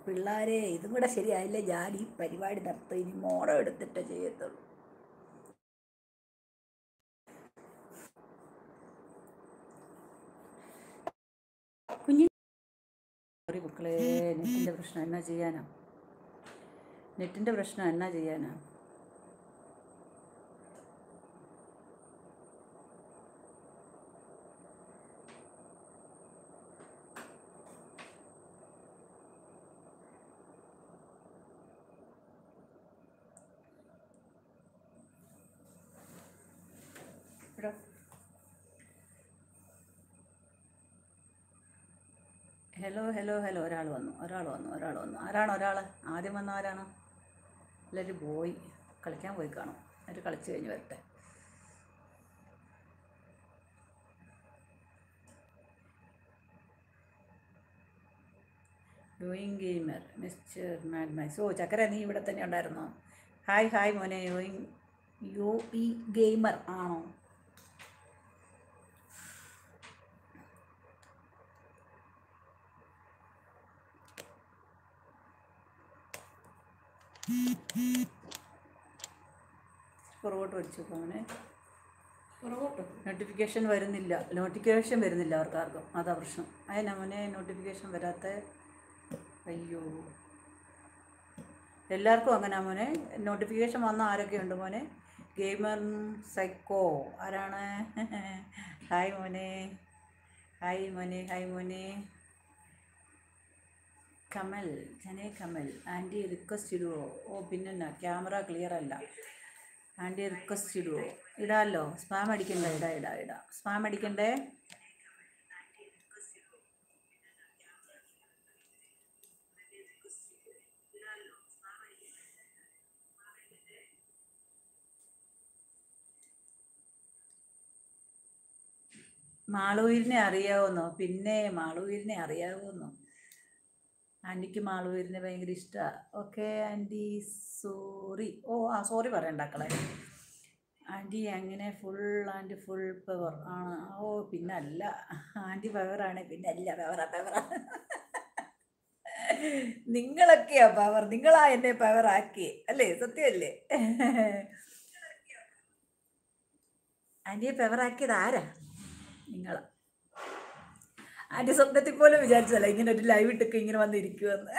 പിള്ളേരെ ഇതും കൂടെ ശരിയായില്ലേ ഞാൻ ഈ പരിപാടി നിർത്തും ഇനി മോറം എടുത്തിട്ടേ ചെയ്യത്തുള്ളൂ കുഞ്ഞു സോറി മക്കളെ നെറ്റിൻ്റെ പ്രശ്നം എന്നാ ചെയ്യാനാ നെറ്റിൻ്റെ പ്രശ്നം എന്നാ ചെയ്യാനാ ഇവിടെ ഹലോ ഹലോ ഹലോ ഒരാൾ വന്നു ഒരാൾ വന്നു ഒരാൾ വന്നു ആരാണ് ഒരാൾ ആദ്യം വന്ന ആരാണ് എല്ലാവരും പോയി കളിക്കാൻ പോയി കാണും അവർ കളിച്ച് കഴിഞ്ഞ് വരട്ടെ doing gamer mister mad mice ഓ ചക്കര നീ ഇവിടെ തന്നെ ഉണ്ടായിരുന്നോ ഹായ് ഹായ് മോനെ യൂയിങ് യു ഇ ഗെയിമർ ആണോ പുറകോട്ട് പഠിച്ചു മോനെ പുറകോട്ട് നോട്ടിഫിക്കേഷൻ വരുന്നില്ല നോട്ടിഫിക്കേഷൻ വരുന്നില്ല അവർക്കാർക്കും അതാ പ്രശ്നം അതിനാ മോനെ നോട്ടിഫിക്കേഷൻ വരാത്ത അയ്യോ എല്ലാവർക്കും അങ്ങനെ മോനെ നോട്ടിഫിക്കേഷൻ വന്ന ആരൊക്കെ ഉണ്ട് മോനെ ഗെയിമർ സൈക്കോ ആരാണ് ഹായ് മോനെ ഹായ് മോനെ ഹായ് മോനെ കമൽ ജനേ കമൽ ആൻറ്റി റിക്വസ്റ്റ് ഇടുവോ ഓ പിന്നെന്നാ ക്യാമറ ക്ലിയർ അല്ല ആൻറ്റി റിക്വസ്റ്റ് ഇടുവോ ഇടാമല്ലോ സ്പാം അടിക്കണ്ടേ ഇടാ ഇടാ ഇടാ സ്പാം അടിക്കണ്ടേ മാളൂരിനെ അറിയാവുന്നോ പിന്നെ മാളൂരിനെ അറിയാവുന്നോ ആൻറ്റിക്ക് മാളൂരിനെ ഭയങ്കര ഇഷ്ടമാണ് ഓക്കെ ആൻറ്റി സോറി ഓ ആ സോറി പറയണ്ടാക്കളെ ആൻറ്റി അങ്ങനെ ഫുൾ ആൻറ്റി ഫുൾ പവർ ആണ് ഓ പിന്നെ അല്ല ആൻറ്റി പവറാണ് പിന്നെ അല്ല പവറാ പവറാ നിങ്ങളൊക്കെയാ പവർ നിങ്ങളാ എന്നെ പവർ ആക്കി അല്ലേ സത്യമല്ലേ ആൻറ്റിയെ പവർ ആക്കിയത് ആരാ നിങ്ങളാ ആൻറ്റി സ്വപ്നത്തിൽ പോലും വിചാരിച്ചല്ല ഇങ്ങനെ ഒരു ലൈവ് ഇട്ടൊക്കെ ഇങ്ങനെ വന്നിരിക്കുമെന്ന്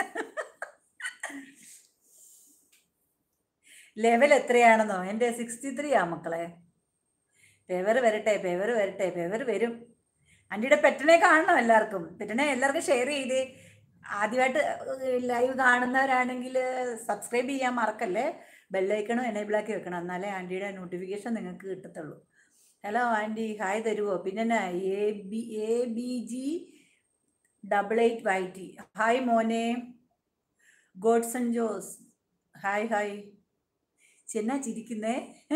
ലെവൽ എത്രയാണെന്നോ എൻ്റെ സിക്സ്റ്റി ത്രീ ആ മക്കളെ പേവർ വരട്ടെ പേവർ വരട്ടെ പേവർ വരും ആൻറ്റിയുടെ പെറ്റനെ കാണണം എല്ലാവർക്കും പെറ്റനെ എല്ലാവർക്കും ഷെയർ ചെയ്ത് ആദ്യമായിട്ട് ലൈവ് കാണുന്നവരാണെങ്കിൽ സബ്സ്ക്രൈബ് ചെയ്യാൻ മറക്കല്ലേ ബെല്ലൈക്കണും എനേബിൾ ആക്കി വെക്കണം എന്നാലേ ആൻറ്റിയുടെ നോട്ടിഫിക്കേഷൻ നിങ്ങൾക്ക് കിട്ടത്തുള്ളൂ ഹലോ ആൻറ്റി ഹായ് തരുമോ പിന്നെ A B A B G double eight Y T hi മോനെ ഗോഡ്സൺ ജോസ് ഹായ് ഹായ് ചെന്നാ ചിരിക്കുന്നേ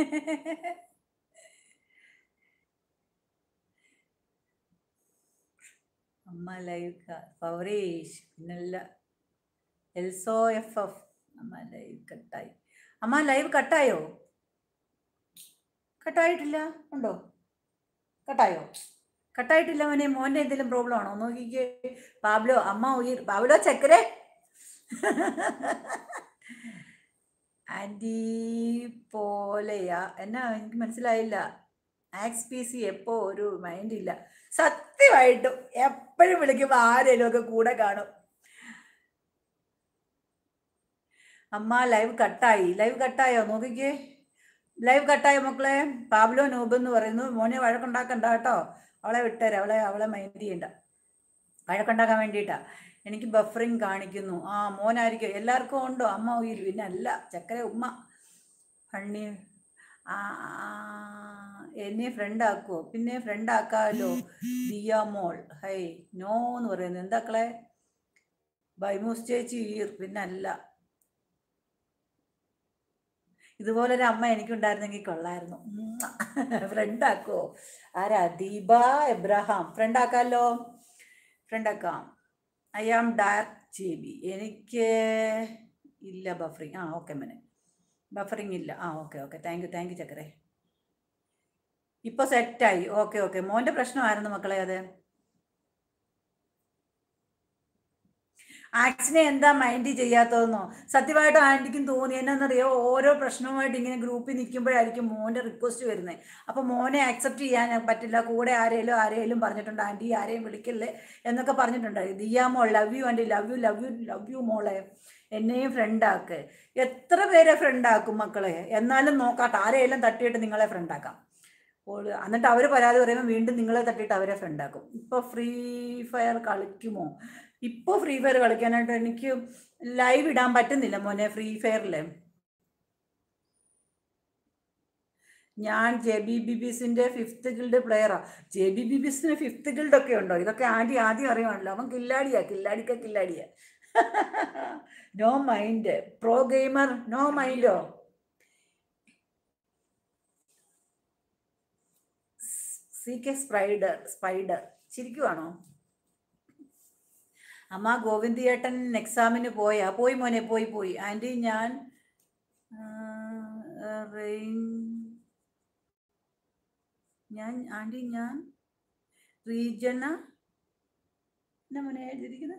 അമ്മ ലൈവ് പവറേഷ് പിന്നല്ല എൽസോ എഫ് എഫ് അമ്മ ലൈവ് കട്ടായി അമ്മ ലൈവ് കട്ടായോ കട്ടായിട്ടില്ല ഉണ്ടോ കട്ടായോ കട്ടായിട്ടില്ല മോനെ മോൻ്റെ എന്തെങ്കിലും പ്രോബ്ലം ആണോ നോക്കിക്കേ പാബ്ലോ അമ്മ ഉയർ പാബ്ലോ ചക്കരെ ആൻറ്റി പോലെയാ എന്നാ എനിക്ക് മനസ്സിലായില്ല ആക്സ് പി സി എപ്പോ ഒരു മൈൻഡ് ഇല്ല സത്യമായിട്ടും എപ്പോഴും വിളിക്കുമ്പോൾ ആരേലും ഒക്കെ കൂടെ കാണും അമ്മ ലൈവ് കട്ടായി ലൈവ് കട്ടായോ നോക്കിക്കേ ലൈവ് കട്ടായോ മക്കളെ പാബ്ലോ നൂബ് എന്ന് പറയുന്നു മോനെ വഴക്കുണ്ടാക്കണ്ട കേട്ടോ അവളെ വിട്ടേരെ അവളെ അവളെ മൈൻഡ് ചെയ്യണ്ട വഴക്കുണ്ടാക്കാൻ വേണ്ടിയിട്ടാ എനിക്ക് ബഫറിങ് കാണിക്കുന്നു ആ മോനായിരിക്കും എല്ലാവർക്കും ഉണ്ടോ അമ്മ ഉയിര് പിന്നെ അല്ല ചക്കര ഉമ്മ ഹണ്ണി ആ ആ, എന്നെ ഫ്രണ്ട് ആക്കുമോ പിന്നെ ഫ്രണ്ട് ആക്കാമല്ലോ ദിയ മോൾ ഹൈ നോ എന്ന് പറയുന്നത് എന്താക്കളെ ബൈമൂസ് ചേച്ചി ഈർ പിന്നെ അല്ല ഇതുപോലൊരു അമ്മ എനിക്കുണ്ടായിരുന്നെങ്കിൽ കൊള്ളായിരുന്നു ഫ്രണ്ട് ആക്കുമോ ആരാ ദീപ എബ്രഹാം ഫ്രണ്ട് ആക്കാമല്ലോ ഫ്രണ്ട് ആക്കാം I am dark G B എനിക്ക് ഇല്ല ബഫറിങ് ആ ഓക്കെ മനെ ബഫറിങ് ഇല്ല ആ okay okay thank you thank you ചക്കരെ ഇപ്പോൾ സെറ്റായി ഓക്കെ ഓക്കെ മോൻ്റെ പ്രശ്നമായിരുന്നു മക്കളെ അത് ആക്സിനെ എന്താ മൈൻഡ് ചെയ്യാത്തതെന്നോ സത്യമായിട്ട് ആൻറ്റിക്കും തോന്നി എന്നാന്നറിയോ ഓരോ പ്രശ്നവുമായിട്ട് ഇങ്ങനെ ഗ്രൂപ്പിൽ നിൽക്കുമ്പോഴായിരിക്കും മോൻ്റെ റിക്വസ്റ്റ് വരുന്നത് അപ്പോൾ മോനെ ആക്സെപ്റ്റ് ചെയ്യാൻ പറ്റില്ല കൂടെ ആരെയും ആരെയും പറഞ്ഞിട്ടുണ്ട് ആൻറ്റി ആരെയും വിളിക്കല്ലേ എന്നൊക്കെ പറഞ്ഞിട്ടുണ്ട് ദിയാമോ love you aunty love you love you love you മോളെ എന്നെയും ഫ്രണ്ടാക്ക് എത്ര പേരെ ഫ്രണ്ടാക്കും മക്കളെ എന്നാലും നോക്കാട്ടെ ആരെയെല്ലാം തട്ടിയിട്ട് നിങ്ങളെ ഫ്രണ്ടാക്കാം ഓള് എന്നിട്ട് അവർ പരാതി പറയുമ്പോൾ വീണ്ടും നിങ്ങളെ തട്ടിയിട്ട് അവരെ ഫ്രണ്ടാക്കും ഇപ്പോൾ ഫ്രീ ഫയർ കളിക്കുമോ ഇപ്പോൾ ഫ്രീ ഫയർ കളിക്കാനായിട്ട് എനിക്ക് ലൈവ് ഇടാൻ പറ്റുന്നില്ല മോനെ ഫ്രീ ഫയറിൽ ഞാൻ ജെ ബി ബി ബിസിന്റെ ഫിഫ്ത്ത് ഗിൽഡ് പ്ലെയറാ ജെ ബി ബി ബിസിന് ഫിഫ്ത്ത് ഗിൽഡ് ഒക്കെ ഉണ്ടോ ഇതൊക്കെ ആദ്യം ആദ്യം അറിയുവാണല്ലോ അവൻ കില്ലാടിയാ കില്ലാടിക്ക കില്ലാടിയാ no mind pro gamer no മൈൻഡോ സി കെ സ്പൈഡർ സ്പൈഡർ ചിരിക്കുവാണോ അമ്മ ഗോവിന്ദിയേട്ടൻ എക്സാമിന് പോയാ പോയി മോനെ പോയി പോയി ആൻറ്റി ഞാൻ ആ, റെയിൻ ഞാൻ ആൻറ്റി ഞാൻ റീജന എന്നാ മോനെ എഴുതിയിരിക്കുന്നത്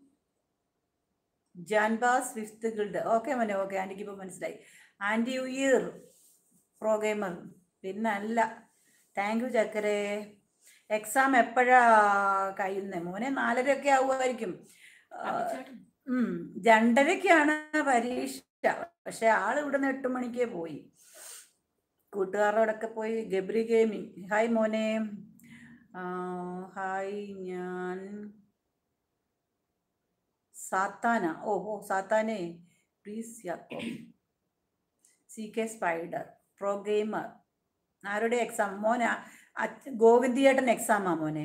ജാൻബാസ് ഫിഫ്ത്ത് ഗിൽഡ് ഓക്കെ മോനെ ഓക്കെ ആൻറ്റിക്ക് ഇപ്പോൾ മനസ്സിലായി ആൻറ്റി ഉയർ പ്രോഗേമർ പിന്നെ അല്ല താങ്ക് യു ചക്കരേ എക്സാം എപ്പോഴാ കഴിയുന്നത് മോനെ നാലരയൊക്കെ ആവുമായിരിക്കും ആ, അഭിച്ചേട്ടൻ ഉം, രണ്ടരയ്ക്കാണ് പരീക്ഷ പക്ഷെ ആൾ ഇവിടുന്ന് എട്ട് മണിക്കേ പോയി കൂട്ടുകാരോടൊക്കെ പോയി ഗബ്രി ഗെയിമിങ് ഹായ് മോനെ ആ, ഹായ് ഞാൻ സാത്താന ഓ ഓ സാത്താനെ പ്ലീസ് യാക്കോ C K spider pro gamer ആരുടെ എക്സാം മോനെ അച്ഛ- ഗോവിന്ദിയേട്ടൻ എക്സാമാ മോനെ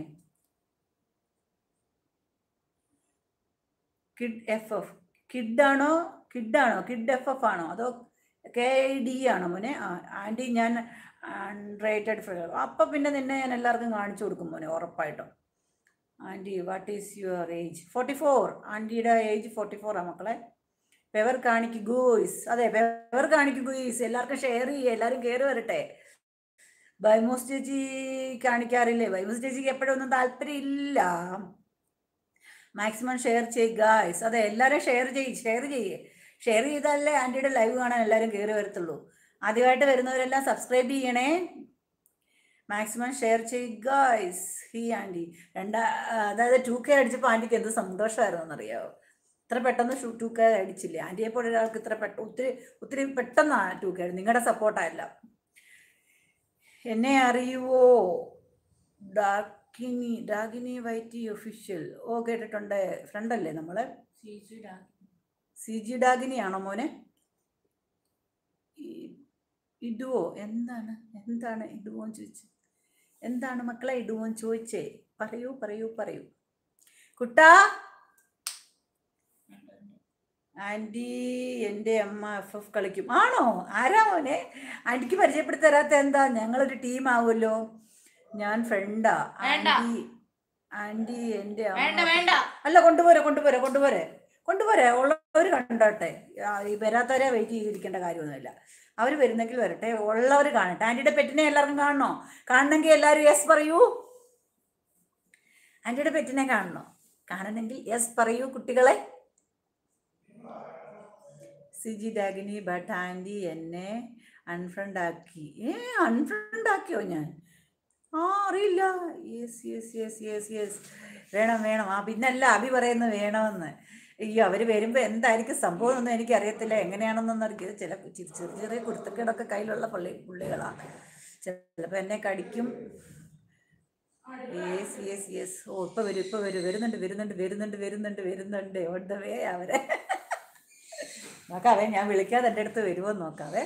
കിഡ് എഫ് എഫ് കിഡാണോ കിഡാണോ കിഡ് എഫ് എഫ് ആണോ അതോ കെ ഐ ഡി ആണോ മോനെ ആ ആൻറ്റി ഞാൻ അൺറേറ്റഡ് ഫ്രീ അപ്പം പിന്നെ നിന്നെ ഞാൻ എല്ലാവർക്കും കാണിച്ചു കൊടുക്കും മോനെ ഉറപ്പായിട്ടും aunty what is your age forty four ആൻറ്റിയുടെ ഏജ് ഫോർട്ടി ഫോറാ മക്കളെ പെവർ കാണിക്ക് ഗൂയ്സ് അതെ പെവർ കാണിക്ക് ഗൂയ്സ് എല്ലാവർക്കും ഷെയർ ചെയ്യുക എല്ലാവരും കയറി വരട്ടെ ബൈമോസ് ചേച്ചി കാണിക്കാറില്ലേ ബൈമോസ് ചേച്ചിക്ക് എപ്പോഴൊന്നും താല്പര്യം ഇല്ല മാക്സിമം ഷെയർ ചെയ്യ് ഗായ്സ് അതെ എല്ലാവരും ഷെയർ ചെയ്യ് ഷെയർ ചെയ്യേ ഷെയർ ചെയ്താലേ ആൻറ്റിയുടെ ലൈവ് കാണാൻ എല്ലാവരും കയറി വരത്തുള്ളൂ ആദ്യമായിട്ട് വരുന്നവരെല്ലാം സബ്സ്ക്രൈബ് ചെയ്യണേ മാക്സിമം ഷെയർ ചെയ്യ് ഗായ്സ് ഹി ആൻറ്റി രണ്ടാ അതായത് ടു കെ അടിച്ചപ്പോൾ ആൻറ്റിക്ക് എന്ത് സന്തോഷമായിരുന്നു എന്നറിയാമോ ഇത്ര പെട്ടെന്ന് ടു കെ അടിച്ചില്ലേ ആൻറ്റിയെ പോലെ ഒരാൾക്ക് ഇത്ര പെട്ടെന്ന് ഒത്തിരി ഒത്തിരി പെട്ടെന്നാണ് ടു കെ നിങ്ങളുടെ സപ്പോർട്ടായില്ല എന്നെ അറിയുവോ ഡാക്കിനി ഡാഗിനി വൈറ്റി ഒഫീഷ്യൽ ഓ കേട്ടിട്ടുണ്ട് ഫ്രണ്ടല്ലേ നമ്മളെ സീസുഡാ സി ജി ഡാഗിനിയാണോ മോനെ ഈ- ഇടുവോ എന്താണ് എന്താണ് ഇടുവോ എന്ന് ചോദിച്ചു എന്താണ് മക്കളെ ഇടുവോ എന്ന് ചോദിച്ചേ പറയൂ പറയൂ പറയൂ കുട്ടാ ആൻറ്റി എൻ്റെ അമ്മ എഫ് എഫ് കളിക്കും ആണോ ആരാ മോനെ ആൻറ്റിക്ക് പരിചയപ്പെടുത്തി തരാത്ത എന്താ ഞങ്ങളൊരു ടീം ആവുമല്ലോ ഞാൻ ഫ്രണ്ടാ വേണ്ട. ആൻറ്റി ആൻറ്റി എൻ്റെ വേണ്ട അമ്മ വേണ്ട അല്ല കൊണ്ടുപോരെ കൊണ്ടുപോരെ കൊണ്ടുപോരെ കൊണ്ടുപോരെ ഉള്ളവർ കണ്ടോട്ടെ ആ, ഈ വരാത്തവരെ വെയിറ്റ് ചെയ്തിരിക്കേണ്ട കാര്യമൊന്നുമില്ല അവർ വരുന്നെങ്കിൽ വരട്ടെ ഉള്ളവർ കാണട്ടെ ആൻറ്റിയുടെ പെറ്റിനെ എല്ലാവർക്കും കാണണോ കാണണമെങ്കിൽ എല്ലാവരും യെസ് പറയൂ ആൻറ്റിയുടെ പെറ്റിനെ കാണണോ കാണണമെങ്കിൽ യെസ് പറയൂ കുട്ടികളെ സിജി ഡാഗിനി ബട്ട് ആൻറ്റി എന്നെ അൺഫ്രണ്ട് ആക്കി ഏ അൺഫ്രണ്ട് ആക്കിയോ ഞാൻ ആ അറിയില്ല yes yes yes yes yes വേണം വേണം ആ പിന്നല്ല അഭി പറയുന്നത് വേണമെന്ന് അയ്യോ അവർ വരുമ്പോൾ എന്തായിരിക്കും സംഭവം എന്നൊന്നും എനിക്കറിയത്തില്ല എങ്ങനെയാണെന്നൊന്നും അറിയില്ല ചില ചെ- ചെറിയ ചെറിയ കുരുത്തക്കേടൊക്കെ കയ്യിലുള്ള പള്ളി പുള്ളികളാണ് ചിലപ്പോൾ എന്നെ കടിക്കും യെസ് യെസ് യെസ് ഓ ഇപ്പൊ വരും ഇപ്പൊ വരും വരുന്നുണ്ട് വരുന്നുണ്ട് വരുന്നുണ്ട് വരുന്നുണ്ട് വരുന്നുണ്ട് ഓൺ ദ വേ അവരെ നോക്കാവേ ഞാൻ വിളിക്കാതെ എൻ്റെ അടുത്ത് വരുമോ എന്ന് നോക്കാവേ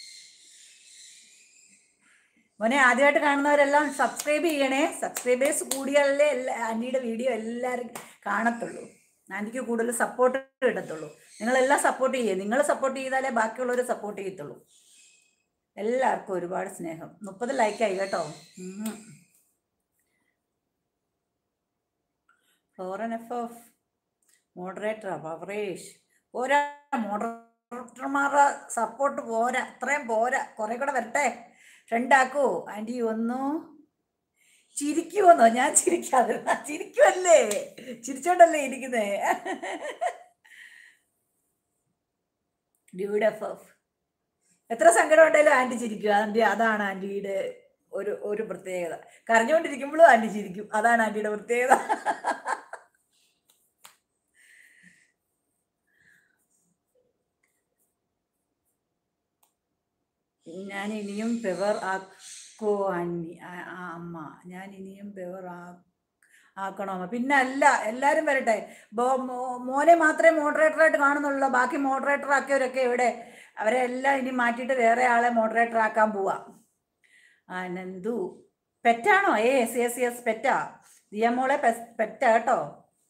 മോനെ ആദ്യമായിട്ട് കാണുന്നവരെല്ലാം സബ്സ്ക്രൈബ് ചെയ്യണേ സബ്സ്ക്രൈബേഴ്സ് കൂടിയാലേ എല്ലാ ആൻറ്റിയുടെ വീഡിയോ എല്ലാവരും കാണത്തുള്ളൂ ആൻറ്റിക്ക് കൂടുതൽ സപ്പോർട്ട് കിട്ടത്തുള്ളൂ നിങ്ങളെല്ലാം സപ്പോർട്ട് ചെയ്യേ നിങ്ങൾ സപ്പോർട്ട് ചെയ്താലേ ബാക്കിയുള്ളവർ സപ്പോർട്ട് ചെയ്യത്തുള്ളൂ എല്ലാവർക്കും ഒരുപാട് സ്നേഹം മുപ്പത് ലൈക്കായി കേട്ടോ ഉം. ഫ്ലോറൻ എഫ് എഫ് മോഡറേറ്റർ പവറേഷ് പോരാ മോഡറേറ്റർമാരുടെ സപ്പോർട്ട് പോരാ അത്രയും പോരാ കുറെ കൂടെ വരട്ടെ ഫ്രണ്ടാക്കൂ ആൻറ്റി ഒന്നു ചിരിക്കുമെന്നോ ഞാൻ ചിരിക്കാതെ ചിരിക്കുമല്ലേ ചിരിച്ചോണ്ടല്ലേ ഇരിക്കുന്നേ ഡ്യൂഡ് എഫ് എഫ് എത്ര സങ്കടം ഉണ്ടെങ്കിലും ആൻറ്റി ചിരിക്കും ആൻറ്റി അതാണ് ആൻറ്റിയുടെ ഒരു ഒരു പ്രത്യേകത കരഞ്ഞുകൊണ്ടിരിക്കുമ്പോഴും ആൻറ്റി ചിരിക്കും അതാണ് ആൻറ്റിയുടെ പ്രത്യേകത ഞാൻ ഇനിയും പെവർ ആക്കോ അന്നി ആ- ആ അമ്മ ഞാൻ ഇനിയും പെവർ ആ ആക്കണോ അമ്മ പിന്നെ അല്ല എല്ലാവരും വരട്ടെ ബോ- മോ- മോനെ മാത്രമേ മോഡറേറ്ററായിട്ട് കാണുന്നുള്ളൂ ബാക്കി മോഡറേറ്റർ ആക്കിയവരൊക്കെ ഇവിടെ അവരെ എല്ലാം ഇനി മാറ്റിയിട്ട് വേറെ ആളെ മോഡറേറ്റർ ആക്കാൻ പോവാ ആനന്ദു പെറ്റാണോ ഏ എസ് എസ് എസ് പെറ്റാ ദിയമോളെ പെറ്റാ കേട്ടോ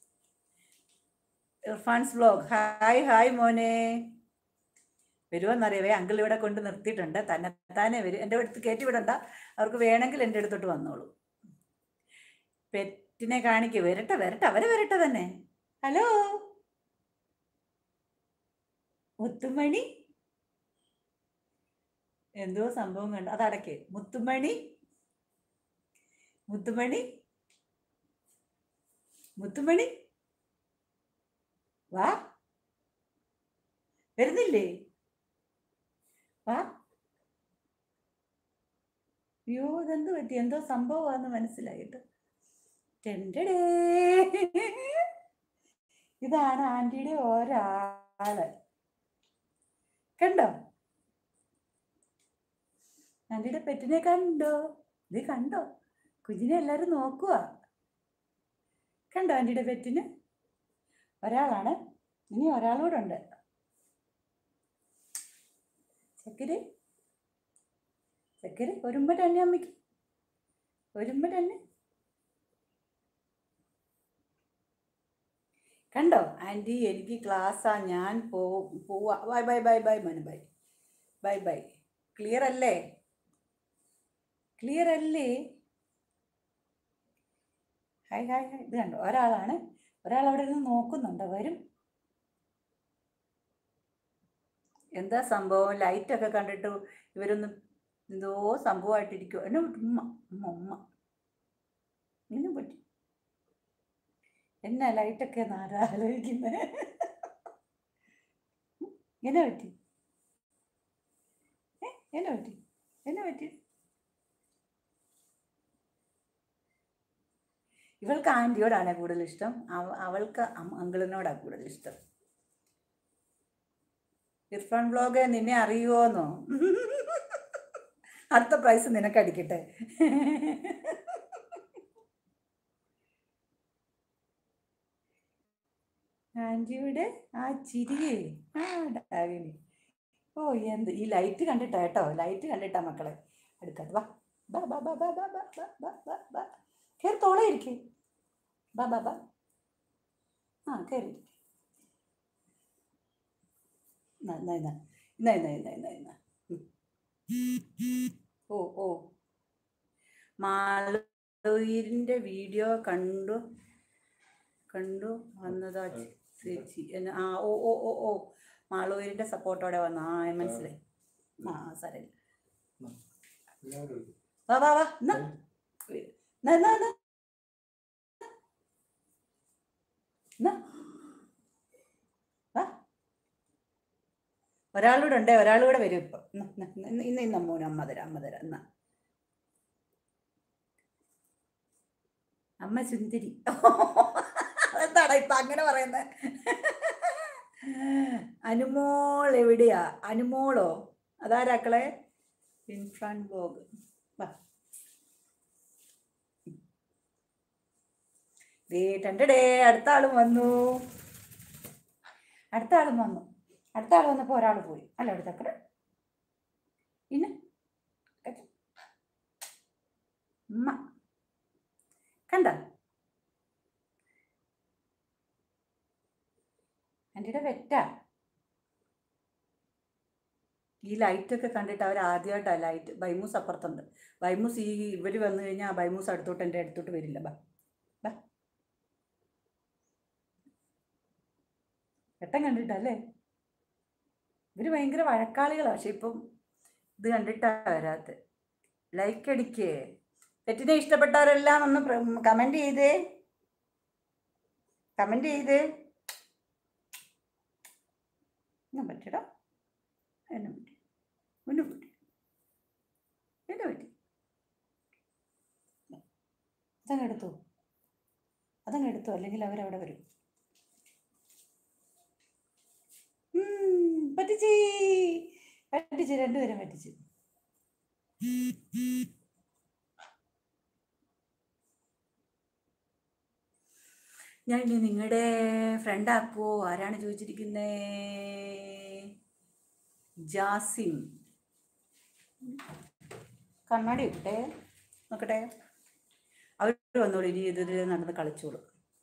ഇർഫാൻസ് വ്ലോഗ് ഹായ് ഹായ് മോനെ വരുമെന്നറിയവേ അങ്കിൾ ഇവിടെ കൊണ്ട് നിർത്തിയിട്ടുണ്ട് തന്നെ താനെ വരും എൻ്റെ അടുത്ത് കയറ്റി വിടണ്ട അവർക്ക് വേണമെങ്കിൽ എൻ്റെ അടുത്തോട്ട് വന്നോളൂ പെറ്റിനെ കാണിക്കുക വരട്ടെ വരട്ടെ അവര് വരട്ടെ തന്നെ ഹലോ മുത്തുമണി എന്തോ സംഭവം കണ്ടു അതടക്ക് മുത്തുമണി മുത്തുമണി മുത്തുമണി വാ വരുന്നില്ലേ വാ അയ്യോ ഇതെന്ത് പറ്റി എന്തോ സംഭവമാണെന്ന് മനസ്സിലായിട്ട് ടെൻഡടേ ഇതാണ് ആന്റിയുടെ ഒരാള് കണ്ടോ ആന്റിയുടെ പെറ്റിനെ കണ്ടോ ഇത് കണ്ടോ കുഞ്ഞിനെ എല്ലാരും നോക്കുക കണ്ടോ ആന്റിയുടെ പെറ്റിന് ഒരാളാണ് ഇനി ഒരാളൂടെ ഉണ്ട് ചക്കര് ചക്കര് ഒരുമ്പ തന്നെ അമ്മയ്ക്ക് ഒരുമ്പ തന്നെ കണ്ടോ ആൻറ്റി എനിക്ക് ക്ലാസ്സാ ഞാൻ പോ പോവാ ബൈ ബൈ ബൈ ബൈ മോനെ ബൈ ബൈ ബൈ ക്ലിയർ അല്ലേ ക്ലിയർ അല്ലേ ഹായ് ഹായ് ഹായ് ഇത് കണ്ടോ ഒരാളാണ് ഒരാൾ അവിടെ നിന്ന് നോക്കുന്നുണ്ട് വരും എന്താ സംഭവം ലൈറ്റൊക്കെ കണ്ടിട്ട് ഇവരൊന്നും എന്തോ സംഭവമായിട്ടിരിക്കും എന്നെ വിട്ടു ഉമ്മ ഉമ്മ ഉമ്മ എന്നെ പറ്റി എന്നാ ലൈറ്റൊക്കെ ആരാ ആലോചിക്കുന്നത് എന്നെ പറ്റി ഏ എന്നെ പറ്റി എന്നെ പറ്റി ഇവൾക്ക് ആൻറ്റിയോടാണ് കൂടുതൽ ഇഷ്ടം അവ- അവൾക്ക് അങ്കിളിനോടാണ് കൂടുതൽ ഇഷ്ടം ഇർഫാൻ ബ്ലോഗ് നിന്നെ അറിയുമോന്നോ അടുത്ത പ്രൈസ് നിനക്ക് അടിക്കട്ടെ ആൻറ്റിയുടെ ആ ചിരിയേ ആ ഡാഗിനി ഓ എന്ത് ഈ ലൈറ്റ് കണ്ടിട്ടാ കേട്ടോ ലൈറ്റ് കണ്ടിട്ടാ മക്കളെ എടുക്കാത്ത വാ ബാ ബാ ബാ ബാ ബാ ബാ ബാ ബാ ബാ ബാ കയറി തോളെ ഇരിക്കേ ബാ ബാ ബാ ആ കയറി ഇരിക്ക്. ഇന്നാ, ഇന്നാ, ഇന്നാ. ഇന്നാ, ഇന്നാ, ഇന്നാ, ഇന്നാ, ഇന്നാ. ഉം. ഓ ഓ മാളൂരിൻ്റെ വീഡിയോ കണ്ടു കണ്ടു വന്നതാ ചേ- ചേച്ചി എന്ന- ആ ഓ ഓ ഓ ഓ മാളൂരിൻ്റെ സപ്പോർട്ടോടെ വന്ന ആ മനസ്സിലായി ആ ആ, സാരമില്ല വാ വാ വാ എന്നാ എന്നാ എന്നാ എന്നാ എന്നാ വാ ഒരാളൂടെ ഉണ്ടേ ഒരാളൂടെ വരും ഇപ്പൊ ഇന്ന് ഇന്ന് ഇന്ന് ഇന്ന് ഇന്ന് അമ്മൂന് അമ്മ തരാം അമ്മ തരാം എന്നാ അമ്മ സുന്ദരി എന്താണ് ഇപ്പൊ അങ്ങനെ പറയുന്നത് അനുമോൾ എവിടെയാ അനുമോളോ അതാരാക്കളെ ഇൻഫ്രാൻ ബോഗ് വാ ദേ ടണ്ടടേ അടുത്ത ആളും വന്നു അടുത്ത ആളും വന്നു അടുത്ത ആൾ വന്നപ്പോൾ ഒരാൾ പോയി അല്ല അടുത്തക്കടെ പിന്നെ ഉമ്മ കണ്ട എൻ്റെ വെറ്റാ ഈ ലൈറ്റൊക്കെ കണ്ടിട്ട് അവർ ആദ്യമായിട്ടാണ് ലൈറ്റ് ബൈമൂസ് അപ്പുറത്തുണ്ട് ബൈമൂസ് ഈ ഇവർ വന്നു കഴിഞ്ഞാൽ ബൈമൂസ് അടുത്തോട്ട് എൻ്റെ അടുത്തോട്ട് വരില്ല ബാ ബാ വെട്ടം കണ്ടിട്ടല്ലേ ഇവർ ഭയങ്കര വഴക്കാളികളാണ് പക്ഷെ ഇപ്പം ഇത് കണ്ടിട്ടാ വരാത്ത ലൈക്ക് അടിക്കേ പെറ്റിനെ ഇഷ്ടപ്പെട്ടവരെല്ലാം ഒന്ന് കമൻറ്റ് ചെയ്തേ കമൻറ്റ് ചെയ്തേ എന്നാ പറ്റിടാ എന്നെ പറ്റി എന്നെ പറ്റി എന്നെ പറ്റി അതങ്ങ് എടുത്തു അതങ്ങ് എടുത്തു അല്ലെങ്കിൽ അവരവിടെ വരും ഉം, പറ്റിച്ചി പറ്റിച്ച് രണ്ടുപേരും പറ്റിച്ച് ഞാൻ ഇനി നിങ്ങളുടെ ഫ്രണ്ട് ആക്കുവോ ആരാണ് ചോദിച്ചിരിക്കുന്നേ ജാസിം കണ്ണാടി ഇട്ടെ നോക്കട്ടെ അവർ വന്നോളൂ ഇനി ഇതിൽ നടന്ന് കളിച്ചോളൂ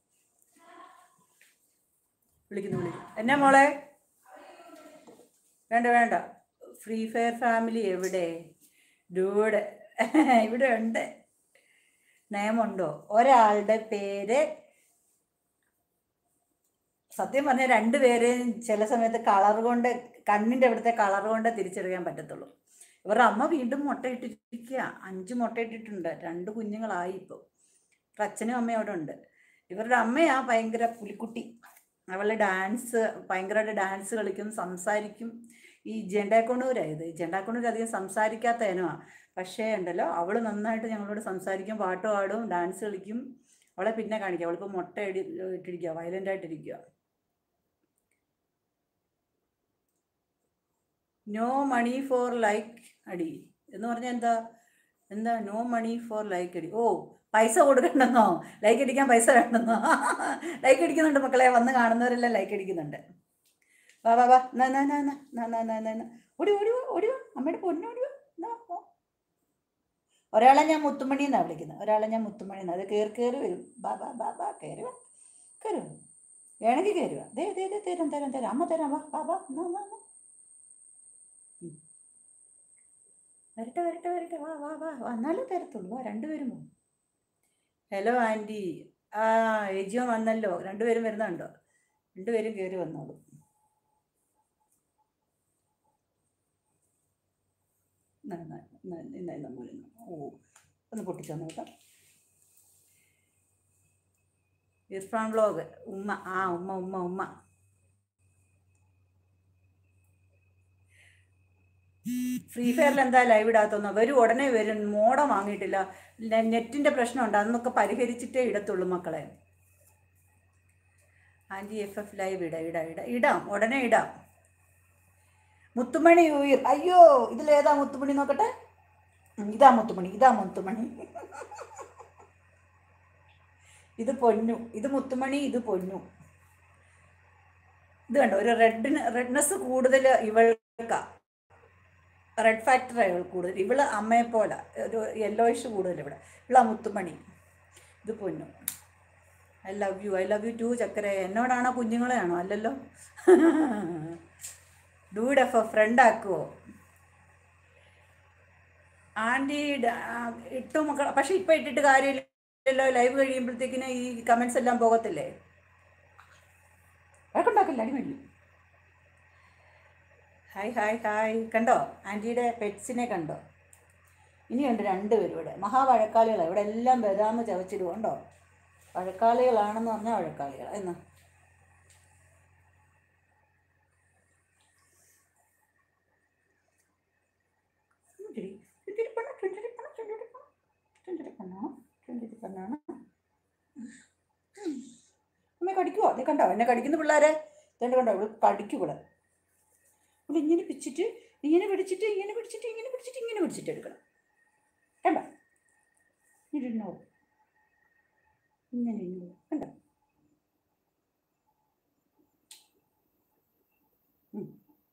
വിളിക്കുന്നു വിളിക്കുന്നു എന്നാ മോളെ വേണ്ട വേണ്ട ഫ്രീ ഫയർ ഫാമിലി എവിടെ ഡൂഡ് ഇവിടെ ഉണ്ട് നിയമമുണ്ടോ ഒരാളുടെ പേര് സത്യം പറഞ്ഞാൽ രണ്ടുപേരെയും ചില സമയത്ത് കളർ കൊണ്ട് കണ്ണിൻ്റെ അവിടുത്തെ കളർ കൊണ്ട് തിരിച്ചറിയാൻ പറ്റത്തുള്ളൂ ഇവരുടെ അമ്മ വീണ്ടും മുട്ടയിട്ടിരിക്കുക അഞ്ച് മുട്ടയിട്ടിട്ടുണ്ട് രണ്ട് കുഞ്ഞുങ്ങളായി ഇപ്പോൾ ഇവരുടെ അച്ഛനും അമ്മയും അവിടെ ഉണ്ട് ഇവരുടെ അമ്മയാ ഭയങ്കര പുലിക്കുട്ടി അവളുടെ ഡാൻസ് ഭയങ്കരമായിട്ട് ഡാൻസ് കളിക്കും സംസാരിക്കും ഈ ജെണ്ടാക്കൊണ്ടൂരായത് ജെണ്ടാക്കൊണ്ടൂർ അധികം സംസാരിക്കാത്ത ഇനമാണ് പക്ഷേ ഉണ്ടല്ലോ അവൾ നന്നായിട്ട് ഞങ്ങളോട് സംസാരിക്കും പാട്ട് പാടും ഡാൻസ് കളിക്കും അവളെ പിന്നെ കാണിക്കാം അവളിപ്പോൾ മുട്ട ഇടി ഇട്ടിരിക്കുക വയലൻ്റ് ആയിട്ടിരിക്കുക നോ മണി ഫോർ ലൈക്ക് അടി എന്ന് പറഞ്ഞാൽ എന്താ എന്താ നോ മണി ഫോർ ലൈക്ക് അടി ഓ പൈസ കൊടുക്കണ്ടെന്നോ ലൈക്ക് അടിക്കാൻ പൈസ വേണ്ടെന്നോ ലൈക്ക് അടിക്കുന്നുണ്ട് മക്കളെ വന്ന് കാണുന്നവരെല്ലാം ലൈക്ക് അടിക്കുന്നുണ്ട് വാ വാ വാ എന്നാ എന്നാ എന്നാ എന്നാ എന്നാ എന്നാ എന്നാ എന്നാ ഓടി ഓടി വാ ഓടി വാ അമ്മയുടെ പൊന്നു ഓടി വാ എന്നാ പോ. ഒരാളെ ഞാൻ മുത്തുമണി എന്നാണ് വിളിക്കുന്നത് ഒരാളെ ഞാൻ മുത്തുമണി എന്നാ അത് കയറി കയറി വരും ബാ ബാ ബാ ബാ കയറി വാ കയറി വാ വേണമെങ്കിൽ കയറി വാ ദേ ദേ ദേ തരാം തരാം തരാം അമ്മ തരാം വാ ബാ ബാ എന്നാ എന്നാ എന്നാ. ഉം. വരട്ടെ വരട്ടെ വരട്ടെ വാ വാ വാ വന്നാലേ തരത്തുള്ളൂ വാ രണ്ടുപേരും വാ ഹലോ ആൻറ്റി ആ ഏജിയോ വന്നല്ലോ രണ്ടുപേരും വരുന്നുണ്ടോ രണ്ടുപേരും കയറി വന്നോളൂ ന- ന- ന- ഇന്ന ഇന്ന മോനെ ഇന്ന. ഓ ഒന്ന് പൊട്ടിച്ചോ നോക്കാം ഇർഫാൻ വ്ളോഗ് ഉമ്മ ആ ഉമ്മ ഉമ്മ ഉമ്മ ഫ്രീ ഫയറിൽ എന്താ ലൈവ് ഇടാത്തൊന്നും വരും ഉടനെ വരും മോഡം വാങ്ങിയിട്ടില്ല നെ- നെറ്റിന്റെ പ്രശ്നമുണ്ട് അതൊന്നൊക്കെ പരിഹരിച്ചിട്ടേ ഇടത്തുള്ളൂ മക്കളെ ആൻറ്റി എഫ് എഫ് ലൈവ് ഇടാം ഇടാം ഇടാം ഇടാം ഉടനെ ഇടാം മുത്തുമണി ഉയിർ അയ്യോ ഇതിലേതാ മുത്തുമണി നോക്കട്ടെ ഉം, ഇതാ മുത്തുമണി ഇതാ മുത്തുമണി ഇത് പൊന്നു ഇത് മുത്തുമണി ഇത് പൊന്നു ഇത് കണ്ടോ ഒരു റെഡിന് റെഡ്നെസ് കൂടുതൽ ഇവൾക്കാ റെഡ് ഫാക്ടർ ഇവൾ കൂടുതൽ ഇവള് അമ്മയെ പോലെ ഒരു യെല്ലോയിഷ് കൂടുതൽ ഇവിടെ ഇവളാ മുത്തുമണി ഇത് പൊന്നു I love you I love you too ചക്കര എന്നോടാണോ കുഞ്ഞുങ്ങളെയാണോ അല്ലല്ലോ ഡൂഡ് എഫ് ഫ്രണ്ട് ആക്കുവോ ആൻറ്റി ഇട്ടു മക്കൾ പക്ഷെ ഇപ്പം ഇട്ടിട്ട് കാര്യമില്ലല്ലോ ലൈവ് കഴിയുമ്പോഴത്തേക്കിന് ഈ കമൻസ് എല്ലാം പോകത്തില്ലേ വഴക്കുണ്ടാക്കില്ല അടിമല്ലി ഹായ് ഹായ് ഹായ് കണ്ടോ ആൻറ്റിയുടെ പെറ്റ്സിനെ കണ്ടോ ഇനിയുണ്ട് രണ്ടുപേരും ഇവിടെ മഹാവഴക്കാളികളാണ് ഇവിടെ എല്ലാം ബദാമ് ചവച്ചിടും കണ്ടോ വഴക്കാളികളാണെന്ന് പറഞ്ഞാൽ വഴക്കാളികൾ എന്ന് ചുണ്ടിരി, ചുണ്ടിരി പെണ്ണ്, ചുണ്ടിരി പെണ്ണ്, ചുണ്ടിരി പെണ്ണ്. ചുണ്ടിരി പെണ്ണാണ്, ചുണ്ടിരി പെണ്ണാണ്. ഉം. അമ്മ കടിക്കുവോ നീ കണ്ടോ എന്നെ കടിക്കുന്ന പിള്ളേരെ ഇതെന്നെ കണ്ടോ ഇവിടെ കടിക്കും ഇവിടെ ഇവിടെ ഇങ്ങനെ പിടിച്ചിട്ട് ഇങ്ങനെ പിടിച്ചിട്ട് ഇങ്ങനെ പിടിച്ചിട്ട് ഇങ്ങനെ പിടിച്ചിട്ട് ഇങ്ങനെ പിടിച്ചിട്ട് എടുക്കണം കണ്ടോ ഇരുന്നോ ഇങ്ങനെ ഇരുന്നോ കണ്ടോ ഉം.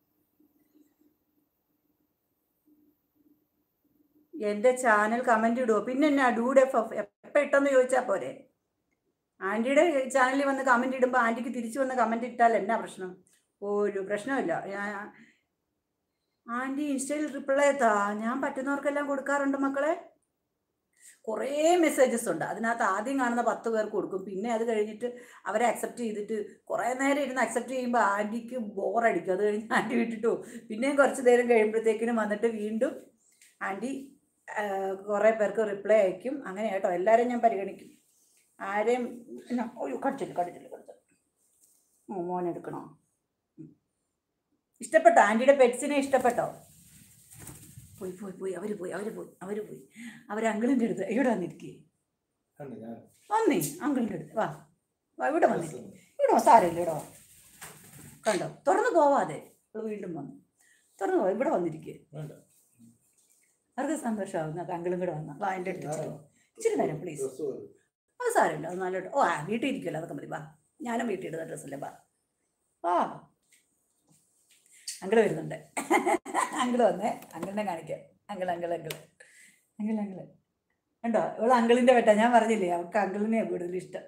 എൻ്റെ ചാനൽ കമൻ്റ് ഇടുവോ പിന്നെ എന്നാ ഡൂഡ് എഫ് എഫ് എപ്പോൾ ഇട്ടെന്ന് ചോദിച്ചാൽ പോരെ ആൻറ്റിയുടെ ചാനലിൽ വന്ന് കമൻ്റ് ഇടുമ്പോൾ ആൻറ്റിക്ക് തിരിച്ചു വന്ന് കമൻ്റ് ഇട്ടാൽ എന്നാ പ്രശ്നം ഒരു പ്രശ്നമില്ല ഞാൻ ആൻറ്റി ഇൻസ്റ്റയിൽ റിപ്ലൈ എത്താ ഞാൻ പറ്റുന്നവർക്കെല്ലാം കൊടുക്കാറുണ്ട് മക്കളെ കുറേ മെസ്സേജസ് ഉണ്ട് അതിനകത്ത് ആദ്യം കാണുന്ന പത്ത് പേർക്ക് കൊടുക്കും പിന്നെ അത് കഴിഞ്ഞിട്ട് അവരെ അക്സെപ്റ്റ് ചെയ്തിട്ട് കുറേ നേരം ഇരുന്ന് അക്സെപ്റ്റ് ചെയ്യുമ്പോൾ ആൻറ്റിക്ക് ബോറടിക്കും അത് കഴിഞ്ഞ് ആൻറ്റി വിട്ടിട്ടു പിന്നെയും കുറച്ച് നേരം കഴിയുമ്പോഴത്തേക്കിനും വന്നിട്ട് വീണ്ടും ആൻറ്റി കുറേ പേർക്ക് റിപ്ലൈ അയക്കും അങ്ങനെ കേട്ടോ എല്ലാവരെയും ഞാൻ പരിഗണിക്കും ആരെയും പിന്നെ ഓയ്യോ കടിച്ചില്ല കടിച്ചില്ല കടിച്ചില്ല ഓ മോൻ എടുക്കണോ ഉം. ഇഷ്ടപ്പെട്ടോ ആൻറ്റിയുടെ പെറ്റ്സിനെ ഇഷ്ടപ്പെട്ടോ പോയി പോയി പോയി അവർ പോയി അവർ പോയി അവർ പോയി അവർ അങ്കിളിൻ്റെ അടുത്ത് ഇവിടെ വന്നിരിക്കേ കണ്ടു ഞാൻ വന്നേ അങ്കിളിൻ്റെ അടുത്ത് വാ വാ ഇവിടെ വന്നിരിക്കേ ഇവിടെ വാ സാരമില്ല ഇവിടെ വാ കണ്ടോ തുറന്നു പോവാതെ അവള് വീണ്ടും വന്നു തുറന്നു പോവാ ഇവിടെ വന്നിരിക്കേ വേണ്ട അവർക്ക് സന്തോഷമാവും അങ്കിളും കൂടെ വന്ന വാ എൻ്റെ അടുത്ത് ഇച്ചിരി. ഇച്ചിരി നേരം പ്ലീസ് ഡ്രസ്സ് പോലും അത് സാരമില്ല അത് നല്ല ഓ ആ വീട്ടിൽ ഇരിക്കുമല്ലോ അതൊക്കെ മതി വാ ഞാനും വീട്ടിൽ ഇടുന്ന ഡ്രസ്സല്ലേ വാ വാ അങ്കിള് വരുന്നുണ്ട് അങ്കിള് വന്നേ അങ്കിളിനെ കാണിക്കാം uncle uncle uncle uncle uncle കണ്ടോ ഇവള് അങ്കിളിൻ്റെ വെട്ട ഞാൻ പറഞ്ഞില്ലേ അവൾക്ക് അങ്കിളിനെയാണ് കൂടുതൽ ഇഷ്ടം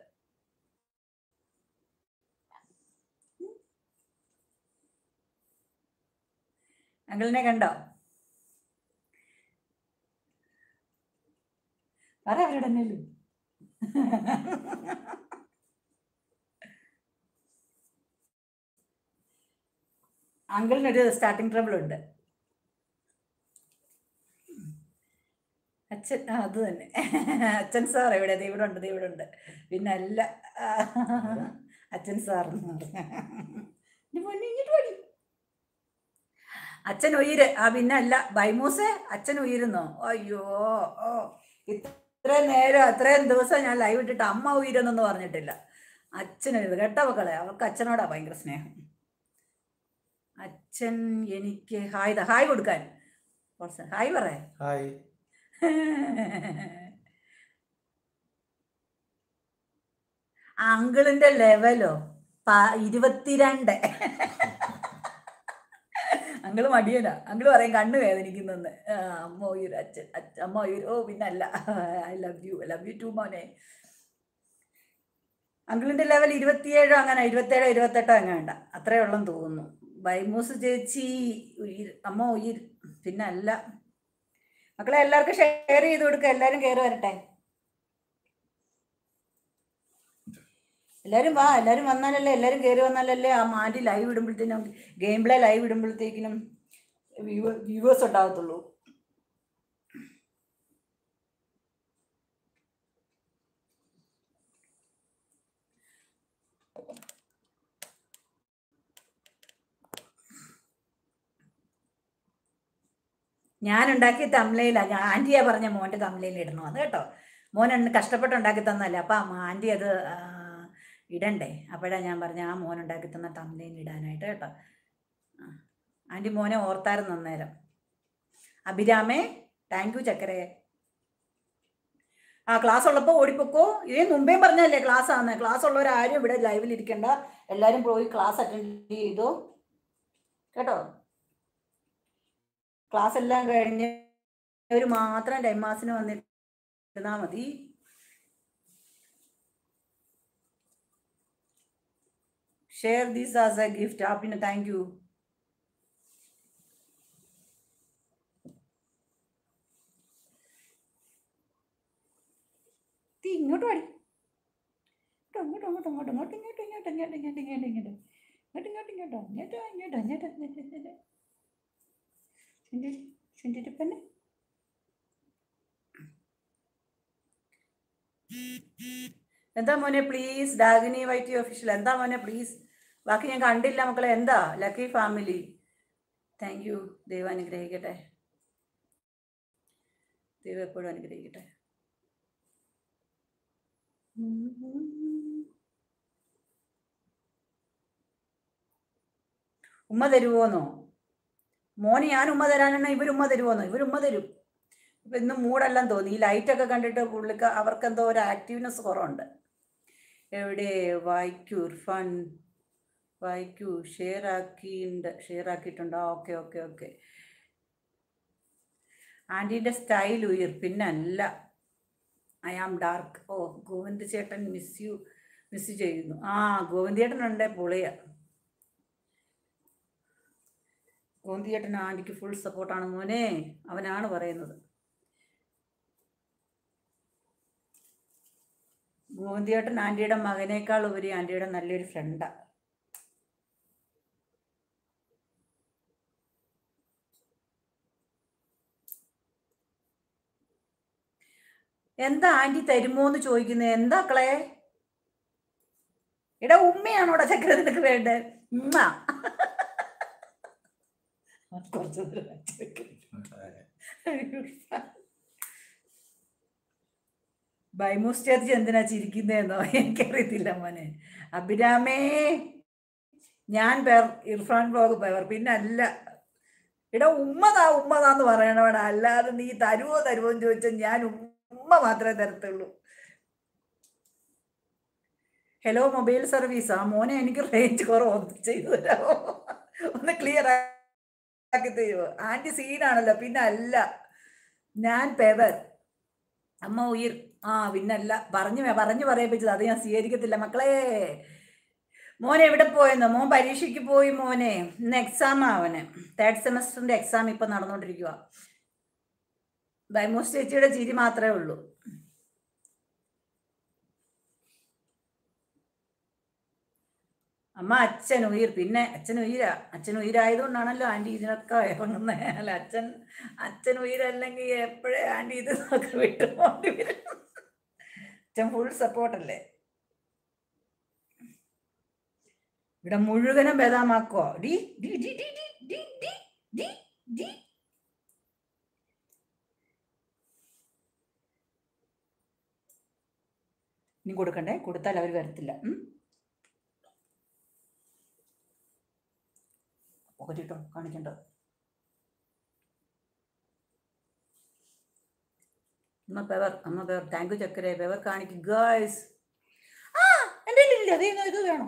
അങ്കിളിനെ കണ്ടോ പറ അവരുടെ തന്നെയല്ലോ അങ്കിളിനൊരു സ്റ്റാർട്ടിങ് ട്രബിൾ ഉണ്ട് അച്ഛൻ ആ അത് തന്നെ അച്ഛൻ സാർ എവിടെ ദേ ഇവിടെ ഉണ്ട് ദേ ഇവിടെ ഉണ്ട് പിന്നെ അല്ല ആ, അച്ഛൻ സാർ എന്ന് പറഞ്ഞ. ഇനി പൊന്നേ ഇങ്ങോട്ട് വാടി. അച്ഛൻ ഉയിര് ആ പിന്നെ അല്ല ബൈമൂസേ അച്ഛൻ ഉയിരുന്നോ അയ്യോ ഓ ഇത്രയും നേരം അത്രയും ദിവസം ഞാൻ ലൈവ് ഇട്ടിട്ട് അമ്മ ഉയരുന്നെന്ന് പറഞ്ഞിട്ടില്ല അച്ഛന് ഉയര് കേട്ടോ മക്കളെ അവൾക്ക് അച്ഛനോടാ ഭയങ്കര സ്നേഹം അച്ഛൻ എനിക്ക് ഹായ് ദാ ഹായ് കൊടുക്കാൻ കുറച്ച് ഹായ് പറയേ ഹായ് അങ്കിളിന്റെ ലെവലോ പ- ഇരുപത്തിരണ്ട് അങ്കിള് മടിയനാ അങ്കിള് പറയും കണ്ണ് വേദനിക്കുന്നെന്ന് ആ, അമ്മ ഉയർ അച്ഛൻ അച്ഛ അമ്മ ഉയർ ഓ പിന്നെ അല്ല I love you love you too മോനെ അങ്കിളിന്റെ ലെവൽ ഇരുപത്തിയേഴോ അങ്ങനെ ഇരുപത്തേഴോ ഇരുപത്തെട്ടോ അങ്ങനെ വേണ്ട അത്രേ ഉള്ളെന്ന് തോന്നുന്നു ബൈമൂസ് ചേച്ചി ഉയിർ അമ്മ ഉയിർ പിന്നെ അല്ല മക്കളെ എല്ലാവർക്കും ഷെയർ ചെയ്ത് കൊടുക്കുക എല്ലാവരും കയറി വരട്ടെ എല്ലാവരും വാ എല്ലാവരും വന്നാലല്ലേ എല്ലാവരും കയറി വന്നാലല്ലേ ആ മാറ്റി ലൈവ് ഇടുമ്പോഴത്തേനും ഗെയിം പ്ലേ ലൈവ് ഇടുമ്പോഴത്തേക്കിനും വ്യൂവേഴ്സ് ഉണ്ടാകത്തുള്ളൂ ഞാൻ ഉണ്ടാക്കിയ തമ്മിലയിലാണ് ഞാൻ ആൻറ്റിയാ പറഞ്ഞ മോൻ്റെ തമ്മിലയിൽ ഇടണമെന്ന് കേട്ടോ മോൻ ഉണ്ട് കഷ്ടപ്പെട്ട് ഉണ്ടാക്കി തന്നല്ലേ അപ്പം ആൻറ്റി അത് ആ, ഇടണ്ടേ അപ്പോഴാണ് ഞാൻ പറഞ്ഞ ആ മോൻ ഉണ്ടാക്കി തന്ന തമ്മിലയിൽ ഇടാനായിട്ട് കേട്ടോ ആ. ആൻറ്റി മോനെ ഓർത്തായിരുന്നു അന്നേരം അഭിരാമേ താങ്ക് യു ചക്കരേ ആ ക്ലാസ് ഉള്ളപ്പോൾ ഓടിപ്പോക്കോ ഇതേ മുമ്പേ പറഞ്ഞല്ലേ ക്ലാസ് ആണ് ക്ലാസ് ഉള്ളവരാരും ഇവിടെ ലൈവിൽ ഇരിക്കണ്ട എല്ലാവരും പോയി ക്ലാസ് അറ്റൻഡ് ചെയ്തോ കേട്ടോ ക്ലാസ് എല്ലാം കഴിഞ്ഞ് ഒരു മാത്രം ടൈം മാസിന് വന്നിരുന്നാൽ മതി share this as a gift ആ പിന്നെ താങ്ക് യു തീ ഇങ്ങോട്ട് പാടി അങ്ങോട്ട് അങ്ങോട്ട് അങ്ങോട്ട് അങ്ങോട്ട് ഇങ്ങോട്ട് ഇങ്ങോട്ട് ഇങ്ങോട്ട് ഇങ്ങോട്ട് ഇങ്ങോട്ട് ഇങ്ങോട്ട് ഇങ്ങോട്ട് ഇങ്ങോട്ട് ഇങ്ങോട്ട് ഇങ്ങോട്ട് ഇങ്ങോട്ട് ഇങ്ങോട്ട് ഇങ്ങോട്ട് ചുണ്ടിരിപ്പന്നെ എന്താ മോനെ പ്ലീസ് ഡാഗിനി വൈറ്റി ഒഫീഷ്യൽ എന്താ മോനെ പ്ലീസ് ബാക്കി ഞാൻ കണ്ടില്ല മക്കളെ എന്താ ലക്കി ഫാമിലി താങ്ക് യു ദൈവം അനുഗ്രഹിക്കട്ടെ ദൈവം എപ്പോഴും അനുഗ്രഹിക്കട്ടെ ഉമ്മ തരുവോന്നോ മോന് ഞാൻ ഉമ്മ തരാനാണ് ഇവർ ഉമ്മ തരുമോന്നോ ഇവർ ഉമ്മ തരും ഇപ്പം ഇന്ന് മൂടെല്ലാം തോന്നി ഈ ലൈറ്റൊക്കെ കണ്ടിട്ട് പുള്ളിക്ക് അവർക്കെന്തോ ഒരു ആക്റ്റീവ്നെസ് കുറവുണ്ട് എവിടെ വായിക്കൂ ഇർഫാൻ വായിക്കൂ ഷെയർ ആക്കിയിട്ടുണ്ട് ഷെയർ ആക്കിയിട്ടുണ്ടോ ഓക്കെ ഓക്കെ ഓക്കെ ആൻറ്റീൻ്റെ സ്റ്റൈൽ ഉയർ പിന്നെ അല്ല ഐ ആം ഡാർക്ക് ഓ ഗോവിന്ദ് ചേട്ടൻ മിസ് യു മിസ് ചെയ്യുന്നു ആ ഗോവിന്ദ് ചേട്ടനുണ്ട് പൊളിയ ഗോവിന്ദ് ചേട്ടൻ ആൻറ്റിക്ക് ഫുൾ സപ്പോർട്ടാണ് മോനെ അവനാണ് പറയുന്നത് ഗോവിന്ദ് ചേട്ടൻ ആൻറ്റിയുടെ മകനേക്കാൾ ഉപരി ആൻറ്റിയുടെ നല്ലൊരു ഫ്രണ്ടാണ് എന്താ ആന്റി തരുമോ എന്ന് ചോദിക്കുന്നത് എന്താ ക്കളെ എടാ ഉമ്മയാണോടാ ചക്കര നിനക്ക് വേണ്ടേ ഉമ്മ കുറച്ച് നേരം വെച്ച് വെക്ക്. ബൈമൂസ് ചേർച്ച് എന്തിനാ ചിരിക്കുന്നതെന്നോ എനിക്കറിയത്തില്ല മോനെ അഭിരാമേ ഞാൻ പേർ ഇർഫാൻ ബ്ലോഗ് പേർ പിന്നെ അല്ല എടാ ഉമ്മതാ ഉമ്മതാന്ന് പറയണവടാ അല്ലാതെ നീ തരുവോ തരുവോ എന്ന് ചോദിച്ചാൽ ഞാൻ ഉമ്മ മാത്രമേ തരത്തുള്ളൂ ഹലോ മൊബൈൽ സർവീസ് ആ മോനെ എനിക്ക് റേഞ്ച് കുറവ് ഒന്ന് ചെയ്തു തരാമോ ഒന്ന് ക്ലിയർ ആക്കി തരുമോ ആന്റി സീനാണല്ലോ പിന്നെ അല്ല ഞാൻ പെവർ അമ്മ ഉയിർ ആ പിന്നല്ല പറഞ്ഞു പറഞ്ഞു പറയിപ്പിച്ചത് അത് ഞാൻ സ്വീകരിക്കത്തില്ല മക്കളെ മോനെ എവിടെ പോയെന്നോ മോൻ പരീക്ഷയ്ക്ക് പോയി മോനെ ഇന്ന് എക്സാം അവന് തേർഡ് സെമസ്റ്ററിന്റെ എക്സാം ഇപ്പൊ നടന്നുകൊണ്ടിരിക്കുക ബൈമോസ് ചേച്ചിയുടെ ചിരി മാത്രമേ ഉള്ളൂ അമ്മ അച്ഛൻ ഉയിർ പിന്നെ അച്ഛൻ ഉയിരാ അച്ഛൻ ഉയിരായതുകൊണ്ടാണല്ലോ ആന്റി ഇതിനൊക്കെ ഇറങ്ങുന്നത് അല്ല അച്ഛൻ അച്ഛൻ ഉയരല്ലെങ്കിൽ എപ്പോഴേ ആന്റി ഇത് നോക്കി വിട്ടു പോണ്ടി വരും അച്ഛൻ ഫുൾ സപ്പോർട്ടല്ലേ ഇവിടെ മുഴുവനും ബദാമാക്കോ D D D D D D D D D ഇനി കൊടുക്കണ്ടേ കൊടുത്താൽ അവർ വരത്തില്ല ഉം? പോക്കറ്റിട്ടോ കാണിക്കണ്ട അമ്മ പെവർ അമ്മ പെവർ താങ്ക് യു ചക്കരെ പെവർ കാണിക്കും ഗേൾസ് ആ എൻ്റെ ഇല്ല അതേ ഇത് വേണം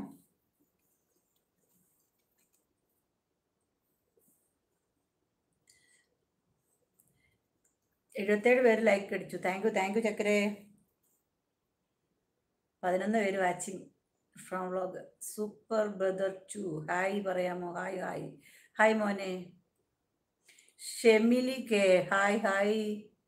എഴുപത്തേഴ് പേര് ലൈക്ക് അടിച്ചു താങ്ക് യു താങ്ക് യു ചക്കരെ പതിനൊന്ന് പേര് watching from vlog super brother to hi പറയാമോ ഹായ് ഹായ് ഹായ് മോനെ Shemili K hi hi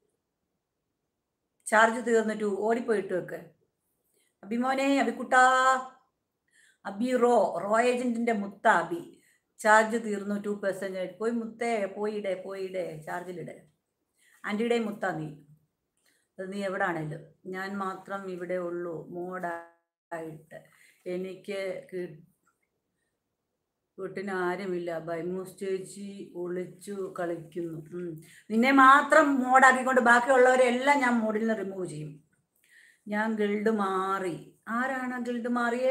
charge തീർന്നിട്ടു ഓടിപ്പോയിട്ട് വെക്ക് അഭിമോനെ അഭിക്കുട്ടാ അബി റോ റോ ഏജന്റിന്റെ മുത്ത അബി ചാർജ് തീർന്നു ടു പെർസെൻറ്റേജ് പോയി മുത്തേ പോയിടെ പോയിടെ ചാർജിലിടെ ആൻറ്റിയുടെ മുത്ത നീ അത് നീ എവിടാണേലും ഞാൻ മാത്രം ഇവിടെ ഉള്ളൂ മോഡായിട്ട് എനിക്ക് കി- വീട്ടിന് ആരുമില്ല ബൈമൂസ് ചേച്ചി ഒളിച്ചു കളിക്കുന്നു ഉം. നിന്നെ മാത്രം മോഡാക്കിക്കൊണ്ട് ബാക്കിയുള്ളവരെല്ലാം ഞാൻ മോഡിൽ നിന്ന് റിമൂവ് ചെയ്യും ഞാൻ ഗിൽഡ് മാറി ആരാണ് ഗിൽഡ് മാറിയേ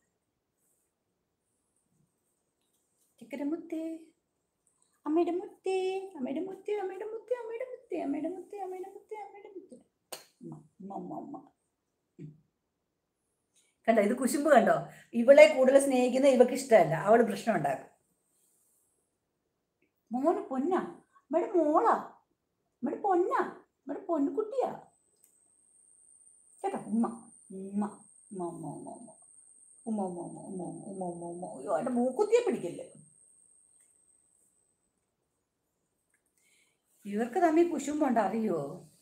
ചിക്കരമുത്തേ അമ്മയുടെ മുത്തേ അമ്മയുടെ മുത്തേ അമ്മയുടെ മുത്തേ അമ്മയുടെ മുത്തേ അമ്മയുടെ മുത്തേ അമ്മയുടെ മുത്തേ അമ്മയുടെ മുത്തേ ഉമ്മ ഉമ്മ ഉമ്മ ഉമ്മ ഉം. കണ്ടോ ഇത് കുശുമ്പ് കണ്ടോ ഇവളെ കൂടുതൽ സ്നേഹിക്കുന്ന ഇവക്ക് ഇഷ്ടമല്ല അവള് പ്രശ്നം ഉണ്ടാക്കും മോന് പൊന്നാ നമ്മുടെ മോളാ നമ്മുടെ പൊന്നാ നമ്മുടെ പൊന്നുകുട്ടിയാ കേട്ടോ ഉമ്മ ഉമ്മ ഉമ്മ ഉമ്മ ഉമ്മ ഉമ്മ ഉമ്മ ഉമ്മ ഉമ്മ ഉമ്മ ഉമ്മ ഉമ്മ ഉമ്മ അയ്യോ എൻ്റെ മൂക്കുത്തിയെ പിടിക്കല്ലേ ഇവർക്ക് തമ്മിൽ കുശുമ്പുണ്ട് അറിയോ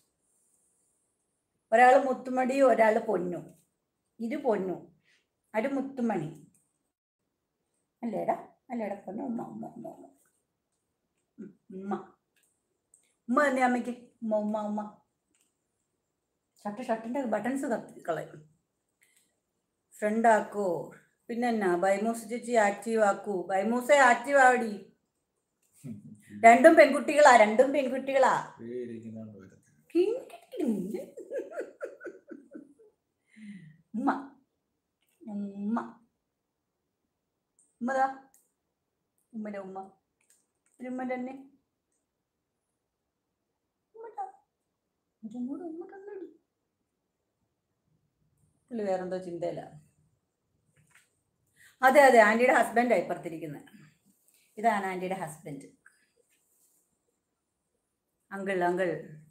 ഒരാൾ മുത്തുമടിയും ഒരാൾ പൊന്നും ഇത് പൊന്നു അത് മുത്തുമണി അല്ലേടാ അല്ലേടാ പൊന്നു ഉമ്മ ഉമ്മ ഉമ്മ ഉമ്മ ഉം, ഉമ്മ ഉമ്മ തന്നെ അമ്മയ്ക്ക് ഉമ്മ ഉമ്മ ഉമ്മ ഷർട്ട് ഷർട്ടിൻ്റെ ബട്ടൺസ് കത്തി കളയും ഫ്രണ്ട് ആക്കോ പിന്നെ എന്നാ ബൈമൂസ് ചേച്ചി ആക്റ്റീവ് ആക്കൂ ബൈമൂസെ ആക്റ്റീവ് ആവടി രണ്ടും പെൺകുട്ടികളാ രണ്ടും പെൺകുട്ടികളാ പേരിരിക്കുന്നതാണ് വരത്തില്ല. King king. ഉമ്മ ഉമ്മ ഉമ്മതാ ഉമ്മയുടെ ഉമ്മ ഒരു ഉമ്മ തന്നെ ഉമ്മടാ. ഇതും കൂടെ ഉമ്മ തന്നെടി. പുള്ളി വേറെന്തോ ചിന്തയില്ല അതെ അതെ ആൻറ്റിയുടെ ഹസ്ബൻഡാണ് ഇപ്പുറത്തിരിക്കുന്നത് ഇതാണ് ആൻറ്റിയുടെ ഹസ്ബൻഡ് അങ്കിൾ അങ്കിൾ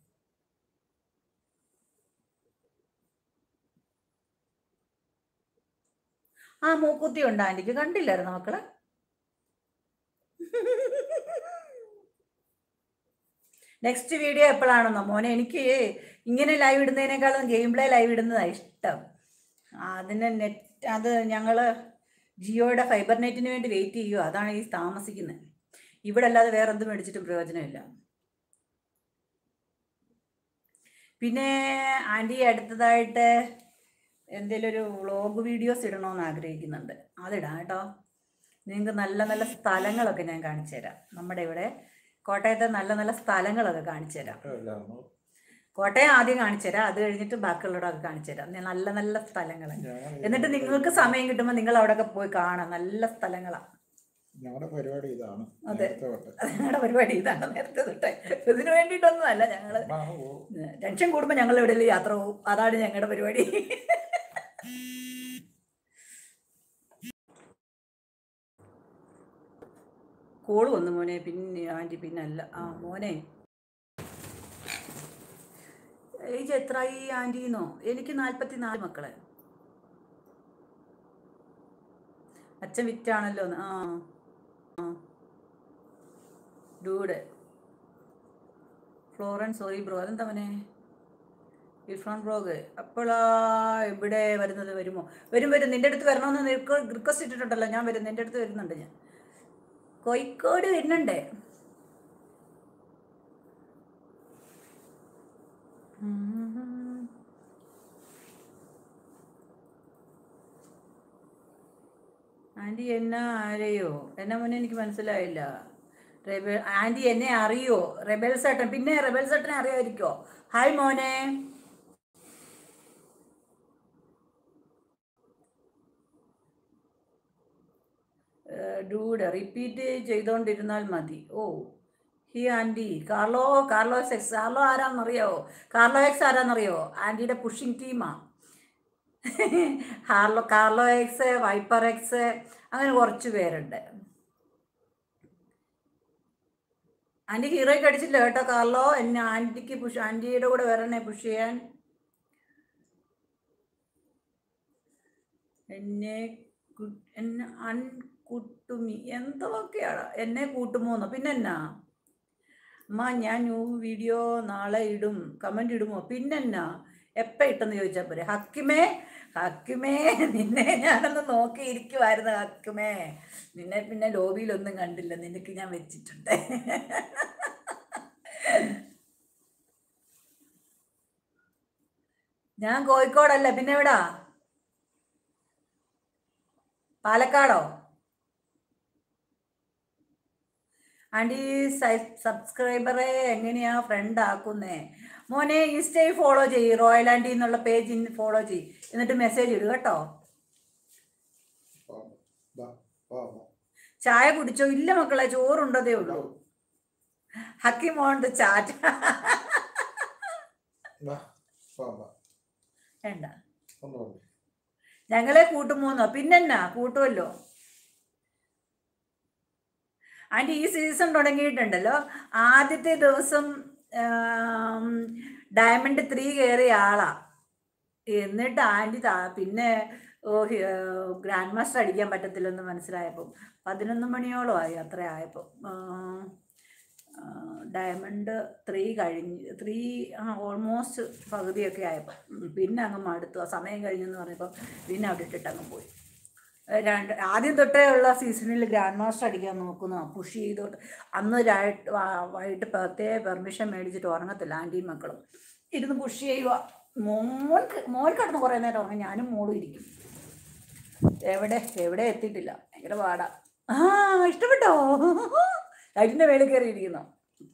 ആ മൂക്കുത്തി ഉണ്ട് ആൻറ്റിക്ക് കണ്ടില്ലായിരുന്നു മക്കളെ നെക്സ്റ്റ് വീഡിയോ എപ്പോഴാണെന്നോ മോനെ എനിക്ക് ഇങ്ങനെ ലൈവ് ഇടുന്നതിനേക്കാളും ഗെയിം പ്ലേ ലൈവ് ഇടുന്നതാണ് ഇഷ്ടം ആ, അതിന് നെറ്റ് അത് ഞങ്ങൾ ജിയോയുടെ ഫൈബർ നെറ്റിന് വേണ്ടി വെയിറ്റ് ചെയ്യുക അതാണ് ഈ താമസിക്കുന്നത് ഇവിടെ അല്ലാതെ വേറെ എന്ത് മേടിച്ചിട്ടും പ്രയോജനമില്ല പിന്നെ ആൻറ്റി അടുത്തതായിട്ട് എന്തെങ്കിലും ഒരു വ്ളോഗ് വീഡിയോസ് ഇടണമെന്ന് ആഗ്രഹിക്കുന്നുണ്ട് അതിടാം കേട്ടോ നിങ്ങൾക്ക് നല്ല നല്ല സ്ഥലങ്ങളൊക്കെ ഞാൻ കാണിച്ചു തരാം നമ്മുടെ ഇവിടെ കോട്ടയത്തെ നല്ല നല്ല സ്ഥലങ്ങളൊക്കെ കാണിച്ചു തരാം ഇല്ലായിരുന്നു. കോട്ടയം ആദ്യം കാണിച്ചു തരാം അത് കഴിഞ്ഞിട്ട് ബാക്കിയുള്ളവരൊക്കെ കാണിച്ചു തരാം ഞാൻ നല്ല നല്ല സ്ഥലങ്ങൾ ഞാൻ എന്നിട്ട് നിങ്ങൾക്ക് സമയം കിട്ടുമ്പോൾ നിങ്ങൾ അവിടെയൊക്കെ പോയി കാണാം നല്ല സ്ഥലങ്ങളാണ് ഞങ്ങളുടെ പരിപാടി ഇതാണ് അതെ. നേരത്തെ തൊട്ട്. ഞങ്ങളുടെ പരിപാടി ഇതാണ് നേരത്തെ തൊട്ടേ ഇതിന് വേണ്ടിയിട്ടൊന്നും അല്ല ഞങ്ങൾ അമ്മ അങ്ങ് പോവും. ടെൻഷൻ കൂടുമ്പോൾ ഞങ്ങൾ എവിടെയെങ്കിലും യാത്ര പോകും അതാണ് ഞങ്ങളുടെ പരിപാടി കോള് വന്നു മോനെ പിന്നെ ആൻറ്റി പിന്നല്ല ആ മോനെ ഏജ് എത്രയായി ആൻറ്റീന്നോ എനിക്ക് നാൽപ്പത്തി നാല് മക്കളെ അച്ഛൻ വിറ്റാണല്ലോ ആ ആ ഡൂഡ് ഫ്ലോറൻസ് സോറി ബ്രോ അതെന്താ മോനെ ഇർഫാൻ ബ്രോഗ് അപ്പോഴാ ഇവിടെ വരുന്നത് വരുമോ വരും വരും നിന്റെ അടുത്ത് വരണമെന്ന് റിക്വസ്റ്റ് ഇട്ടിട്ടുണ്ടല്ലോ ഞാൻ വരും നിന്റെ അടുത്ത് വരുന്നുണ്ട് ഞാൻ കോഴിക്കോട് വരുന്നുണ്ട് ആൻറ്റി എന്നെ ആരെയോ എന്നെ മുന്നേ എനിക്ക് മനസ്സിലായില്ല റെബൽ ആൻറ്റി എന്നെ അറിയോ റെബൽ സേട്ടൻ പിന്നെ റെബൽ സേട്ടനെ അറിയാമായിരിക്കോ ഹായ് മോനെ ഡൂഡ് റിപ്പീറ്റ് ചെയ്തുകൊണ്ടിരുന്നാൽ മതി ഓ hi aunty Carlo Carlo X Carlo ആരാന്നറിയാവോ കാർലോ എക്സ് ആരാന്നറിയോ ആൻറ്റിയുടെ പുഷിങ് ടീമാ Carlo Carlo X viper X അങ്ങനെ കുറച്ച് പേരുണ്ട് ആൻറ്റി ഹീറോയ്ക്ക് അടിച്ചില്ല കേട്ടോ കാർലോ എന്നെ ആൻറ്റിക്ക് പുഷ് ആൻറ്റിയുടെ കൂടെ വരണേ പുഷ് ചെയ്യാൻ എന്നെ കു- എന്നെ അൺകുട്ടുമി എന്തൊക്കെയാണ് എന്നെ കൂട്ടുമോന്നോ പിന്നെന്നാ അമ്മ ഞാൻ ന്യൂ വീഡിയോ നാളെ ഇടും കമൻ്റ് ഇടുമോ പിന്നെന്നാ എപ്പോൾ ഇട്ടെന്ന് ചോദിച്ചാൽ പോരെ ഹക്കിമേ ഹക്കിമേ നിന്നെ ഞാനൊന്ന് നോക്കിയിരിക്കുമായിരുന്നു ഹക്കിമേ നിന്നെ പിന്നെ ലോബിയിലൊന്നും കണ്ടില്ല നിനക്ക് ഞാൻ വെച്ചിട്ടുണ്ട് ഞാൻ കോഴിക്കോടല്ല പിന്നെ എവിടാ പാലക്കാടോ ആൻറ്റി സബ്സ്ക്രൈബറെ എങ്ങനെയാ ഫ്രണ്ട് ആക്കുന്നേ മോനെ ഇൻസ്റ്റയിൽ ഫോളോ ചെയ്യ് റോയൽ ആൻറ്റി എന്നുള്ള പേജ് ഫോളോ ചെയ്യ് എന്നിട്ട് മെസ്സേജ് ഇടുക കേട്ടോ വാ, വാ, വാ, വാ. ചായ കുടിച്ചോ ഇല്ല മക്കളെ ചോറുണ്ടതേ ഉള്ളൂ ഹക്കി മോണ്ട് ചാറ്റ് വാ, വാ, വാ. വേണ്ട ഒന്ന് വന്നേ. ഞങ്ങളെ കൂട്ടുമോന്നോ പിന്നെന്നാ കൂട്ടുമല്ലോ ആൻറ്റി ഈ സീസൺ തുടങ്ങിയിട്ടുണ്ടല്ലോ ആദ്യത്തെ ദിവസം ആം, ഡയമണ്ട് ത്രീ കയറിയ ആളാ എന്നിട്ട് ആൻറ്റി താ പിന്നെ ഓ ഹി- ഏ, ഗ്രാൻഡ് മാസ്റ്റർ അടിക്കാൻ പറ്റത്തില്ലെന്ന് മനസ്സിലായപ്പോൾ പതിനൊന്ന് മണിയോളം ആയി അത്ര ആയപ്പോൾ ഡയമണ്ട് ത്രീ കഴിഞ്ഞ് ത്രീ ആ ഓൾമോസ്റ്റ് പകുതിയൊക്കെ ആയപ്പോൾ ഉം, പിന്നെ അങ്ങ് മടുത്തു ആ സമയം കഴിഞ്ഞെന്ന് പറഞ്ഞപ്പോൾ പിന്നെ അവിടെ ഇട്ടിട്ട് അങ്ങ് പോയി ഏ, രണ്ട് ആദ്യം തൊട്ടേ ഉള്ള സീസണിൽ ഗ്രാൻഡ് മാസ്റ്റർ അടിക്കാൻ നോക്കുന്നു പുഷ് ചെയ്തോട്ട് അന്ന് രായിട്ട് വാ- വൈകിട്ട് പ്രത്യേക പെർമിഷൻ മേടിച്ചിട്ട് ഉറങ്ങത്തില്ല ആൻറ്റിയും മക്കളും ഇരുന്ന് പുഷ് ചെയ്യുക മോൻ മോൻ കിടന്ന് കുറേ നേരം ഉറങ്ങും ഞാനും മോളും ഇരിക്കും എവിടെ എവിടെ എത്തിയിട്ടില്ല ഭയങ്കര പാടാ ആ ഇഷ്ടപ്പെട്ടോ ലൈറ്റിൻ്റെ മേളിൽ കയറിയിരിക്കുന്നു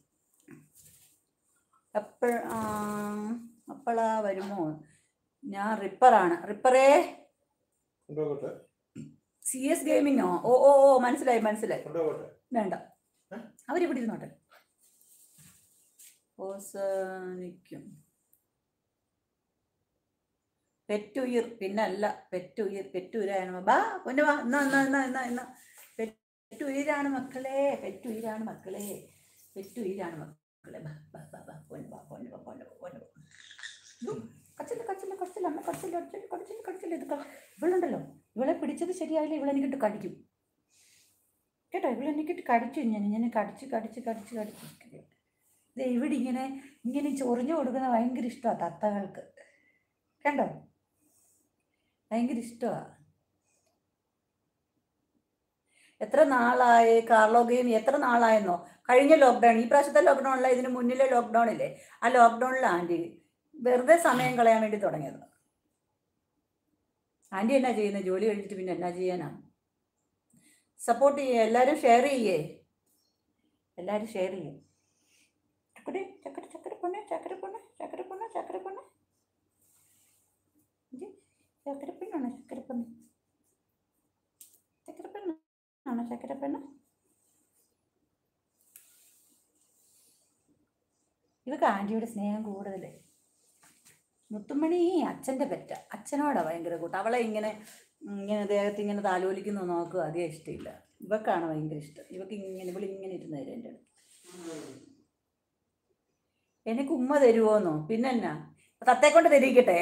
എപ്പോഴ അപ്പോഴാ വരുമോ ഞാൻ റിപ്പറാണ് റിപ്പറേ കൊണ്ടുപോകട്ടെ സി എസ് ഗെയിമിങ്ങോ ഓ ഓ ഓ മനസ്സിലായി മനസ്സിലായി കൊണ്ടുപോകട്ടെ വേണ്ട ഏ? അവരിവിടെ ഇരുന്നോട്ടെ ഓസനിക്കും പെറ്റുയിർ പിന്നല്ല പെറ്റുയിർ പെറ്റുയിരാണ് ബാ പൊന്നു വാ എന്നാ എന്നാ എന്നാ എന്നാ എന്നാ പെറ്റുയിരാണ് മക്കളെ പെറ്റുയിരാണ് മക്കളെ പെറ്റുയിരാണ് മക്കളെ ബാ ബാ ബാ ബാ പൊന്നു വാ പൊന്നു വാ പൊന്നു വാ പൊന്നു വാ യ്യോ, കടിച്ചില്ല കടിച്ചില്ല കടിച്ചില്ല അമ്മ കടിച്ചില്ല കടിച്ചില്ല കടിച്ചില്ല കടിച്ചില്ല ഇത് ക- ഇവളുണ്ടല്ലോ ഇവളെ പിടിച്ചത് ശരിയായില്ല ഇവളെനിക്കിട്ട് കടിക്കും കേട്ടോ ഇവളെനിക്കിട്ട് കടിച്ചു ഞാൻ ഞാൻ കടിച്ച് കടിച്ച് കടിച്ച് കടിച്ച് ഇത് ഇവിടെ ഇങ്ങനെ ഇങ്ങനെ ചൊറിഞ്ഞു കൊടുക്കുന്ന ഭയങ്കര ഇഷ്ടമാണ് തത്തകൾക്ക് കണ്ടോ ഭയങ്കര ഇഷ്ടമാണ് എത്ര നാളായി കാർലോ ഗെയിം എത്ര നാളായെന്നോ കഴിഞ്ഞ ലോക്ക്ഡൗൺ ഈ പ്രാവശ്യത്തെ ലോക്ക്ഡൗൺ അല്ല ഇതിന് മുന്നിലെ ലോക്ക്ഡൗൺ ഇല്ലേ ആ ലോക്ക്ഡൗണിൽ ആൻറ്റി വെറുതെ സമയം കളയാൻ വേണ്ടി തുടങ്ങിയത് ആൻറ്റി എന്നാ ചെയ്യുന്നത് ജോലി കഴിഞ്ഞിട്ട് പിന്നെ എന്നാ ചെയ്യാനാ സപ്പോർട്ട് ചെയ്യേ എല്ലാവരും ഷെയർ ചെയ്യേ എല്ലാവരും ഷെയർ ചെയ്യും ചക്കടി ചക്കര ചക്കര പൊണ്ണെ ചക്കര പൊണ്ണെ ചക്കര പൊണ്ണെ ചക്കര പൊണ്ണെ ചക്കര പെണ്ണാണ് ചക്കര പെണ്ണ് ചക്കര പെണ്ണാണ് ചക്കര പെണ്ണ് ഇവക്ക് ആൻറ്റിയുടെ സ്നേഹം കൂടുതലേ മുത്തുമണി അച്ഛൻ്റെ പെറ്റ അച്ഛനോടാ ഭയങ്കര കൂട്ടം അവളെ ഇങ്ങനെ ഇങ്ങനെ ദേഹത്ത് ഇങ്ങനെ താലോലിക്കുന്നു നോക്കുക അധികം ഇഷ്ടമില്ല ഇവക്കാണ് ഭയങ്കര ഇഷ്ടം ഇവക്ക് ഇങ്ങനെ ഇവള് ഇങ്ങനെ ഇരുന്ന് തരും എൻ്റെ അടുത്ത് എനിക്ക് ഉമ്മ തരുമോന്നോ പിന്നെന്നാ തത്തെ കൊണ്ട് തരിക്കട്ടെ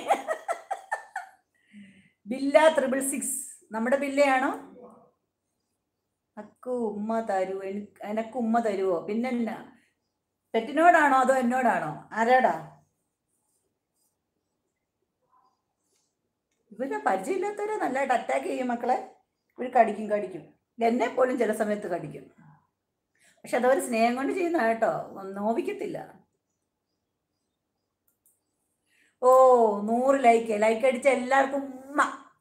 ബില്ല ത്രിപിൾ സിക്സ് നമ്മുടെ ബില്ലയാണോ അക്കു ഉമ്മ തരൂ എനിക്ക് എനക്ക് ഉമ്മ തരുമോ പിന്നെന്നാ പെറ്റിനോടാണോ അതോ എന്നോടാണോ ആരോടാ ഇവരെ പരിചയമില്ലാത്തവരെ നല്ലതായിട്ട് അറ്റാക്ക് ചെയ്യും മക്കളെ ഇവർ കടിക്കും കടിക്കും എന്നെ പോലും ചില സമയത്ത് കടിക്കും പക്ഷെ അതവർ സ്നേഹം കൊണ്ട് ചെയ്യുന്ന കേട്ടോ നോവിക്കത്തില്ല ഓ നൂറ് ലൈക്ക് ലൈക്ക് അടിച്ച എല്ലാവർക്കും ഉമ്മ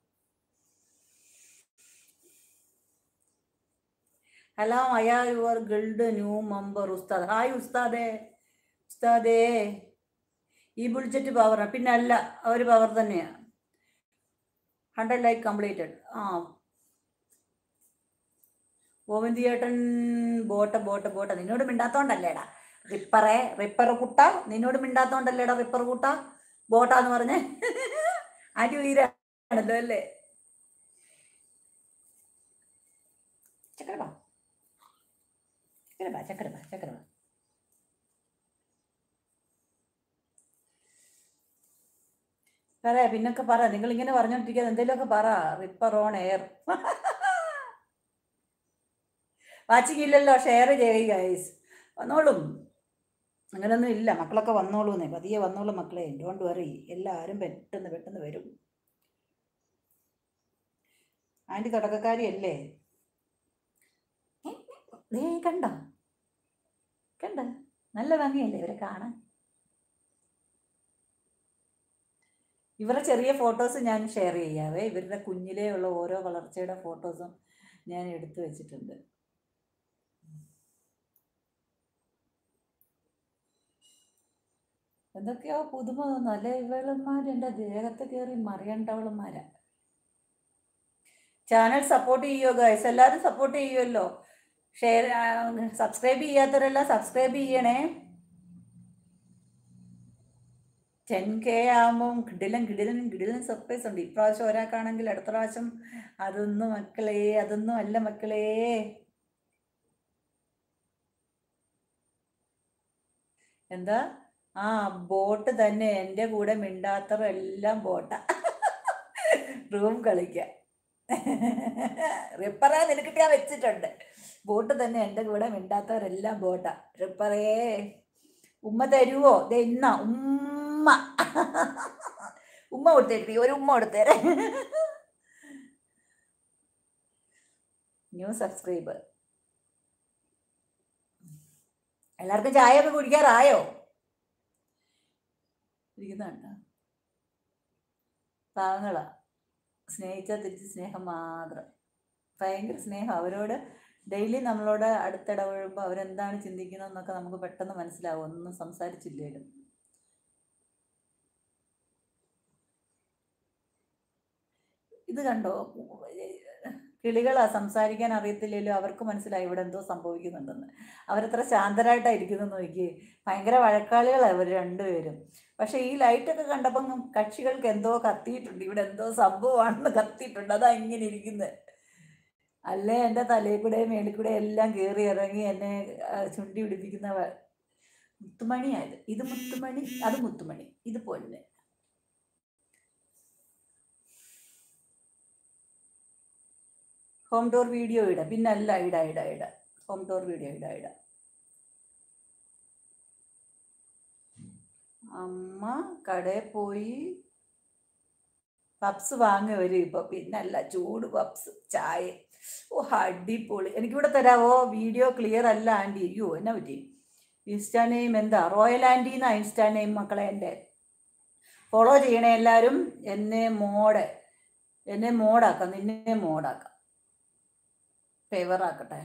ഹലോ അയാ യുവർ ഗിൽഡ് ന്യൂ മെമ്പർ ഉസ്താദ് ഹായ് ഉസ്താദേ ഉസ്താദേ ഈ ബുൾജറ്റ് പവറാണ് പിന്നെ അല്ല അവർ പവർ തന്നെയാണ് ഹൺഡ്രഡ് ലൈക്ക് കംപ്ലീറ്റഡ് ആ ഗോവിന്ദിയേട്ടൻ ബോട്ട ബോട്ട ബോട്ട നിന്നോട് മിണ്ടാത്തോണ്ടല്ലേടാ റിപ്പറെ റിപ്പർ കുട്ട നിന്നോട് മിണ്ടാത്തോണ്ടല്ലേടാ റിപ്പർ കുട്ട ബോട്ടാന്ന് പറഞ്ഞേ ആൻറ്റി ഉയരാണല്ലോ അല്ലേ ചക്കര വാ ചക്കര വാ ചക്കര വാ ചക്കര വാ പറ പിന്നൊക്കെ പറ നിങ്ങൾ ഇങ്ങനെ പറഞ്ഞോണ്ടിരിക്കാതെ എന്തെങ്കിലുമൊക്കെ പറ റിപ്പർ ഓൺ എയർ വാച്ചിങ് ഇല്ലല്ലോ ഷെയർ ചെയ്യുക ഗൈസ് വന്നോളും അങ്ങനെയൊന്നും ഇല്ല മക്കളൊക്കെ വന്നോളൂന്നേ പതിയെ വന്നോളൂ മക്കളെ ഡോണ്ട് വറി എല്ലാവരും പെട്ടെന്ന് പെട്ടെന്ന് വരും ആൻറ്റി തുടക്കക്കാരിയല്ലേ ദേ കണ്ടോ കണ്ട നല്ല ഭംഗിയല്ലേ ഇവരെ കാണാൻ ഇവരുടെ ചെറിയ ഫോട്ടോസ് ഞാൻ ഷെയർ ചെയ്യാവേ ഇവരുടെ കുഞ്ഞിലേ ഉള്ള ഓരോ വളർച്ചയുടെ ഫോട്ടോസും ഞാൻ എടുത്തു വെച്ചിട്ടുണ്ട് എന്തൊക്കെയോ പുതുമ തോന്നുന്നു അല്ലെ ഇവളന്മാർ എൻ്റെ ദേഹത്ത് കയറി മറിയണ്ടവളന്മാരാ ചാനൽ സപ്പോർട്ട് ചെയ്യുമോ ഗൈസ് എല്ലാവരും സപ്പോർട്ട് ചെയ്യുമല്ലോ ഷെയർ സബ്സ്ക്രൈബ് ചെയ്യാത്തവരെല്ലാം സബ്സ്ക്രൈബ് ചെയ്യണേ ടെൻ കെ ആകുമ്പം കിടിലൻ കിടിലൻ കിടിലൻ സർപ്രൈസ് ഉണ്ട് ഇപ്രാവശ്യം ഒരാൾക്കാണെങ്കിൽ അടുത്ത പ്രാവശ്യം അതൊന്നും മക്കളെ അതൊന്നും അല്ല മക്കളെ എന്താ ആ ബോട്ട് തന്നെ എൻ്റെ കൂടെ മിണ്ടാത്തവരെല്ലാം ബോട്ടാ റൂം കളിക്കാൻ റിപ്പറേ നിനക്കിട്ട് ഞാൻ വെച്ചിട്ടുണ്ട് ബോട്ട് തന്നെ എൻ്റെ കൂടെ മിണ്ടാത്തവരെല്ലാം ബോട്ടാ റിപ്പറേ ഉമ്മ തരുവോ ദേ ഇന്ന ഉമ്മ ഉമ്മ കൊടുത്തേരി ഒരു ഉമ്മ കൊടുത്തേരെ ന്യൂ സബ്സ്ക്രൈബർ എല്ലാവർക്കും ചായ ഒക്കെ കുടിക്കാറായോ ഇരിക്കുന്നുണ്ട് പാവങ്ങളാ സ്നേഹിച്ചാൽ തിരിച്ച് സ്നേഹം മാത്രം ഭയങ്കര സ്നേഹം അവരോട് ഡെയിലി നമ്മളോട് അടുത്തിടപഴകുമ്പോൾ അവരെന്താണ് ചിന്തിക്കുന്നതെന്നൊക്കെ നമുക്ക് പെട്ടെന്ന് മനസ്സിലാവും ഒന്നും സംസാരിച്ചില്ലേലും ഇത് കണ്ടോ കിളികളാ സംസാരിക്കാൻ അറിയത്തില്ലല്ലോ അവർക്ക് മനസ്സിലായി ഇവിടെ എന്തോ സംഭവിക്കുന്നുണ്ടെന്ന് അവരെത്ര ശാന്തരായിട്ടായിരിക്കുന്നു നോക്കി ഭയങ്കര വഴക്കാളികളാണ് ഇവർ രണ്ടുപേരും പക്ഷെ ഈ ലൈറ്റൊക്കെ കണ്ടപ്പം കക്ഷികൾക്ക് എന്തോ കത്തിയിട്ടുണ്ട് ഇവിടെ എന്തോ സംഭവമാണെന്ന് കത്തിയിട്ടുണ്ട് അതാ ഇങ്ങനെ ഇരിക്കുന്നത് അല്ലേ എൻ്റെ തലയിൽ കൂടെ മേളിൽ കൂടെ എല്ലാം കയറി ഇറങ്ങി എന്നെ ആ, ചുണ്ടി പിടിപ്പിക്കുന്ന വ- മുത്തുമണിയായത് ഇത് മുത്തുമണി അത് മുത്തുമണി ഇത് പൊന്ന് ഹോം ടൂർ വീഡിയോ ഇടാം പിന്നെ അല്ല ഇടാ ഇടാ ഇടാ ഹോം ടൂർ വീഡിയോ ഇടാ ഇടാ അമ്മ കടയിൽ പോയി പപ്സ് വാങ്ങി വരും ഇപ്പൊ പിന്നല്ല ചൂട് പപ്സ് ചായ ഓ അടിപൊളി എനിക്കിവിടെ തരാവോ വീഡിയോ ക്ലിയർ അല്ല ആൻറ്റി അയ്യോ എന്നാ പറ്റി ഇൻസ്റ്റാ നെയിം എന്താ റോയൽ ആൻറ്റി എന്നാ ഇൻസ്റ്റാ നെയിം മക്കളെ എൻ്റെ ഫോളോ ചെയ്യണേ എല്ലാവരും എന്നെ മോഡ് എന്നെ മോഡാക്കാം നിന്നെ മോഡാക്കാം ഫേവറാക്കട്ടെ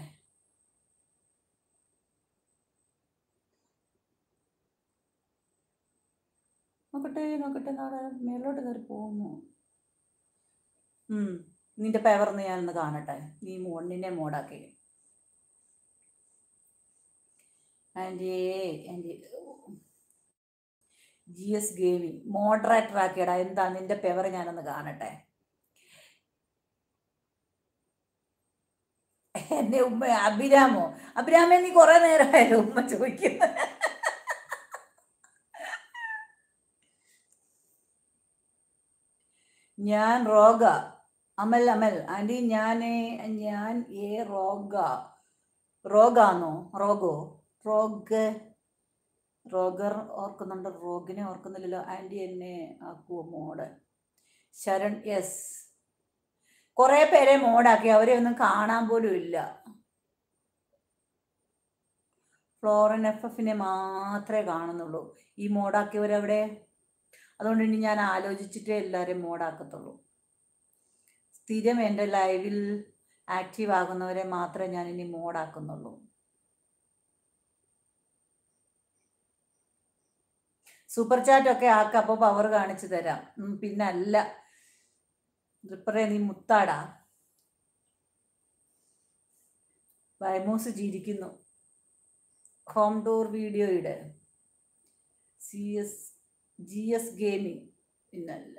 നോക്കട്ടെ നോക്കട്ടെ നാളെ മേലോട്ട് കയറി പോകുന്നു ഉം നിന്റെ പേവർന്ന് ഞാനൊന്ന് കാണട്ടെ നീ മോ നിന്നെ മോഡാക്കി aunty aunty G S gaming moderator ആക്കിയടാ എന്താ നിന്റെ പെവർ ഞാനൊന്ന് കാണട്ടെ എന്നെ ഉമ്മ അഭിരാമോ അഭിരാമേ നീ കുറെ നേരമായല്ലോ ഉമ്മ ചോദിക്കുന്നു ഞാൻ റോഗ അമൽ അമൽ ആൻറ്റി ഞാൻ ഞാൻ ഏ റോഗ റോഗാന്നോ റോഗോ റോഗ് റോഗർ ഓർക്കുന്നുണ്ട് റോഗിനെ ഓർക്കുന്നില്ലല്ലോ ആൻറ്റി എന്നെ ആക്കുവോ മോഡ് ശരൺ യെസ് കുറേ പേരെ മോഡാക്കി അവരെ ഒന്നും കാണാൻ പോലും ഇല്ല ഫ്ലോറൻ എഫ് എഫിനെ മാത്രമേ കാണുന്നുള്ളൂ ഈ മോഡാക്കിയവരവിടെ അതുകൊണ്ട് ഇനി ഞാൻ ആലോചിച്ചിട്ടേ എല്ലാവരെയും മോഡാക്കത്തുള്ളൂ സ്ഥിരം എൻ്റെ ലൈവിൽ ആക്റ്റീവ് ആകുന്നവരെ മാത്രമേ ഞാൻ ഇനി മോഡാക്കുന്നുള്ളൂ സൂപ്പർ ചാറ്റ് ഒക്കെ ആക്ക അപ്പോൾ പവർ കാണിച്ചു തരാം ഉം, പിന്നെ അല്ല റിപ്പറേ നീ മുത്താടാ വൈമോസ് ചിരിക്കുന്നു ഹോം ടൂർ വീഡിയോയുടെ C S G S gaming പിന്നല്ല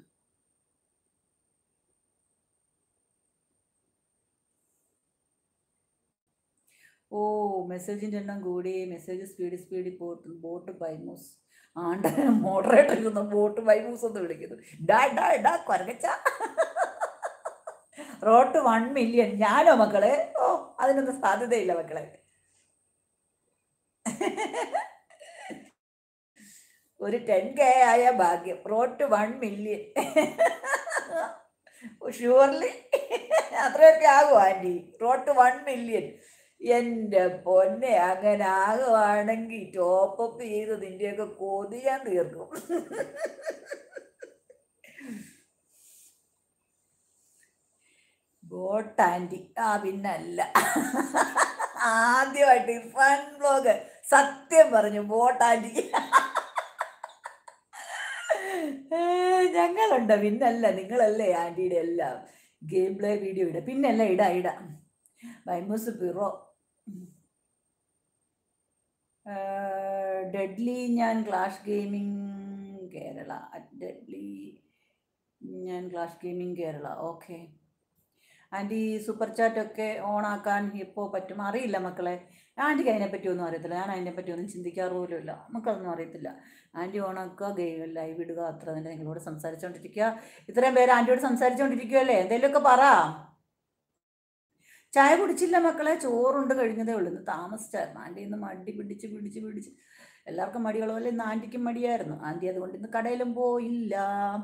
ഓ മെസ്സേജിൻ്റെ എണ്ണം കൂടി മെസ്സേജ് സ്പീഡ് സ്പീഡിൽ പോട്ട് ബോട്ട് ബൈമൂസ് ആണ്ട് മോഡറേറ്റർ ഇരുന്ന ബോട്ട് ബൈമൂസ് എന്ന് വിളിക്കുന്നു ഡാ ഡാ ഡാ കൊരകച്ച റോട്ട് വൺ മില്യൺ ഞാനോ മക്കളെ ഓ അതിനൊന്നും സാധ്യതയില്ല മക്കളെ ഒരു ടെൻ കെ ആയ ഭാഗ്യം റോട്ട് വൺ മില്യൺ ഷുവർലി അത്രയൊക്കെ ആകും ആൻറ്റി റോട്ട് വൺ മില്യൺ എൻ്റെ പൊന്നെ അങ്ങനെ ആകുവാണെങ്കിൽ ടോപ്പപ്പ് ചെയ്ത് നിൻ്റെയൊക്കെ കൊതി ഞാൻ തീർക്കും ബോട്ട് ആൻറ്റി ആ പിന്നല്ല ആദ്യമായിട്ട് ഇർഫാൻ ബ്ലോഗ് സത്യം പറഞ്ഞു ബോട്ട് ആൻറ്റി ഞങ്ങളുണ്ട് പിന്നല്ല നിങ്ങളല്ലേ ആൻറ്റിയുടെ എല്ലാം ഗെയിം പ്ലേ വീഡിയോ ഇട പിന്നല്ല ഇടാ ഇടാ ബൈമൂസ് പിറോ ഡെഡ്ലി ഞാൻ clash gaming Kerala at deadly ഞാൻ clash gaming Kerala okay aunty super ചാറ്റൊക്കെ ഓണാക്കാൻ ഇപ്പോൾ പറ്റും അറിയില്ല മക്കളെ ആൻറ്റിക്ക് അതിനെപ്പറ്റി ഒന്നും അറിയത്തില്ല ഞാൻ അതിനെപ്പറ്റി ഒന്നും ചിന്തിക്കാറ് പോലും ഇല്ല നമുക്കതൊന്നും അറിയത്തില്ല ആൻറ്റി ഓണാക്കുക ഗെയിം ലൈവ് ഇടുക അത്ര തന്നെ നിങ്ങളോട് സംസാരിച്ചുകൊണ്ടിരിക്കുക ഇത്രയും പേര് ആൻറ്റിയോട് സംസാരിച്ചുകൊണ്ടിരിക്കുകയല്ലേ എന്തെങ്കിലുമൊക്കെ പറ ചായ കുടിച്ചില്ല മക്കളെ ചോറുണ്ട് കഴിഞ്ഞതേ ഉള്ളൂ ഇന്ന് താമസിച്ചായിരുന്നു ആൻറ്റി ഇന്ന് മടി പിടിച്ച് പിടിച്ച് പിടിച്ച് എല്ലാവർക്കും മടിയുള്ള പോലെ ഇന്ന് ആൻറ്റിക്കും മടിയായിരുന്നു ആൻറ്റി അതുകൊണ്ട് ഇന്ന് കടയിലും പോയില്ല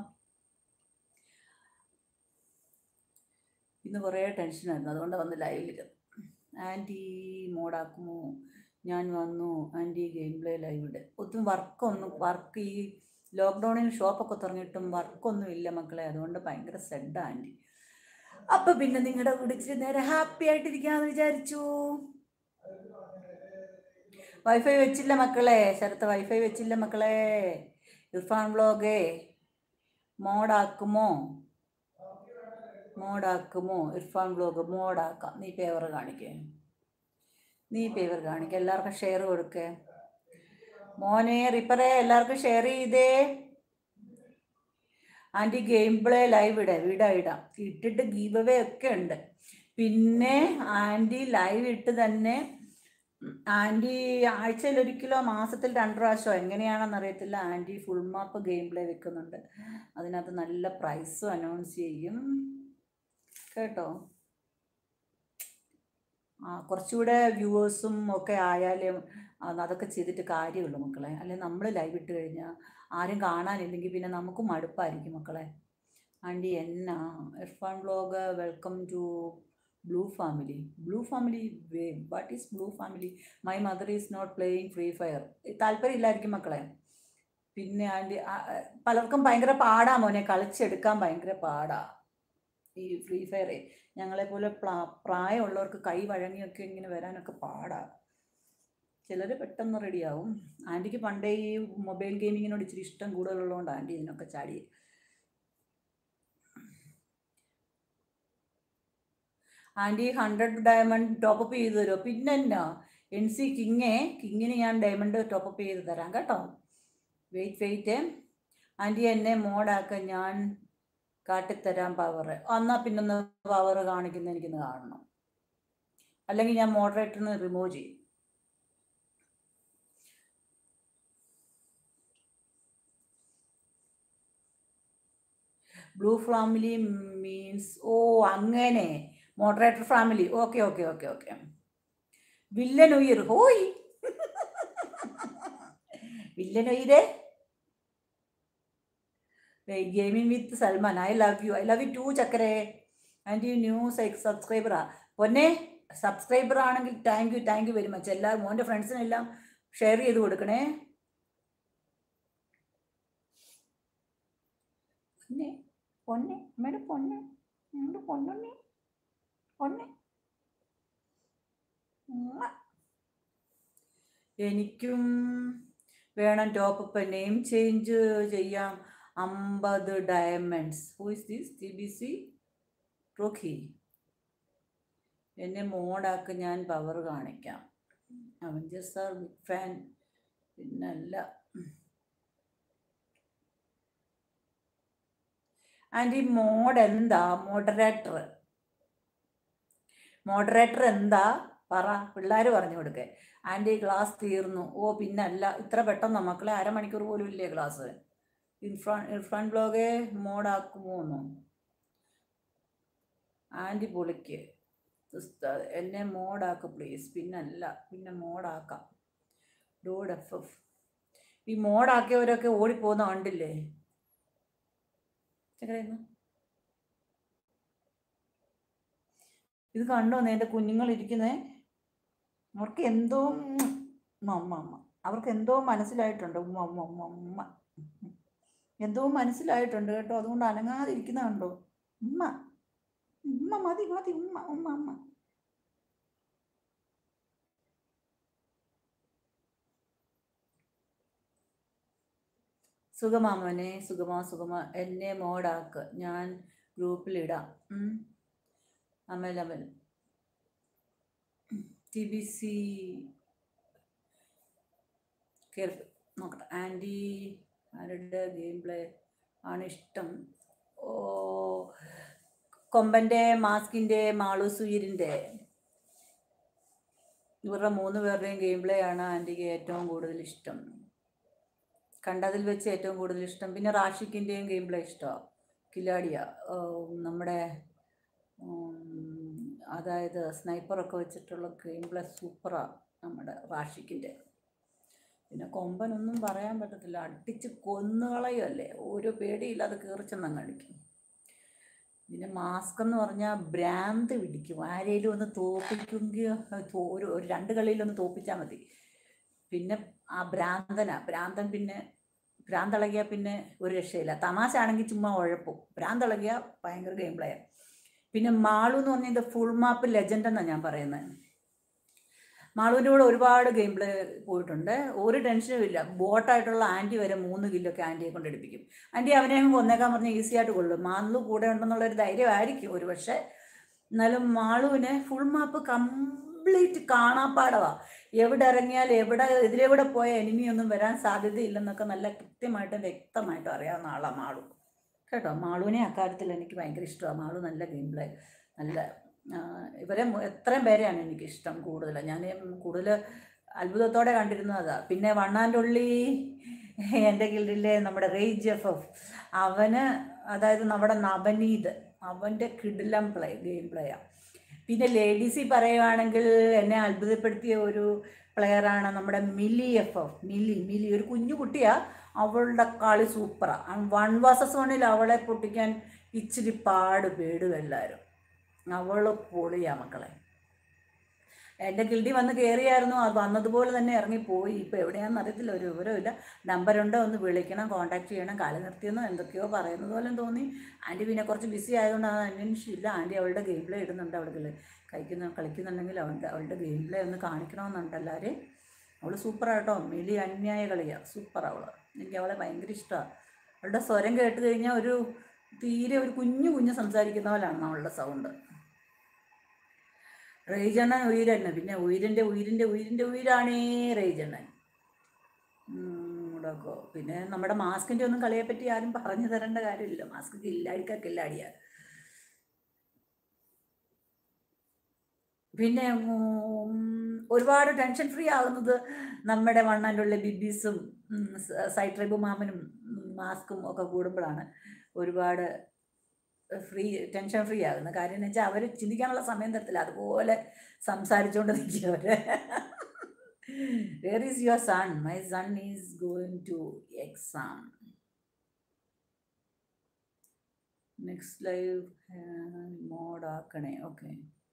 ഇന്ന് കുറേ ടെൻഷനായിരുന്നു അതുകൊണ്ട് വന്ന് ലൈവിലിരുന്നു ആൻറ്റി മോഡാക്കുമോ ഞാൻ വന്നു ആൻറ്റി ഗെയിം പ്ലേ ലൈവിഡ് ഒത്തും വർക്കൊന്നും വർക്ക് ഈ ലോക്ക്ഡൗണിൽ ഷോപ്പൊക്കെ തുറന്നിട്ടും വർക്കൊന്നും ഇല്ല മക്കളെ അതുകൊണ്ട് ഭയങ്കര സെഡ് ആൻറ്റി അപ്പൊ പിന്നെ നിങ്ങളുടെ വിളിച്ച് നേരെ ഹാപ്പി ആയിട്ടിരിക്കാന്ന് വിചാരിച്ചു വൈഫൈ വെച്ചില്ല മക്കളെ ശരത്ത് വൈഫൈ വെച്ചില്ല മക്കളെ ഇർഫാൻ വ്ളോഗേ മോഡാക്കുമോ മോഡാക്കുമോ ഇർഫാൻ വ്ളോഗ് മോഡാക്കാം നീ പേവർ കാണിക്കേ നീ പേവർ കാണിക്ക എല്ലാവർക്കും ഷെയർ കൊടുക്കേ മോനെ റിപ്പറേ എല്ലാവർക്കും ഷെയർ ചെയ്തേ ആൻറ്റി ഗെയിം പ്ലേ ലൈവ് ഇടാം ഇടാം ഇടാം ഇട്ടിട്ട് ഗീവ് അവേ ഒക്കെ ഉണ്ട് പിന്നെ ആൻറ്റി ലൈവ് ഇട്ട് തന്നെ ആൻറ്റി ആഴ്ചയിൽ ഒരിക്കലോ മാസത്തിൽ രണ്ട് പ്രാവശ്യമോ എങ്ങനെയാണെന്ന് അറിയത്തില്ല aunty full map game play വെക്കുന്നുണ്ട് അതിനകത്ത് നല്ല പ്രൈസും അനൗൺസ് ചെയ്യും കേട്ടോ ആ കുറച്ചുകൂടെ വ്യൂവേഴ്സും ഒക്കെ ആയാലും അത് അതൊക്കെ ചെയ്തിട്ട് കാര്യമുള്ളൂ മക്കളെ അല്ലെങ്കിൽ നമ്മൾ ലൈവ് ഇട്ട് കഴിഞ്ഞാൽ ആരും കാണാനില്ലെങ്കിൽ പിന്നെ നമുക്ക് മടുപ്പായിരിക്കും മക്കളെ ആൻറ്റി എന്നാ Irfan vlog welcome to blue family blue family what is blue family my mother is not playing free fire താല്പര്യമില്ലായിരിക്കും മക്കളെ പിന്നെ ആൻറ്റി പലർക്കും ഭയങ്കര പാടാ മോനെ കളിച്ചെടുക്കാൻ ഭയങ്കര പാടാ ഈ ഫ്രീ ഫയർ ഞങ്ങളെ പോലെ പ്രായമുള്ളവർക്ക് കൈ വഴങ്ങിയൊക്കെ ഇങ്ങനെ വരാനൊക്കെ പാടാ ചിലർ പെട്ടെന്ന് റെഡിയാവും ആൻറ്റിക്ക് പണ്ടേ ഈ മൊബൈൽ ഗെയിമിങ്ങിനോട് ഇച്ചിരി ഇഷ്ടം കൂടുതലുള്ളതുകൊണ്ട് ആൻറ്റി ഇതിനൊക്കെ ചാടി ആൻറ്റി ഹൺഡ്രഡ് ഡയമണ്ട് ടോപ്പപ്പ് ചെയ്ത് തരുമോ പിന്നെ എന്നാ എൻ സി കിങ്ങേ കിങ്ങിന് ഞാൻ ഡയമണ്ട് ടോപ്പപ്പ് ചെയ്ത് തരാം കേട്ടോ വെയിറ്റ് വെയിറ്റ് ആൻറ്റി എന്നെ മോഡാക്കാൻ ഞാൻ കാട്ടിത്തരാം പവർ എന്നാൽ പിന്നൊന്ന് പവർ കാണിക്കുന്ന എനിക്കൊന്ന് കാണണം അല്ലെങ്കിൽ ഞാൻ മോഡറേറ്ററിന് റിമൂവ് ചെയ്യും ബ്ലൂ ഫാമിലി മീൻസ് ഓ അങ്ങനെ moderator family okay okay okay okay villain ഉയർ ഹോയ് വില്ലൻ ഉയരേ gaming with Salman I love you I love you too ചക്കരേ ആൻഡ് യു ന്യൂ സബ്സ്ക്രൈബറാ പൊന്നെ സബ്സ്ക്രൈബർ ആണെങ്കിൽ thank you thank you very much എല്ലാ മോൻ്റെ ഫ്രണ്ട്സിനെല്ലാം ഷെയർ ചെയ്ത് കൊടുക്കണേ പൊന്നെ പൊന്നെ അമ്മയുടെ പൊന്നെ നമ്മുടെ പൊന്നുണ്ണി പൊന്നെ ഉമ്മ. എനിക്കും വേണം ടോപ്പ് നെയിം ചേഞ്ച് ചെയ്യാം അമ്പത് diamonds who is this T B C Rocky എന്നെ മോഡാക്ക് ഞാൻ പവർ കാണിക്കാം അവഞ്ചേഴ്സ് ആർ ബിഗ് ഫാൻ പിന്നല്ല ആൻഡ് ഈ മോഡ് എന്താ മോഡറേറ്റർ മോഡറേറ്റർ എന്താ പറ പിള്ളേർ പറഞ്ഞു കൊടുക്കേ ആൻറ്റി ക്ലാസ് തീർന്നു ഓ പിന്നല്ല ഇത്ര പെട്ടെന്ന് മക്കളെ അരമണിക്കൂർ പോലും ഇല്ലേ ക്ലാസ് ഇൻഫ്രാൻ ഇർഫാൻ ബ്ലോഗെ മോഡാക്കുമോന്നു ആൻറ്റി പൊളിക്ക് ഉസ്താദ് എന്നെ മോഡാക്ക് പ്ലീസ് പിന്നല്ല പിന്നെ മോഡാക്കാം ഡോഡ് എഫ് എഫ് ഈ മോഡാക്കിയവരൊക്കെ ഓടിപ്പോകുന്ന കണ്ടില്ലേ ചക്കരയുന്നു ഇത് കണ്ടോ എൻ്റെ കുഞ്ഞുങ്ങൾ ഇരിക്കുന്നേ അവർക്ക് എന്തോ ഉമ്മ അമ്മ അമ്മ അവർക്ക് എന്തോ മനസ്സിലായിട്ടുണ്ട് ഉമ്മ ഉമ്മ ഉമ്മ ഉമ്മ എന്തോ മനസ്സിലായിട്ടുണ്ട് കേട്ടോ അതുകൊണ്ട് അനങ്ങാതിരിക്കുന്ന കണ്ടോ ഉമ്മ ഉമ്മ മതി മതി ഉമ്മ ഉമ്മ ഉമ്മ സുഖമാ മോനെ സുഖമാ സുഖമാ എന്നെ മോഡാക്ക് ഞാൻ ഗ്രൂപ്പിലിടാം ഉം. Amal Amal T B C കേൾപ്പ് നോക്കട്ടെ ആൻറ്റി ആരുടെ ഗെയിം പ്ലേ ആണ് ഇഷ്ടം ഓ കൊമ്പൻ്റെ മാസ്കിൻ്റെ മാളു സുയിരിൻ്റെ ഇവരുടെ മൂന്ന് പേരുടെയും ഗെയിം പ്ലേ ആണ് ആൻറ്റിക്ക് ഏറ്റവും കൂടുതൽ ഇഷ്ടം കണ്ടതിൽ വെച്ച് ഏറ്റവും കൂടുതൽ ഇഷ്ടം പിന്നെ റാഷിക്കിൻ്റെയും ഗെയിം പ്ലേ ഇഷ്ടമാണ് കിലാടിയ നമ്മുടെ ഉം, അതായത് സ്നൈപ്പറൊക്കെ വെച്ചിട്ടുള്ള ഗെയിം പ്ലേ സൂപ്പറാണ് നമ്മുടെ റാഷിക്കിൻ്റെ പിന്നെ കൊമ്പനൊന്നും പറയാൻ പറ്റത്തില്ല അടിച്ച് കൊന്നുകളയുമല്ലേ ഒരു പേടിയില്ലാതെ കീറിച്ചെണ്ണം കാണിക്കും പിന്നെ മാസ്ക് എന്ന് പറഞ്ഞാൽ ഭ്രാന്ത് പിടിക്കും ആരെങ്കിലും ഒന്ന് തോപ്പിക്കുമെങ്കിൽ തോ- ഒരു ഒരു രണ്ട് കളിയിലൊന്ന് തോപ്പിച്ചാൽ മതി പിന്നെ ആ ഭ്രാന്തനാ ഭ്രാന്തൻ പിന്നെ ഭ്രാന്തളകിയാൽ പിന്നെ ഒരു രക്ഷയില്ല തമാശ ആണെങ്കിൽ ചുമ്മാ ഉഴപ്പും ഭ്രാന്തളകിയ ഭയങ്കര ഗെയിം പ്ലെയർ പിന്നെ മാളു എന്ന് പറഞ്ഞാൽ ഫുൾ മാപ്പ് ലെജൻഡ് എന്നാണ് ഞാൻ പറയുന്നത് മാളുവിൻ്റെ കൂടെ ഒരുപാട് ഗെയിം പ്ലേ പോയിട്ടുണ്ട് ഒരു ടെൻഷനും ഇല്ല ബോട്ടായിട്ടുള്ള ആൻറ്റി വരെ മൂന്ന് കില്ലൊക്കെ ആൻറ്റിയെ കൊണ്ട് എടുപ്പിക്കും ആൻറ്റി അവനെ അങ്ങ് കൊന്നേക്കാൻ പറഞ്ഞാൽ ഈസി ആയിട്ട് കൊള്ളും മാളു കൂടെ ഉണ്ടെന്നുള്ളൊരു ധൈര്യമായിരിക്കും ഒരു പക്ഷേ എന്നാലും മാളുവിന് ഫുൾ മാപ്പ് കംപ്ലീറ്റ് കാണാപ്പാടവാ എവിടെ ഇറങ്ങിയാൽ എവിടെ ഇതിലെവിടെ പോയ എനിമിയൊന്നും വരാൻ സാധ്യതയില്ലെന്നൊക്കെ നല്ല കൃത്യമായിട്ടും വ്യക്തമായിട്ടും അറിയാവുന്ന ആളാണ് മാളു കേട്ടോ മാളുവിനെ അക്കാര്യത്തിൽ എനിക്ക് ഭയങ്കര ഇഷ്ടമാണ് മാളു നല്ല ഗെയിം പ്ലേ നല്ല ആ, ഇവരെ മു- എത്രയും പേരെയാണ് എനിക്ക് ഇഷ്ടം കൂടുതൽ ഞാൻ കൂടുതൽ അത്ഭുതത്തോടെ കണ്ടിരുന്നത് അതാ പിന്നെ വണ്ണാൻ്റെ എൻ്റെ ഗിൽഡിലെ നമ്മുടെ റേജ് എഫ് എഫ് അവന് അതായത് നമ്മുടെ നവനീത് അവൻ്റെ കിടിലം പ്ലേ ഗെയിം പ്ലേയാണ് പിന്നെ ലേഡീസിൽ പറയുവാണെങ്കിൽ എന്നെ അത്ഭുതപ്പെടുത്തിയ ഒരു പ്ലെയറാണ് നമ്മുടെ മിലി എഫ് എഫ് മിലി മിലി ഒരു കുഞ്ഞു കുട്ടിയാ അവളുടെ കളി സൂപ്പറാണ് വൺ വേഴ്സസ് വണ്ണിൽ അവളെ പൊട്ടിക്കാൻ ഇച്ചിരി പാട് പേടും എല്ലാവരും അവൾ പൊളിയാ മക്കളെ എൻ്റെ ഗിൽഡി വന്ന് കയറിയായിരുന്നു അത് വന്നതുപോലെ തന്നെ ഇറങ്ങിപ്പോയി ഇപ്പോൾ എവിടെയാണെന്ന് അറിയത്തില്ല ഒരു വിവരമില്ല നമ്പറുണ്ടോ ഒന്ന് വിളിക്കണം കോൺടാക്ട് ചെയ്യണം കളി നിർത്തിയെന്നോ എന്തൊക്കെയോ പറയുന്നത് പോലെ തോന്നി ആൻറ്റി പിന്നെ കുറച്ച് ബിസി ആയതുകൊണ്ട് അത് അന്വേഷിച്ചില്ല ആൻറ്റി അവളുടെ ഗെയിം പ്ലേ ഇടുന്നുണ്ട് അവളുടെ കഴിക്കുന്ന കളിക്കുന്നുണ്ടെങ്കിൽ അവളുടെ അവളുടെ ഗെയിം പ്ലേ ഒന്ന് കാണിക്കണമെന്നുണ്ട് എല്ലാവരും അവൾ സൂപ്പറാട്ടോ മിലി അന്യായ കളിയാണ് സൂപ്പർ അവൾ എനിക്ക് അവളെ ഭയങ്കര ഇഷ്ടമാണ് അവളുടെ സ്വരം കേട്ട് കഴിഞ്ഞാൽ ഒരു തീരെ ഒരു കുഞ്ഞു കുഞ്ഞ് സംസാരിക്കുന്ന പോലെയാണ് അവളുടെ സൗണ്ട് റേജണ്ണൻ ഉയരണ്ണൻ പിന്നെ ഉയരിൻ്റെ ഉയരിൻ്റെ ഉയരിൻ്റെ ഉയരാണേ റേജണ്ണൻ മുടക്കോ പിന്നെ നമ്മുടെ മാസ്കിൻ്റെ ഒന്നും കളിയെ പറ്റി ആരും പറഞ്ഞു തരേണ്ട കാര്യമില്ല മാസ്ക് കില്ലാടിക്ക കില്ലാടിയാ പിന്നെ ഉം, ഒരുപാട് ടെൻഷൻ ഫ്രീ ആകുന്നത് നമ്മുടെ വണ്ണാൻ്റെ ബിബീസും സൈട്രൈബ് മാമനും ഉം, മാസ്കും ഒക്കെ കൂടുമ്പോഴാണ് ഒരുപാട് ഫ്രീ ടെൻഷൻ ഫ്രീ ആകുന്നത് കാര്യം എന്ന് വെച്ചാൽ അവർ ചിന്തിക്കാനുള്ള സമയം തരത്തില്ല അതുപോലെ സംസാരിച്ചുകൊണ്ട് നിൽക്കും അവർ where is your son my son is going to exam next live മോഡാക്കണേ ഓക്കെ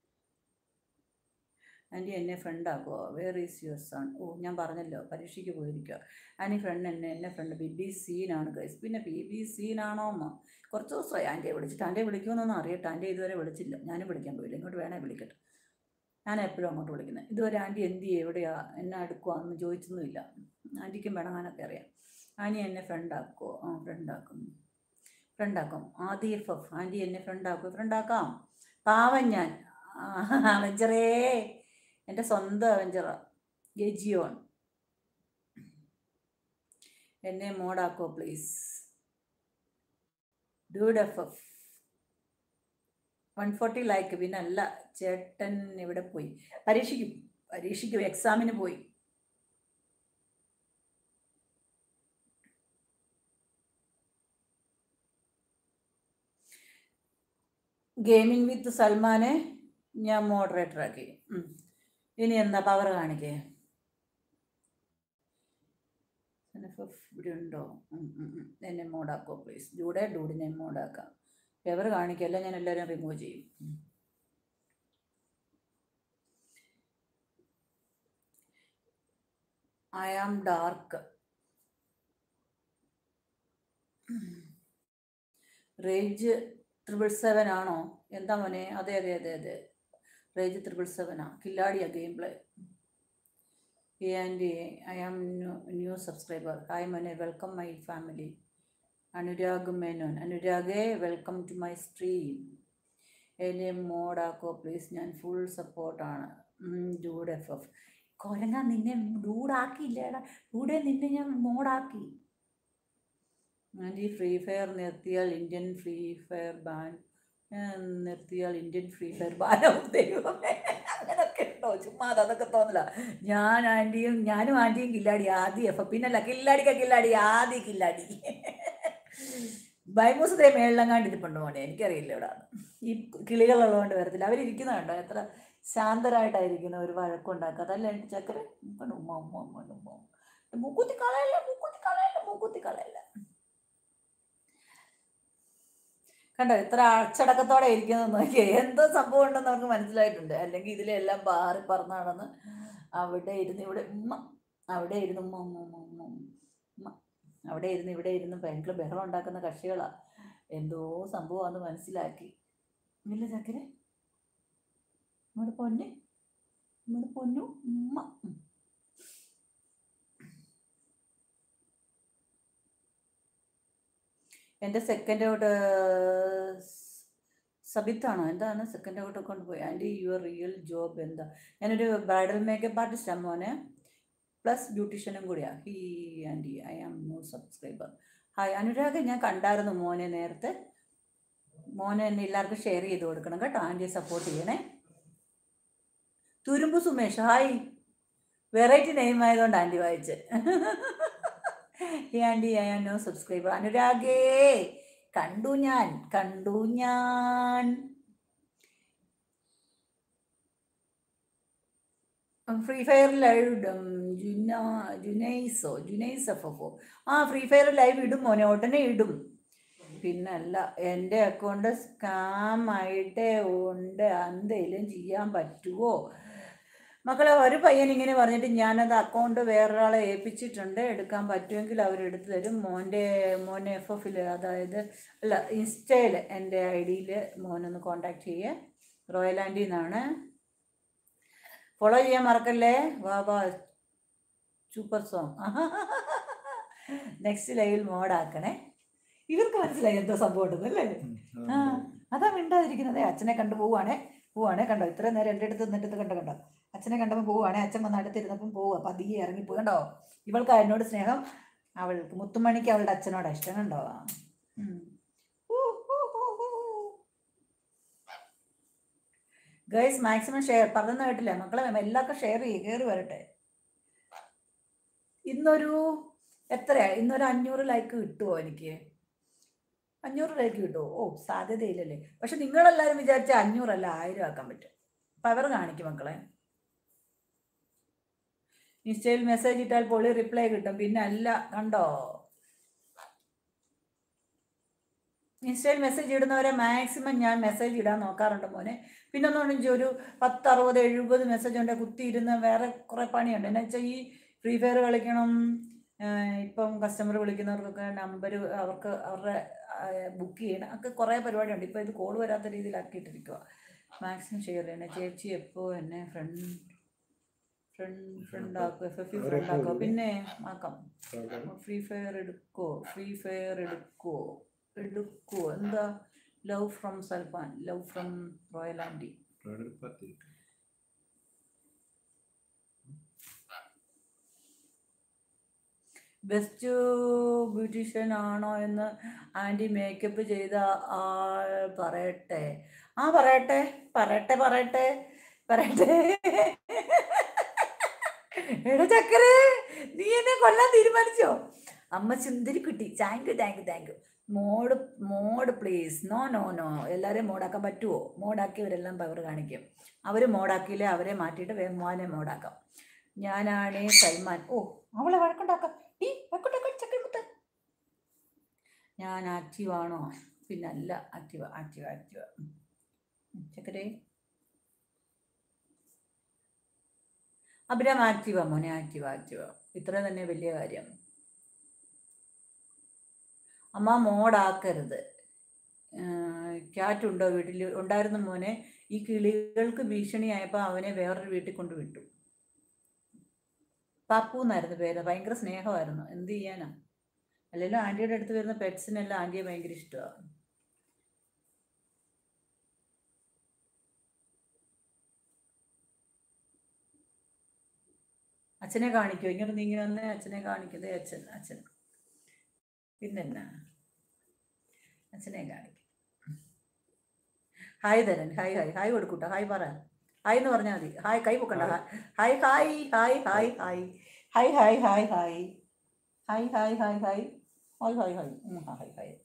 ആൻറ്റി എന്നെ ഫ്രണ്ട് ആക്കുമോ വേർ ഈസ് യുവർ സൺ ഓ ഞാൻ പറഞ്ഞല്ലോ പരീക്ഷയ്ക്ക് പോയിരിക്കുക ആൻറ്റി ഫ്രണ്ട് എന്നെ എന്നെ ഫ്രണ്ട് ബി ബി സീനാണ് ഗൈസ് പിന്നെ ബി ബി സീനാണോ അമ്മ കുറച്ച് ദിവസമായി ആൻറ്റിയെ വിളിച്ചിട്ട് ആൻറ്റിയെ വിളിക്കുമെന്നൊന്നും അറിയട്ടെ ആൻറ്റി ഇതുവരെ വിളിച്ചില്ല ഞാനും വിളിക്കാൻ പോയില്ല ഇങ്ങോട്ട് വേണേ വിളിക്കട്ടെ ഞാൻ എപ്പോഴും അങ്ങോട്ട് വിളിക്കുന്നത് ഇതുവരെ ആൻറ്റി എന്ത് ചെയ്യും എവിടെയാ എന്നെ അടുക്കുവാന്ന് ചോദിച്ചൊന്നുമില്ല ആൻറ്റിക്കും വേണമെന്നൊക്കെ അറിയാം ആൻറ്റി എന്നെ ഫ്രണ്ടാക്കുമോ ആ ഫ്രണ്ടാക്കും ഫ്രണ്ടാക്കും ആദി എഫ് എഫ് ആൻറ്റി എന്നെ ഫ്രണ്ടാക്കും ഫ്രണ്ടാക്കാം പാവം ഞാൻ അവഞ്ചറേ എൻ്റെ സ്വന്തം അവഞ്ചറ ഗജിയോൺ എന്നെ മോഡാക്കോ please dude F F one forty like പിന്നെ അല്ല ചേട്ടൻ ഇവിടെ പോയി പരീക്ഷയ്ക്ക് പരീക്ഷയ്ക്ക് എക്സാമിന് പോയി ഗെയിമിംഗ് വിത്ത് സൽമാനെ ഞാൻ മോഡറേറ്റർ ആക്കി ഉം. ഇനി എന്താ പവർ കാണിക്കേ ഇവിടെ ഉണ്ടോ ഉം, ഉം, ഉം. എന്നെ മോഡാക്കോ പ്ലീസ് ഡൂടെ ഡൂഡിനെ മോഡാക്കാം പവർ കാണിക്കല്ല ഞാൻ എല്ലാവരും റിമൂവ് ചെയ്യും ഉം. I am dark range triple seven ആണോ എന്താ മോനെ അതെ അതെ അതെ അതെ റേഞ്ച് ട്രിപ്പിൾ സെവനാ കില്ലാടിയാ game play and I am new subscriber hi മോനെ welcome my family Anurag Menon അനുരാഗേ വെൽക്കം ടു മൈ സ്ട്രീം എന്നെ മോഡാക്കോ പ്ലീസ് ഞാൻ ഫുൾ സപ്പോർട്ടാണ് ഡൂഡ് എഫ് എഫ് കൊരങ്ങ നിന്നെ ഡൂഡാക്കിയില്ലേടാ ഡൂടെ നിന്നെ ഞാൻ മോഡാക്കി ആൻറ്റി ഫ്രീ ഫയർ നിർത്തിയാൽ ഇന്ത്യൻ ഫ്രീ ഫയർ ബാൻ നിർത്തിയാൽ ഇന്ത്യൻ ഫ്രീ ഫയർ ബാനാവും ദൈവമേ അങ്ങനൊക്കെ ഉണ്ടോ ചുമ്മാ അത് അതൊക്കെ തോന്നില്ല ഞാൻ ആൻറ്റിയും ഞാനും ആൻറ്റിയും കില്ലാടി ആദ്യം എഫ് പിന്നല്ല കില്ലാടിക്ക കില്ലാടി ആദ്യ കില്ലാടി ബൈമൂസ് ദേ മേളിലെങ്ങാണ്ട് ഇരിപ്പുണ്ട് മോനെ എനിക്കറിയില്ല ഇവിടെ ഈ കിളികളുള്ളതുകൊണ്ട് വരത്തില്ല അവരിയ്ക്കുന്ന കണ്ടോ എത്ര ശാന്തരായിട്ടായിരിക്കുന്ന ഒരു വഴക്കുണ്ടാക്കുക അതല്ല എൻ്റെ ചക്കര ഉമ്മ ഉമ്മ ഉമ്മ ഉമ്മ ഉമ്മ മൂക്കുത്തി കളയല്ല മൂക്കുത്തി കളയല്ല മൂക്കുത്തി കളയല്ല കണ്ടോ ഇത്ര അച്ചടക്കത്തോടെ ഇരിക്കുന്നത് നോക്കിയേ എന്തോ സംഭവം ഉണ്ടെന്ന് അവർക്ക് മനസ്സിലായിട്ടുണ്ട് അല്ലെങ്കിൽ ഇതിലെല്ലാം പാറി പറന്നാണെന്ന് അവിടെ ഇരുന്ന് ഇവിടെ ഉമ്മ അവിടെ ഇരുന്ന് ഉമ്മ ഉമ്മ ഉമ്മ ഉമ്മ ഉമ്മ അവിടെ ഇരുന്ന് ഇവിടെ ഇരുന്ന് ഭയങ്കര ബഹളം ഉണ്ടാക്കുന്ന കക്ഷികളാ എന്തോ സംഭവമാണെന്ന് മനസ്സിലാക്കി ഇല്ല ചക്കരെ നമ്മുടെ പൊന്നെ നമ്മുടെ പൊന്നു ഉമ്മ ഉം. എൻ്റെ സെക്കൻഡ് ഔട്ട് സബിത്താണോ എന്താണ് സെക്കൻഡ് ഔട്ട് കൊണ്ടുപോയി ആൻറ്റി യുവർ റിയൽ ജോബ് എന്താ ഞാനൊരു ബ്രൈഡൽ മേക്കപ്പ് ആർട്ടിസ്റ്റാണ് മോനെ പ്ലസ് ബ്യൂട്ടീഷ്യനും കൂടിയാണ് hi aunty I am new subscriber hi Anurag ഞാൻ കണ്ടായിരുന്നു മോനെ നേരത്തെ മോനെ എന്നെ എല്ലാവർക്കും ഷെയർ ചെയ്ത് കൊടുക്കണം കേട്ടോ ആൻറ്റിയെ സപ്പോർട്ട് ചെയ്യണേ തുരുമ്പ് സുമേഷ് ഹായ് വെറൈറ്റി നെയിം ആയതുകൊണ്ട് ആൻറ്റി വായിച്ച് ഈ aunty I am no subscriber അനുരാഗേ കണ്ടു ഞാൻ കണ്ടു ഞാൻ ഫ്രീ ഫയർ ലൈവ് ഇടും ജുന ജുനൈസോ ജുനൈസ് എഫ് എഫോ ആ ഫ്രീ ഫയർ ലൈവ് ഇടും മോനെ ഉടനെ ഇടും പിന്നല്ല എൻ്റെ അക്കൗണ്ട് സ്കാം ആയിട്ടേ ഉണ്ട് എന്തെങ്കിലും ചെയ്യാൻ പറ്റുമോ മക്കളെ ഒരു പയ്യൻ ഇങ്ങനെ പറഞ്ഞിട്ട് ഞാനത് അക്കൗണ്ട് വേറൊരാളെ ഏൽപ്പിച്ചിട്ടുണ്ട് എടുക്കാൻ പറ്റുമെങ്കിൽ അവരെടുത്ത് തരും മോൻ്റെ മോനെ എഫ് എഫിൽ അതായത് അല്ല ഇൻസ്റ്റയിൽ എൻ്റെ ഐ ഡിയിൽ മോനൊന്ന് കോണ്ടാക്ട് ചെയ്യേ റോയൽ ആൻറ്റി എന്നാണ് ഫോളോ ചെയ്യാൻ മറക്കല്ലേ വാ വാ സൂപ്പർ സോങ് നെക്സ്റ്റ് ലൈവിൽ മോഡാക്കണേ ഇവർക്ക് മനസ്സിലായി എന്തോ സംഭവം ഉണ്ടെന്നല്ലേ ആ അതാ മിണ്ടാതിരിക്കുന്നത് അച്ഛനെ കണ്ടു പോവുകയാണേ പോവാണേ കണ്ടോ ഇത്രയും നേരം എൻ്റെ അടുത്ത് നിന്നിട്ട് കണ്ടോ കണ്ടോ അച്ഛനെ കണ്ടപ്പോൾ പോവുകയാണേ അച്ഛൻ വന്ന് അടുത്തിരുന്നപ്പം പോവുക പതിയെ ഇറങ്ങിപ്പോയി കണ്ടോ ഇവൾക്ക് എന്നോട് സ്നേഹം അവൾക്ക് മുത്തുമണിക്ക് അവളുടെ അച്ഛനോടാ ഇഷ്ടം കണ്ടോ ഉം. ഊ, ഊ, ഊ, ഊ, ഊ. ഗൈസ് മാക്സിമം ഷെയർ പറഞ്ഞെന്ന് കേട്ടില്ലേ മക്കളെ എല്ലാവർക്കും ഷെയർ ചെയ്യ് കയറി വരട്ടെ ഇന്നൊരു എത്രയാ ഇന്നൊരു അഞ്ഞൂറ് ലൈക്ക് കിട്ടുമോ എനിക്ക് അഞ്ഞൂറ് ലൈക്ക് കിട്ടുമോ ഓ സാധ്യതയില്ലല്ലേ പക്ഷെ നിങ്ങളെല്ലാവരും വിചാരിച്ച അഞ്ഞൂറല്ല ആയിരം ആക്കാൻ പറ്റും പവർ കാണിക്കും മക്കളെ ഇൻസ്റ്റയിൽ മെസ്സേജ് ഇട്ടാൽ പൊളി റിപ്ലൈ കിട്ടും പിന്നെ അല്ല കണ്ടോ ഇൻസ്റ്റയിൽ മെസ്സേജ് ഇടുന്നവരെ മാക്സിമം ഞാൻ മെസ്സേജ് ഇടാൻ നോക്കാറുണ്ട് മോനെ പിന്നെ ഒന്നും ഒരു പത്ത് അറുപത് എഴുപത് മെസ്സേജ് ഉണ്ട് കുത്തിയിരുന്ന് വേറെ കുറേ പണിയുണ്ട് എന്നു വെച്ചാൽ ഈ ഫ്രീ ഫയർ കളിക്കണം ആഹ് ഇപ്പം കസ്റ്റമർ വിളിക്കുന്നവർക്കൊക്കെ നമ്പർ അവർക്ക് അവരുടെ ബുക്ക് ചെയ്യണം ഒക്കെ കുറേ പരിപാടിയുണ്ട് ഇപ്പോൾ ഇത് കോൾ വരാത്ത രീതിയിലാക്കിയിട്ടിരിക്കുക മാക്സിമം ഷെയർ ചെയ്യണേ ചേച്ചി എപ്പോൾ എന്നെ ഫ്രണ്ട് ഫ്രണ്ട് ഫ്രണ്ട് ആക്കും എഫ് എഫ് ഫ്രണ്ട് ആക്കുക പിന്നെ ആക്കാം ഫ്രീ ഫയർ എടുക്കോ ഫ്രീ ഫയർ എടുക്കോ എടുക്കോ എന്താ love from Salman love from royal aunty best beautician ആണോ എന്ന് ആൻറ്റി മേക്കപ്പ് ചെയ്ത ആൾ പറയട്ടെ ആ പറയട്ടെ പറയട്ടെ പറയട്ടെ പറയട്ടെ എടാ ചക്കരേ നീ എന്നെ കൊല്ലാൻ തീരുമാനിച്ചോ അമ്മ സുന്ദരി കുട്ടി thank you thank you thank you mod mod please no no no എല്ലാവരെയും മോഡാക്കാൻ പറ്റുമോ മോഡാക്കിയവരെല്ലാം പവർ കാണിക്കും അവർ മോഡാക്കിയില്ലേ അവരെ മാറ്റിയിട്ട് വേഗം മോനെ മോഡാക്കാം ഞാനാണേ സൽമാൻ ഓ അവളെ വഴക്കുണ്ടാക്കാം ഈ വഴക്കുണ്ടാക്കാൻ ചക്കരമുത്ത് ഞാൻ ആക്റ്റീവ് ആണോ പിന്നെ അല്ല ആക്റ്റീവ് ആക്റ്റീവ് ആക്റ്റീവ് ചക്കരേ അഭിരാം ആക്റ്റീവാ മോനെ ആക്റ്റീവ് ആക്റ്റീവ് ഇത്ര തന്നെ വലിയ കാര്യം അമ്മ മോഡാക്കരുത് ക്യാറ്റ് ഉണ്ടോ വീട്ടിൽ ഉണ്ടായിരുന്നു മോനെ ഈ കിളികൾക്ക് ഭീഷണിയായപ്പോൾ അവനെ വേറൊരു വീട്ടിൽ കൊണ്ട് വിട്ടു പപ്പു എന്നായിരുന്നു പേര് ഭയങ്കര സ്നേഹമായിരുന്നു എന്ത് ചെയ്യാനാ അല്ലെങ്കിലും ആൻറ്റിയുടെ അടുത്ത് വരുന്ന പെറ്റ്സിനെല്ലാം ആൻറ്റിയെ ഭയങ്കര ഇഷ്ടമാണ് അച്ഛനെ കാണിക്കോ ഇങ്ങോട്ട് നീങ്ങി വന്ന് അച്ഛനെ കാണിക്കുന്നത് അച്ഛൻ അച്ഛൻ പിന്നെന്നാ അച്ഛനെ കാണിക്കും ഹായ് തരൻ ഹായ് ഹായ് ഹായ് കൊടുക്കൂട്ടോ ഹായ് പറ ഹായ് എന്ന് പറഞ്ഞാൽ മതി ഹായ് കൈ പൊക്കണ്ട hi hi hi hi hi hi hi hi hi hi hi hi hi hi hi hi ഉം, ഹായ് ഹായ് ഹായ്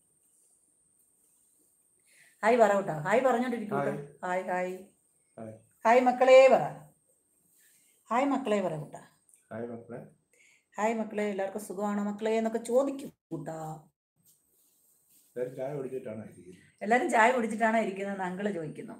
ഹായ് പറ കേട്ടോ ഹായ് പറഞ്ഞോണ്ടിരിക്കും കേട്ടോ ഹായ് ഹായ് ഹായ്. ഹായ് മക്കളെ പറ ഹായ് മക്കളെ പറ കൂട്ടാ ഹായ് മക്കളെ ഹായ് മക്കളെ എല്ലാവർക്കും സുഖമാണോ മക്കളെ എന്നൊക്കെ ചോദിക്കും കൂട്ടാ എല്ലാവരും ചായ കുടിച്ചിട്ടാണ് ഇരിക്കുന്നത് എല്ലാവരും ചായ കുടിച്ചിട്ടാണ് ഇരിക്കുന്നത് അങ്കിള് ചോദിക്കുന്നു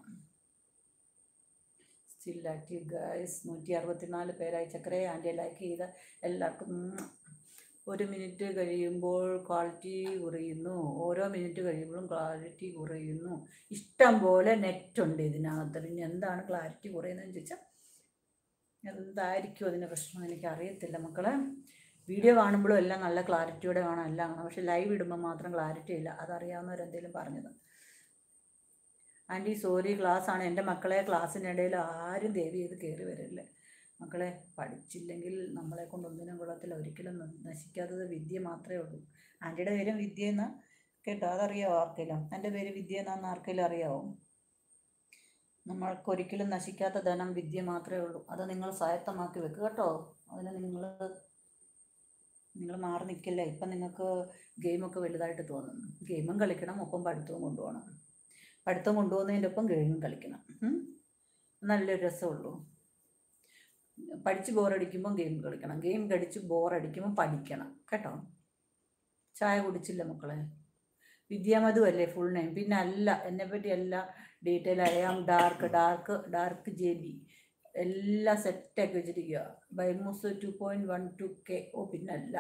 സ്റ്റിൽ ആക്റ്റീവ് ഗൈസ് നൂറ്റി അറുപത്തിനാല് പേരായി ചക്കരെ ആൻറ്റി ലൈക്ക് ചെയ്ത എല്ലാവർക്കും ഉം. ഒരു മിനിറ്റ് കഴിയുമ്പോൾ ക്വാളിറ്റി കുറയുന്നു ഓരോ മിനിറ്റ് കഴിയുമ്പോഴും ക്ലാരിറ്റി കുറയുന്നു ഇഷ്ടം പോലെ നെറ്റ് ഉണ്ട് ഇതിനകത്ത് പിന്നെ എന്താണ് ക്ലാരിറ്റി കുറയുന്നതെന്ന് ചോദിച്ചാൽ എന്തായിരിക്കും അതിൻ്റെ പ്രശ്നം എനിക്ക് അറിയത്തില്ല മക്കളെ വീഡിയോ കാണുമ്പോഴും എല്ലാം നല്ല ക്ലാരിറ്റിയോടെ കാണാം എല്ലാം കാണാം പക്ഷെ ലൈവ് ഇടുമ്പോൾ മാത്രം ക്ലാരിറ്റി ഇല്ല അതറിയാവുന്നവരെന്തെങ്കിലും പറഞ്ഞത് ആൻറ്റി സോറി ക്ലാസ് ആണ് എൻ്റെ മക്കളെ ക്ലാസ്സിൻ്റെ ഇടയിൽ ആരും ദേവി ചെയ്ത് കയറി വരില്ല മക്കളെ പഠിച്ചില്ലെങ്കിൽ നമ്മളെ കൊണ്ട് ഒന്നിനും കൊള്ളത്തില്ല ഒരിക്കലും ന- നശിക്കാത്തത് വിദ്യ മാത്രമേ ഉള്ളൂ ആൻറ്റിയുടെ പേരും വിദ്യ എന്ന് കേട്ടോ അതറിയാവോ ആർക്കെങ്കിലും എൻ്റെ പേര് വിദ്യ എന്നാന്ന് ആർക്കെങ്കിലും അറിയാവോ നമ്മൾക്ക് ഒരിക്കലും നശിക്കാത്ത ധനം വിദ്യ മാത്രമേ ഉള്ളൂ അത് നിങ്ങൾ സ്വായത്തമാക്കി വെക്കുക കേട്ടോ അതിന് നിങ്ങൾ നിങ്ങൾ മാറി നിൽക്കില്ല ഇപ്പം നിങ്ങൾക്ക് ഗെയിമൊക്കെ വലുതായിട്ട് തോന്നും ഗെയിമും കളിക്കണം ഒപ്പം പഠിത്തവും കൊണ്ടുപോകണം പഠിത്തം കൊണ്ടുപോകുന്നതിൻ്റെ ഒപ്പം ഗെയിമും കളിക്കണം ഉം. നല്ലൊരു രസമുള്ളൂ പഠിച്ച് ബോറടിക്കുമ്പോൾ ഗെയിം കളിക്കണം ഗെയിം കളിച്ച് ബോറടിക്കുമ്പോൾ പഠിക്കണം കേട്ടോ ചായ കുടിച്ചില്ല മക്കളെ വിദ്യാമധു അല്ലേ ഫുൾ നെയിം പിന്നെ അല്ല എന്നെ പറ്റി അല്ല ഡീറ്റെയിൽ അറിയാം dark dark dark J B എല്ലാം സെറ്റാക്കി വെച്ചിരിക്കുക ബൈമൂസ് two point one two K ഓ പിന്നല്ല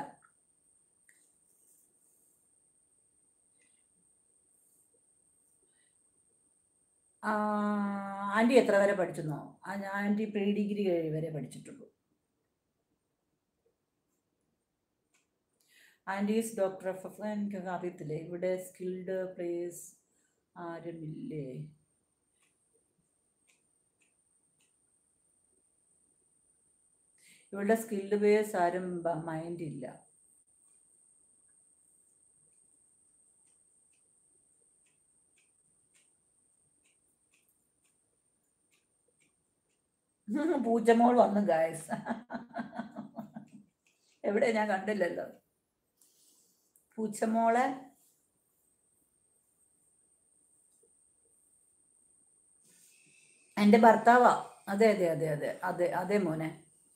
ആൻറ്റി എത്ര വരെ പഠിച്ചെന്നോ ആൻറ്റി പ്രീ ഡിഗ്രി വരെ പഠിച്ചിട്ടുള്ളൂ ആൻറ്റീസ് ഡോക്ടർ എഫ് എഫ് എനിക്കൊക്കെ അറിയത്തില്ലേ ഇവിടെ സ്കിൽഡ് പ്ലേസ് ആരുമില്ലേ ഇവളുടെ സ്കിൽഡ് ബേസ് ആരും മൈൻഡ് ഇല്ല പൂച്ചമോൾ വന്നു ഗായസ് എവിടെ ഞാൻ കണ്ടില്ലല്ലോ പൂച്ചമോളെ എൻ്റെ ഭർത്താവാ അതെ അതെ അതെ അതെ അതെ അതെ മോനെ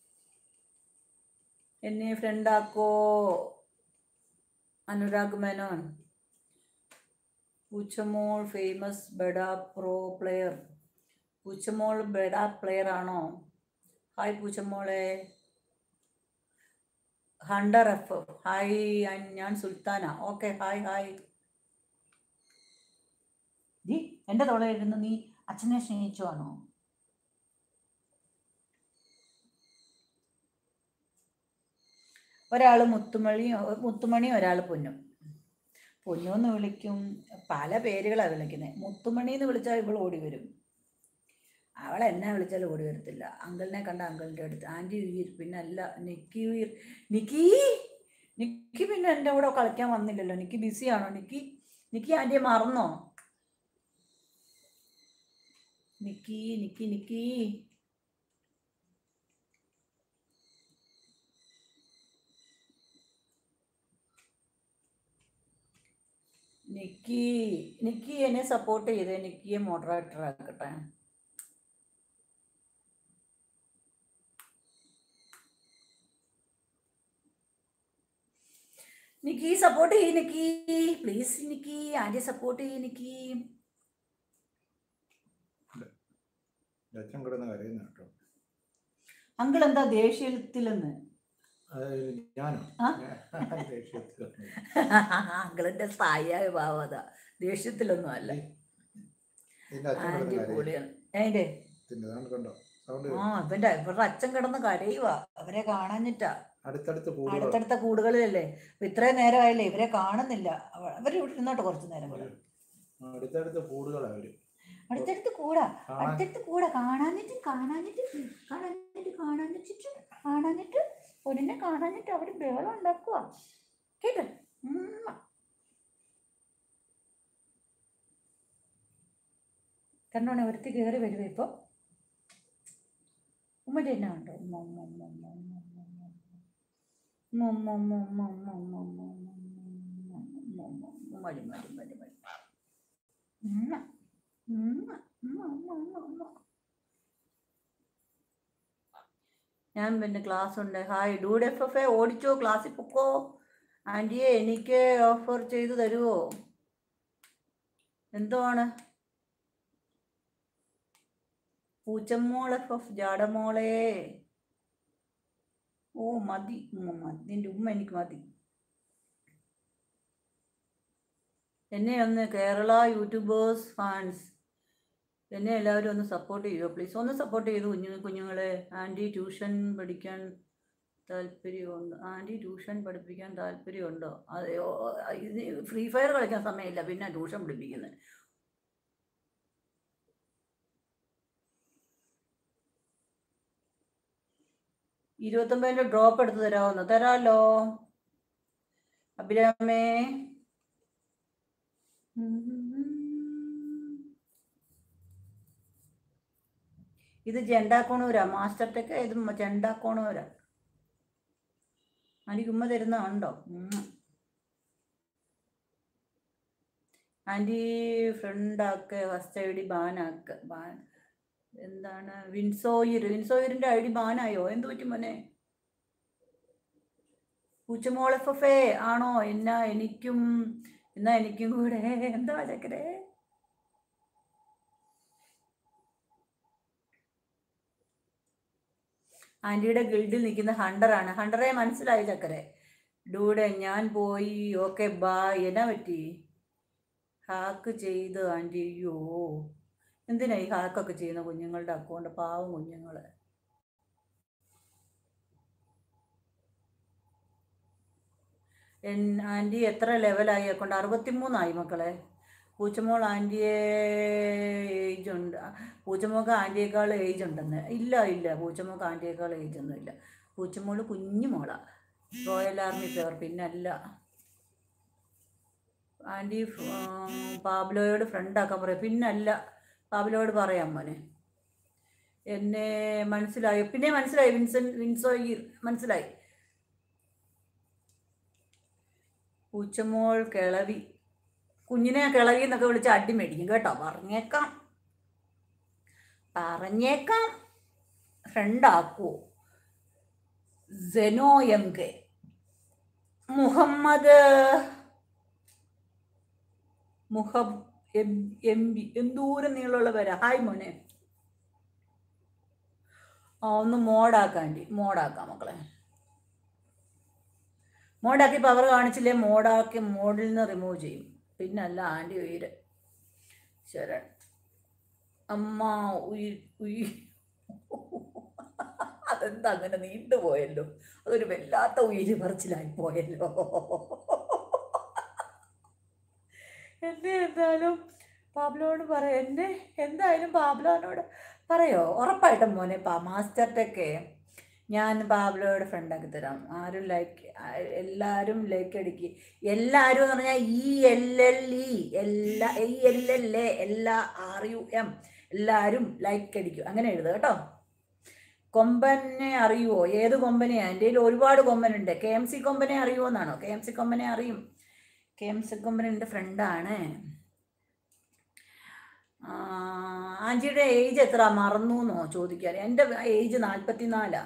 എന്നെ ഫ്രണ്ടാക്കോ അനുരാഗ് മേനോൻ പൂച്ചമോൾ ഫേമസ് ബെഡ പ്രോ പ്ലെയർ പൂച്ചമോൾ ബെഡ പ്ലെയർ ആണോ ഹായ് പൂച്ചമോളെ ഹണ്ടർ എഫ് ഹായ് ഞാൻ- ഞാൻ Sultana okay hi hi G എൻ്റെ തോളയിരുന്ന് നീ അച്ഛനെ സ്നേഹിച്ചുവാണോ ഒരാൾ മുത്തുമണി മുത്തുമണി ഒരാൾ പൊന്നും പൊന്നു എന്ന് വിളിക്കും പല പേരുകളാണ് വിളിക്കുന്നത് മുത്തുമണി എന്ന് വിളിച്ചാൽ ഇവൾ ഓടി വരും അവൾ എന്നെ വിളിച്ചാൽ ഓടി വരത്തില്ല അങ്കിളിനെ കണ്ട അങ്കിളിൻ്റെ അടുത്ത് ആൻറ്റി വീർ പിന്നെ അല്ല നിക്കി വീർ നിക്കി നിക്കി പിന്നെ എൻ്റെ കൂടെ കളിക്കാൻ വന്നില്ലല്ലോ നിക്കി ബിസിയാണോ നിക്കി നിക്കി ആൻറ്റിയെ മറന്നോ നിക്കി നിക്കി നിക്കി നിക്കി നിക്കി എന്നെ സപ്പോർട്ട് ചെയ്തേ നിക്കിയെ മോഡറേറ്റർ ആക്കട്ടെ നിക്കി സപ്പോർട്ട് ചെയ്യ് Nikki please Nikki aunty support ചെയ്യ് നിക്കി അച്ഛൻ കിടന്ന് കരയുന്ന കേട്ടോ അങ്കിൾ എന്താ ദേഷ്യത്തിലെന്ന് അതായത് ഞാനോ ആ? ഞാൻ ദേഷ്യത്തിൽ അങ്കിളിന്റെ സ്ഥായിയായ ഭാവത ദേഷ്യത്തിലൊന്നും അല്ല ഇതിന്റെ അച്ഛൻ കിടന്ന് ആന്റി കരയും പൊളിയാണ് അതിന്റെ ഇതിന്റെ സൗണ്ട് കണ്ടോ സൗണ്ട് ആ ഇവന്റെ ഇവരുടെ അച്ഛൻ കിടന്ന് കരയുവാ അവരെ കാണാഞ്ഞിട്ടാ അടുത്തടുത്ത് കൂടുകൾ അടുത്തടുത്ത കൂടുകളിലല്ലേ അപ്പൊ ഇത്രയും നേരമായില്ലേ ഇവരെ കാണുന്നില്ല അവ- അവര് ഇവിടെ ഇരുന്നോട്ടെ കുറച്ചു നേരം കൂടെ അടുത്തടുത്ത് കൂടുകളാ അവര് അടുത്തടുത്ത് കൂടാ കാണാൻ അടുത്തടുത്ത് കൂടെ കാണാഞ്ഞിട്ട് കാണാഞ്ഞിട്ട് കാണാഞ്ഞിട്ട് കാണാഞ്ഞിട്ട് കാണാഞ്ഞിട്ട് ഒന്നിനെ കാണാഞ്ഞിട്ട് അവര് ബഹളം ഉണ്ടാക്കുക കേട്ടോ ഉമ്മ. കണ്ടോണെ ഒരുത്തി കയറി വരുവേ ഇപ്പൊ ഉമ്മയുടെ എന്നാ ഉണ്ടോ ഉമ്മ ഉമ്മ ഉമ്മ ഉമ്മ ഉമ്മ ഉമ്മ ഉമ്മ ഉമ്മ ഉമ്മ ഉമ്മ ഉമ്മ ഉമ്മ ഉമ്മ ഉമ്മ ഉമ്മ ഉമ്മ ഉമ്മ ഉമ്മ മതി മതി മതി മതി ഉമ്മ ഉമ്മ ഉമ്മ ഉമ്മ ഉമ്മ ഉമ്മ ഞാൻ പിന്നെ ക്ലാസ് ഉണ്ട് ഹായ് ഡൂഡ് എഫ് എഫ് എ ഓടിച്ചോ ക്ലാസ്സിൽ പൊക്കോ ആൻറ്റിയെ എനിക്ക് ഓഫർ ചെയ്ത് തരുമോ എന്തുവാണ് പൂച്ചമ്മോൾ എഫ് എഫ് ജാടമോളെ ഓ മതി ഉമ്മ മതി നിന്റെ ഉമ്മ എനിക്ക് മതി എന്നെ ഒന്ന് കേരള യൂട്യൂബേഴ്സ് ഫാൻസ് എന്നെ എല്ലാവരും ഒന്ന് സപ്പോർട്ട് ചെയ്യുമോ പ്ലീസ് ഒന്ന് സപ്പോർട്ട് ചെയ്തു കുഞ്ഞു കുഞ്ഞുങ്ങളെ ആൻറ്റി ട്യൂഷൻ പഠിക്കാൻ താല്പര്യമുണ്ട് ആൻറ്റി ട്യൂഷൻ പഠിപ്പിക്കാൻ താല്പര്യമുണ്ടോ അതെയോ ഇത് ഫ്രീ ഫയർ കളിക്കാൻ സമയമില്ല പിന്നെ ട്യൂഷൻ പഠിപ്പിക്കുന്നത് ഇരുപത്തൊമ്പതിൻ്റെ ഡ്രോപ്പ് എടുത്ത് തരാമെന്ന് തരാമല്ലോ അഭിരാമേ ഇത് ജെണ്ടാക്കോണൂരാ മാസ്റ്റർ ടെക്ക് ഇത് ജെണ്ടാക്കോണൂരാ എനിക്ക് ഉമ്മ തരുന്നതുണ്ടോ ആൻറ്റി ഫ്രണ്ടാക്ക് ഫസ്റ്റ് ഐ ഡി ബാനാക്ക് ബാൻ എന്താണ് വിൻസോയിർ വിൻസോയിറിൻ്റെ ഐ ഡി ബാനായോ എന്ത് പറ്റും മോനെ പൂച്ചമോൾ എഫ് എഫ് എ ആണോ എന്നാ എനിക്കും എന്നാ എനിക്കും കൂടെ എന്താ ചക്കരെ ആൻറ്റിയുടെ ഗിൽഡിൽ നിൽക്കുന്ന ഹണ്ടറാണ് ഹണ്ടറെ മനസ്സിലായി ചക്കരെ ഡൂടെ ഞാൻ പോയി ഓക്കെ ബായ് എന്നാ പറ്റി ഹാക്ക് ചെയ്ത് ആൻറ്റി അയ്യോ എന്തിനാ ഈ ഹാക്കൊക്കെ ചെയ്യുന്ന കുഞ്ഞുങ്ങളുടെ അക്കൗണ്ട് പാവം കുഞ്ഞുങ്ങൾ എൻ ആൻറ്റി എത്ര ലെവലായി അക്കൗണ്ട് അറുപത്തിമൂന്നായി മക്കളെ പൂച്ചമോൾ ആൻറ്റിയെ ഏജ് ഉണ്ട് പൂച്ചമോൾക്ക് ആൻറ്റിയേക്കാൾ ഏജ് ഉണ്ടെന്ന് ഇല്ല ഇല്ല പൂച്ചമോൾക്ക് ആൻറ്റിയേക്കാൾ ഏജ് ഒന്നും ഇല്ല പൂച്ചമോള് കുഞ്ഞു മോളാ റോയൽ ആർമി പേർ പിന്നല്ല ആൻറ്റി പാബ്ലോയോട് ഫ്രണ്ടാക്കാൻ പറയാം പിന്നല്ല പാബ്ലോയോട് പറയാം മോനെ എന്നെ മനസ്സിലായി പിന്നെ മനസ്സിലായി വിൻസൻ വിൻസോയി മനസ്സിലായി പൂച്ചമോൾ കിളവി കുഞ്ഞിനെ കിളവി എന്നൊക്കെ വിളിച്ച് അടി മേടിക്കും കേട്ടോ പറഞ്ഞേക്കാം പറഞ്ഞേക്കാം ഫ്രണ്ടാക്കുവോ സെനോ എം കെ മുഹമ്മദ് മുഹം എം എം ബി എന്തോരം നീളമുള്ള പേരാ ഹായ് മോനെ ആ ഒന്ന് മോഡാക്കാണ്ടി മോഡാക്കാം മക്കളെ മോഡാക്കി പവർ കാണിച്ചില്ലേ മോഡാക്കി മോഡിൽ നിന്ന് റിമൂവ് ചെയ്യും പിന്നല്ല ആൻറ്റി ഉയിര് ശരൺ അമ്മ ഉയിർ ഉയിർ അതെന്താ അങ്ങനെ നീണ്ടുപോയല്ലോ അതൊരു വല്ലാത്ത ഉയിര് പറച്ചിലായി പോയല്ലോ എന്നെ എന്തായാലും പാബ്ലോനോട് പറയാം എന്നെ എന്തായാലും പാബ്ലോനോട് പറയോ ഉറപ്പായിട്ടും മോനെ പാ മാസ്റ്റർ ടെക്കെ ഞാൻ പാബ്ലോയുടെ ഫ്രണ്ടാക്കി തരാം ആരും ലൈക്ക് എല്ലാവരും ലൈക്ക് അടിക്ക് എല്ലാവരും എന്ന് പറഞ്ഞാൽ ഇ എൽ എൽ ഇ എല്ലാ ഇ എൽ എൽ എ എല്ലാ ആർ യു എം എല്ലാവരും ലൈക്ക് അടിക്കും അങ്ങനെ എഴുതുക കേട്ടോ കൊമ്പനെ അറിയുമോ ഏത് കൊമ്പനെയാണ് എൻ്റെ കയ്യിൽ ഒരുപാട് കൊമ്പനുണ്ട് കെ എം സി കൊമ്പനെ അറിയുമോ എന്നാണോ കെ എം സി കൊമ്പനെ അറിയും കെ എം സി കൊമ്പൻ എൻ്റെ ഫ്രണ്ടാണ് ആൻറ്റിയുടെ ഏജ് എത്ര മറന്നു എന്നോ ചോദിക്കാൻ എൻ്റെ ഏജ് നാൽപ്പത്തി നാലാ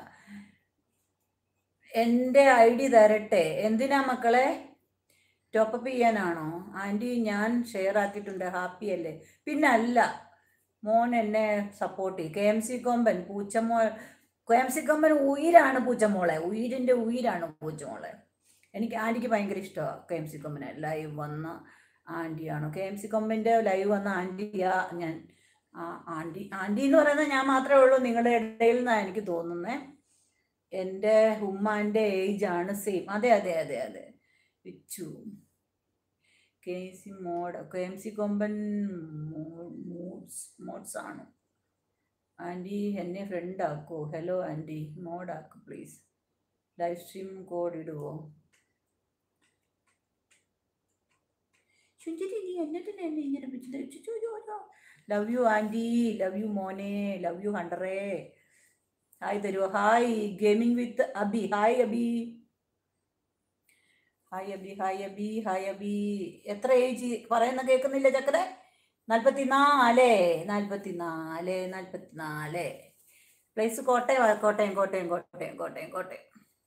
എൻ്റെ ഐ ഡി തരട്ടെ എന്തിനാ മക്കളെ ടോപ്പപ്പ് ചെയ്യാനാണോ ആൻറ്റി ഞാൻ ഷെയർ ആക്കിയിട്ടുണ്ട് ഹാപ്പി അല്ലേ പിന്നെ അല്ല മോൻ എന്നെ സപ്പോർട്ട് ചെയ്യും കെ എം സി കൊമ്പൻ പൂച്ചമോൾ കെ എം സി കൊമ്പൻ ഉയിരാണ് പൂച്ചമോളെ ഉയിരിൻ്റെ ഉയിരാണ് പൂച്ചമോളെ എനിക്ക് ആൻറ്റിക്ക് ഭയങ്കര ഇഷ്ടമാണ് കെ എം സി കൊമ്പനെ ലൈവ് വന്ന ആൻറ്റിയാണ് കെ എം സി കൊമ്പൻ്റെ ലൈവ് വന്ന ആൻറ്റിയാ ഞാൻ ആ ആൻറ്റി ആൻറ്റി എന്ന് പറയുന്നത് ഞാൻ മാത്രമേ ഉള്ളൂ നിങ്ങളുടെ ഇടയിൽ നിന്നാണ് എനിക്ക് തോന്നുന്നത് എൻ്റെ ഉമ്മാൻ്റെ ഏജാണ് സെയിം അതെ അതെ അതെ അതെ Vichu K C mode K M C കൊമ്പൻ മൂഡ്സ് മോഡ്സ് ആണ് ആൻറ്റി എന്നെ ഫ്രണ്ട് ആക്കോ ഹലോ ആൻറ്റി മോഡ് ആക്കു പ്ലീസ് ലൈവ് സ്ട്രീം കോഡ് ഇടുവോ ചുഞ്ചരി നീ എന്നിട്ട് എന്നെ ഇങ്ങനെ പിടിച്ചത് love you aunty love you മോനെ ലവ് യു ഹണ്ടറേ ഹായ് തരുമോ hi gaming with Abi hi Abi hi Abi hi Abi hi Abi എത്ര ഏജ് പറയുന്ന കേൾക്കുന്നില്ല ചക്കരെ നാൽപ്പത്തി നാല് നാൽപ്പത്തി നാല് നാൽപ്പത്തി നാല് പ്ലേസ് കോട്ടയം ആ, കോട്ടയം കോട്ടയം കോട്ടയം കോട്ടയം കോട്ടയം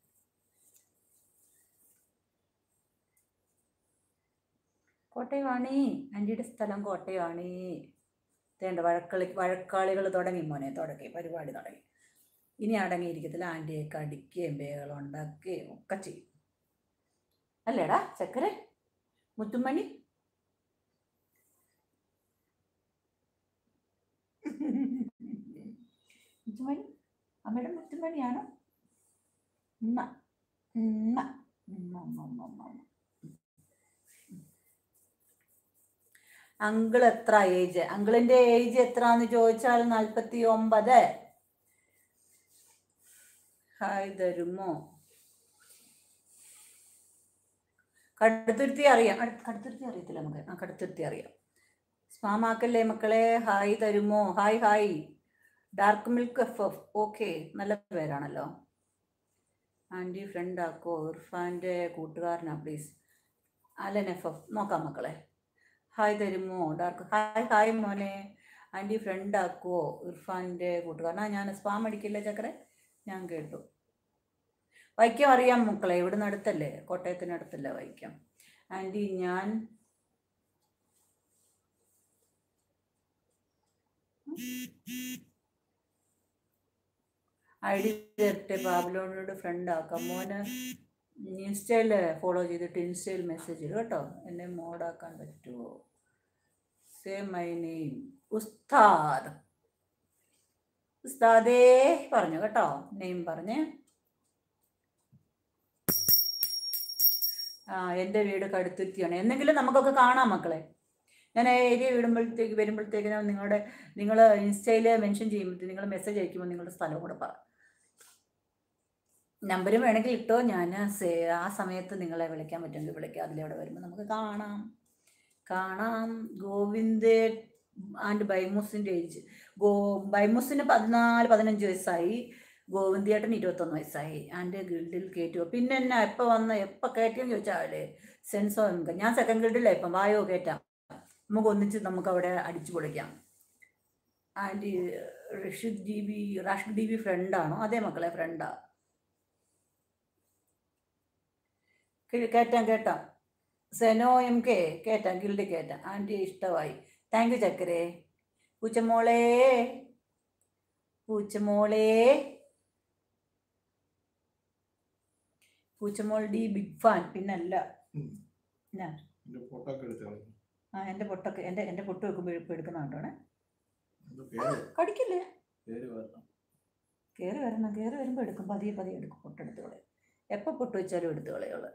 കോട്ടയമാണ് ആൻറ്റിയുടെ സ്ഥലം കോട്ടയമാണ് വേണ്ട വഴക്കളി വഴക്കാളികൾ തുടങ്ങി മോനെ തുടങ്ങി പരിപാടി തുടങ്ങി ഇനി അടങ്ങിയിരിക്കത്തില്ല ആൻറ്റിയെ കടിക്കുകയും ബേകളും ഉണ്ടാക്കുകയും ഒക്കെ ചെയ്യും അല്ലേടാ ചക്കര മുത്തുമണി മുത്തുമണി അമ്മയുടെ മുത്തുമണിയാണോ ഉമ്മ ഉമ്മ ഉമ്മ ഉമ്മ ഉമ്മ ഉമ്മ ഉമ്മ അങ്കിൾ എത്ര ഏജ് അങ്കിളിന്റെ ഏജ് എത്രാന്ന് ചോദിച്ചാൽ നാൽപ്പത്തി ഒമ്പത് ഹായ് തരുമോ കടുത്തുരുത്തി അറിയാം അട്- കടുത്തുരുത്തി അറിയത്തില്ല നമുക്ക് ആ കടുത്തുരുത്തി അറിയാം സ്പാമാക്കല്ലേ മക്കളെ ഹായ് തരുമോ hi hi dark milk F F okay നല്ല പേരാണല്ലോ ആൻറ്റി ഫ്രണ്ട് ആക്കോ ഇർഫാൻ്റെ കൂട്ടുകാരനാ പ്ലീസ് അലൻ എഫ് എഫ് നോക്കാം മക്കളെ ഹായ് തരുമോ ഡാർക്ക് ഹായ് ഹായ് മോനെ ആൻറ്റി ഫ്രണ്ട് ആക്കുവോ ഇർഫാൻ്റെ കൂട്ടുകാരനാ ഞാൻ സ്പാം അടിക്കില്ല ചക്കരെ ഞാൻ കേട്ടു വൈക്കം അറിയാം മക്കളെ ഇവിടുന്ന് അടുത്തല്ലേ കോട്ടയത്തിന് അടുത്തല്ല വൈക്കം ആൻറ്റി ഞാൻ ഐ ഡി തരട്ടെ പാബ്ലോനോട് ഫ്രണ്ട് ആക്കാം മോന് ഇൻസ്റ്റയിൽ ഫോളോ ചെയ്തിട്ട് ഇൻസ്റ്റയിൽ മെസ്സേജ് ഇടും കേട്ടോ എന്നെ മോഡാക്കാൻ പറ്റുമോ സേ മൈ നെയിം ഉസ്താദ് ഉസ്താദേ പറഞ്ഞു കേട്ടോ നെയിം പറഞ്ഞേ ആ എൻ്റെ വീട് കടുത്തുരുത്തിയാണ് എന്തെങ്കിലും നമുക്കൊക്കെ കാണാം മക്കളെ ഞാൻ ആ ഏരിയ വിടുമ്പോഴത്തേക്ക് വരുമ്പോഴത്തേക്കിനും നിങ്ങളുടെ നിങ്ങൾ ഇൻസ്റ്റയിൽ മെൻഷൻ ചെയ്യുമ്പോൾ നിങ്ങൾ മെസ്സേജ് അയക്കുമ്പോൾ നിങ്ങളുടെ സ്ഥലവും കൂടെ പറ നമ്പരും വേണമെങ്കിൽ ഇട്ടോ ഞാൻ സേ- ആ സമയത്ത് നിങ്ങളെ വിളിക്കാൻ പറ്റുമെങ്കിൽ വിളിക്കാം അതിലൂടെ വരുമ്പോൾ നമുക്ക് കാണാം കാണാം ഗോവിന്ദ് ആൻഡ് ബൈമൂസിൻ്റെ ഏജ് ഗോ ബൈമൂസിന് പതിനാല് പതിനഞ്ച് വയസ്സായി ഗോവിന്ദേട്ടൻ ഇരുപത്തൊന്ന് വയസ്സായി ആൻഡ് ഗിൽഡിൽ കയറ്റുമോ പിന്നെ എന്നാ എപ്പോൾ വന്ന് എപ്പോൾ കയറ്റിയെന്ന് ചോദിച്ചാലേ സെൻസോ ഇൻകം ഞാൻ സെക്കൻഡ് ഗിൽഡിലാണ് ഇപ്പം വായോ കയറ്റാം നമുക്ക് ഒന്നിച്ച് നമുക്ക് അവിടെ അടിച്ചു പൊളിക്കാം and Rashid G B Rashid G B ഫ്രണ്ടാണോ അതേ മക്കളെ ഫ്രണ്ടാ കയറ്റാം കേട്ടാം സെനോ എം കെ കേറ്റാം ഗിൽഡ് കയറ്റാം ആൻറ്റി ഇഷ്ടമായി താങ്ക് യു ചക്കരേ പൂച്ചമോളേ പൂച്ചമോളേ പൂച്ചമോൾ ഡി ബിഗ് ഫാൻ പിന്നല്ല ഉം. ഞാൻ എന്റെ ഫോട്ടോ ഒക്കെ എടുത്ത് കളഞ്ഞു ആ എൻ്റെ പൊട്ടൊക്കെ എൻ്റെ എൻ്റെ പൊട്ട് വെക്കുമ്പോൾ ഇപ്പോൾ എടുക്കുന്നുണ്ടോണേ എന്തോ പേര് കടിക്കില്ലേ പേര് വരണം കയറി വരണം കയറി വരുമ്പോൾ എടുക്കും പതിയെ പതിയെ എടുക്കും പൊട്ടെടുത്തോളെ എപ്പോൾ പൊട്ട് വെച്ചാലും എടുത്തോളയോള്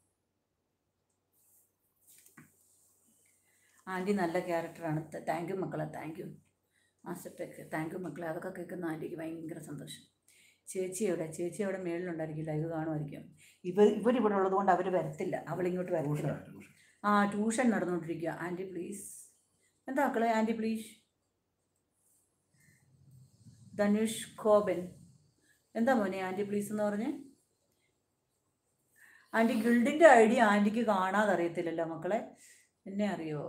ആൻറ്റി നല്ല ക്യാരക്ടറാണ് താങ്ക് യു മക്കളെ thank you master tech thank you മക്കളെ അതൊക്കെ കേൾക്കുന്ന ആൻറ്റിക്ക് ഭയങ്കര സന്തോഷം ചേച്ചി എവിടെ ചേച്ചി അവിടെ മേളിലുണ്ടായിരിക്കും ലൈവ് കാണുമായിരിക്കും ഇവർ ഇവരിവിടെ ഉള്ളതുകൊണ്ട് അവർ വരത്തില്ല അവളിങ്ങോട്ട് വരത്തില്ല ട്യൂഷനാ, ട്യൂഷൻ. ആ ട്യൂഷൻ നടന്നുകൊണ്ടിരിക്കുക ആൻറ്റി പ്ലീസ് എന്താ മക്കളെ ആൻറ്റി പ്ലീസ് ധനുഷ് കോബൻ എന്താ മോനെ ആൻറ്റി പ്ലീസ് എന്ന് പറഞ്ഞ് ആൻറ്റി ഗിൽഡിൻ്റെ ഐഡിയ ആൻറ്റിക്ക് കാണാതെ അറിയത്തില്ലല്ലോ മക്കളെ എന്നെ അറിയോ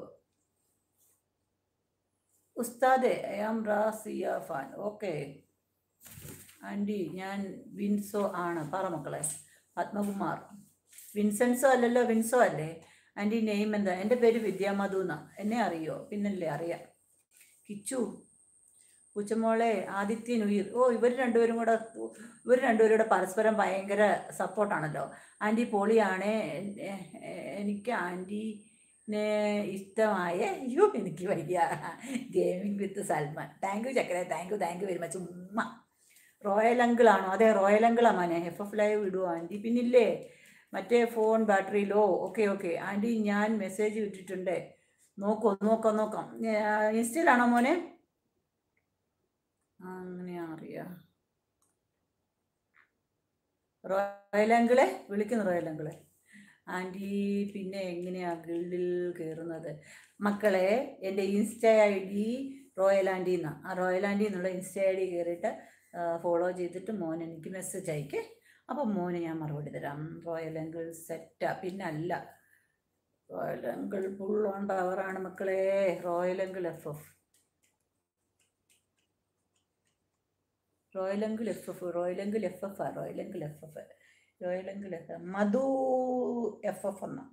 ഉസ്താദെ I am Raziya fan okay aunty ഞാൻ വിൻസോ ആണ് പറ മക്കളെ പത്മകുമാർ വിൻസെൻസോ അല്ലല്ലോ വിൻസോ അല്ലേ ആൻറ്റി നെയിം എന്താ എൻ്റെ പേര് വിദ്യാമധു എന്നാ എന്നെ അറിയോ പിന്നല്ലേ അറിയാം കിച്ചു ഉച്ചമോളെ ആദിത്യൻ ഉയിർ ഓ ഇവർ രണ്ടുപേരും കൂടെ ഇവർ രണ്ടുപേരും കൂടെ പരസ്പരം ഭയങ്കര സപ്പോർട്ടാണല്ലോ ആൻറ്റി പൊളിയാണേ എൻ- എ- എ- എനിക്ക് ആൻറ്റീനെ ഇഷ്ടമായ അയ്യോ എനിക്ക് വയ്യ gaming with Salman thank you ചക്കര thank you thank you very much ഉമ്മ റോയൽ അങ്കിളാണോ അതെ റോയൽ അങ്കിളാ മോനെ എഫ് എഫ് ലൈവ് ഇടുവോ ആൻറ്റി പിന്നില്ലേ മറ്റേ phone battery low okay okay aunty ഞാൻ മെസ്സേജ് വിട്ടിട്ടുണ്ട് നോക്കൂ നോക്കാം നോക്കാം ഞാ- ഇൻസ്റ്റയിലാണോ മോനെ ആ, അങ്ങനെയാ അറിയാം റോയൽ അങ്കിളെ വിളിക്കുന്നു റോയൽ അങ്കിളെ ആൻറ്റി പിന്നെ എങ്ങനെയാ ഗിൽഡിൽ കയറുന്നത് മക്കളെ എൻ്റെ insta I D royal aunty എന്നാ ആ റോയൽ ആൻറ്റി എന്നുള്ള ഇൻസ്റ്റ ഐ ഡി കയറിയിട്ട് ഫോളോ ചെയ്തിട്ട് മോൻ എനിക്ക് മെസ്സേജ് അയക്കേ അപ്പോൾ മോന് ഞാൻ മറുപടി തരാം റോയൽ അങ്കിൾ സെറ്റാ പിന്നെ അല്ല റോയൽ അങ്കിൾ ഫുൾ ഓൺ പവറാണ് മക്കളെ royal uncle F F royal uncle F F royal uncle F F ആ royal uncle F F royal uncle F Madhu F F എന്നാ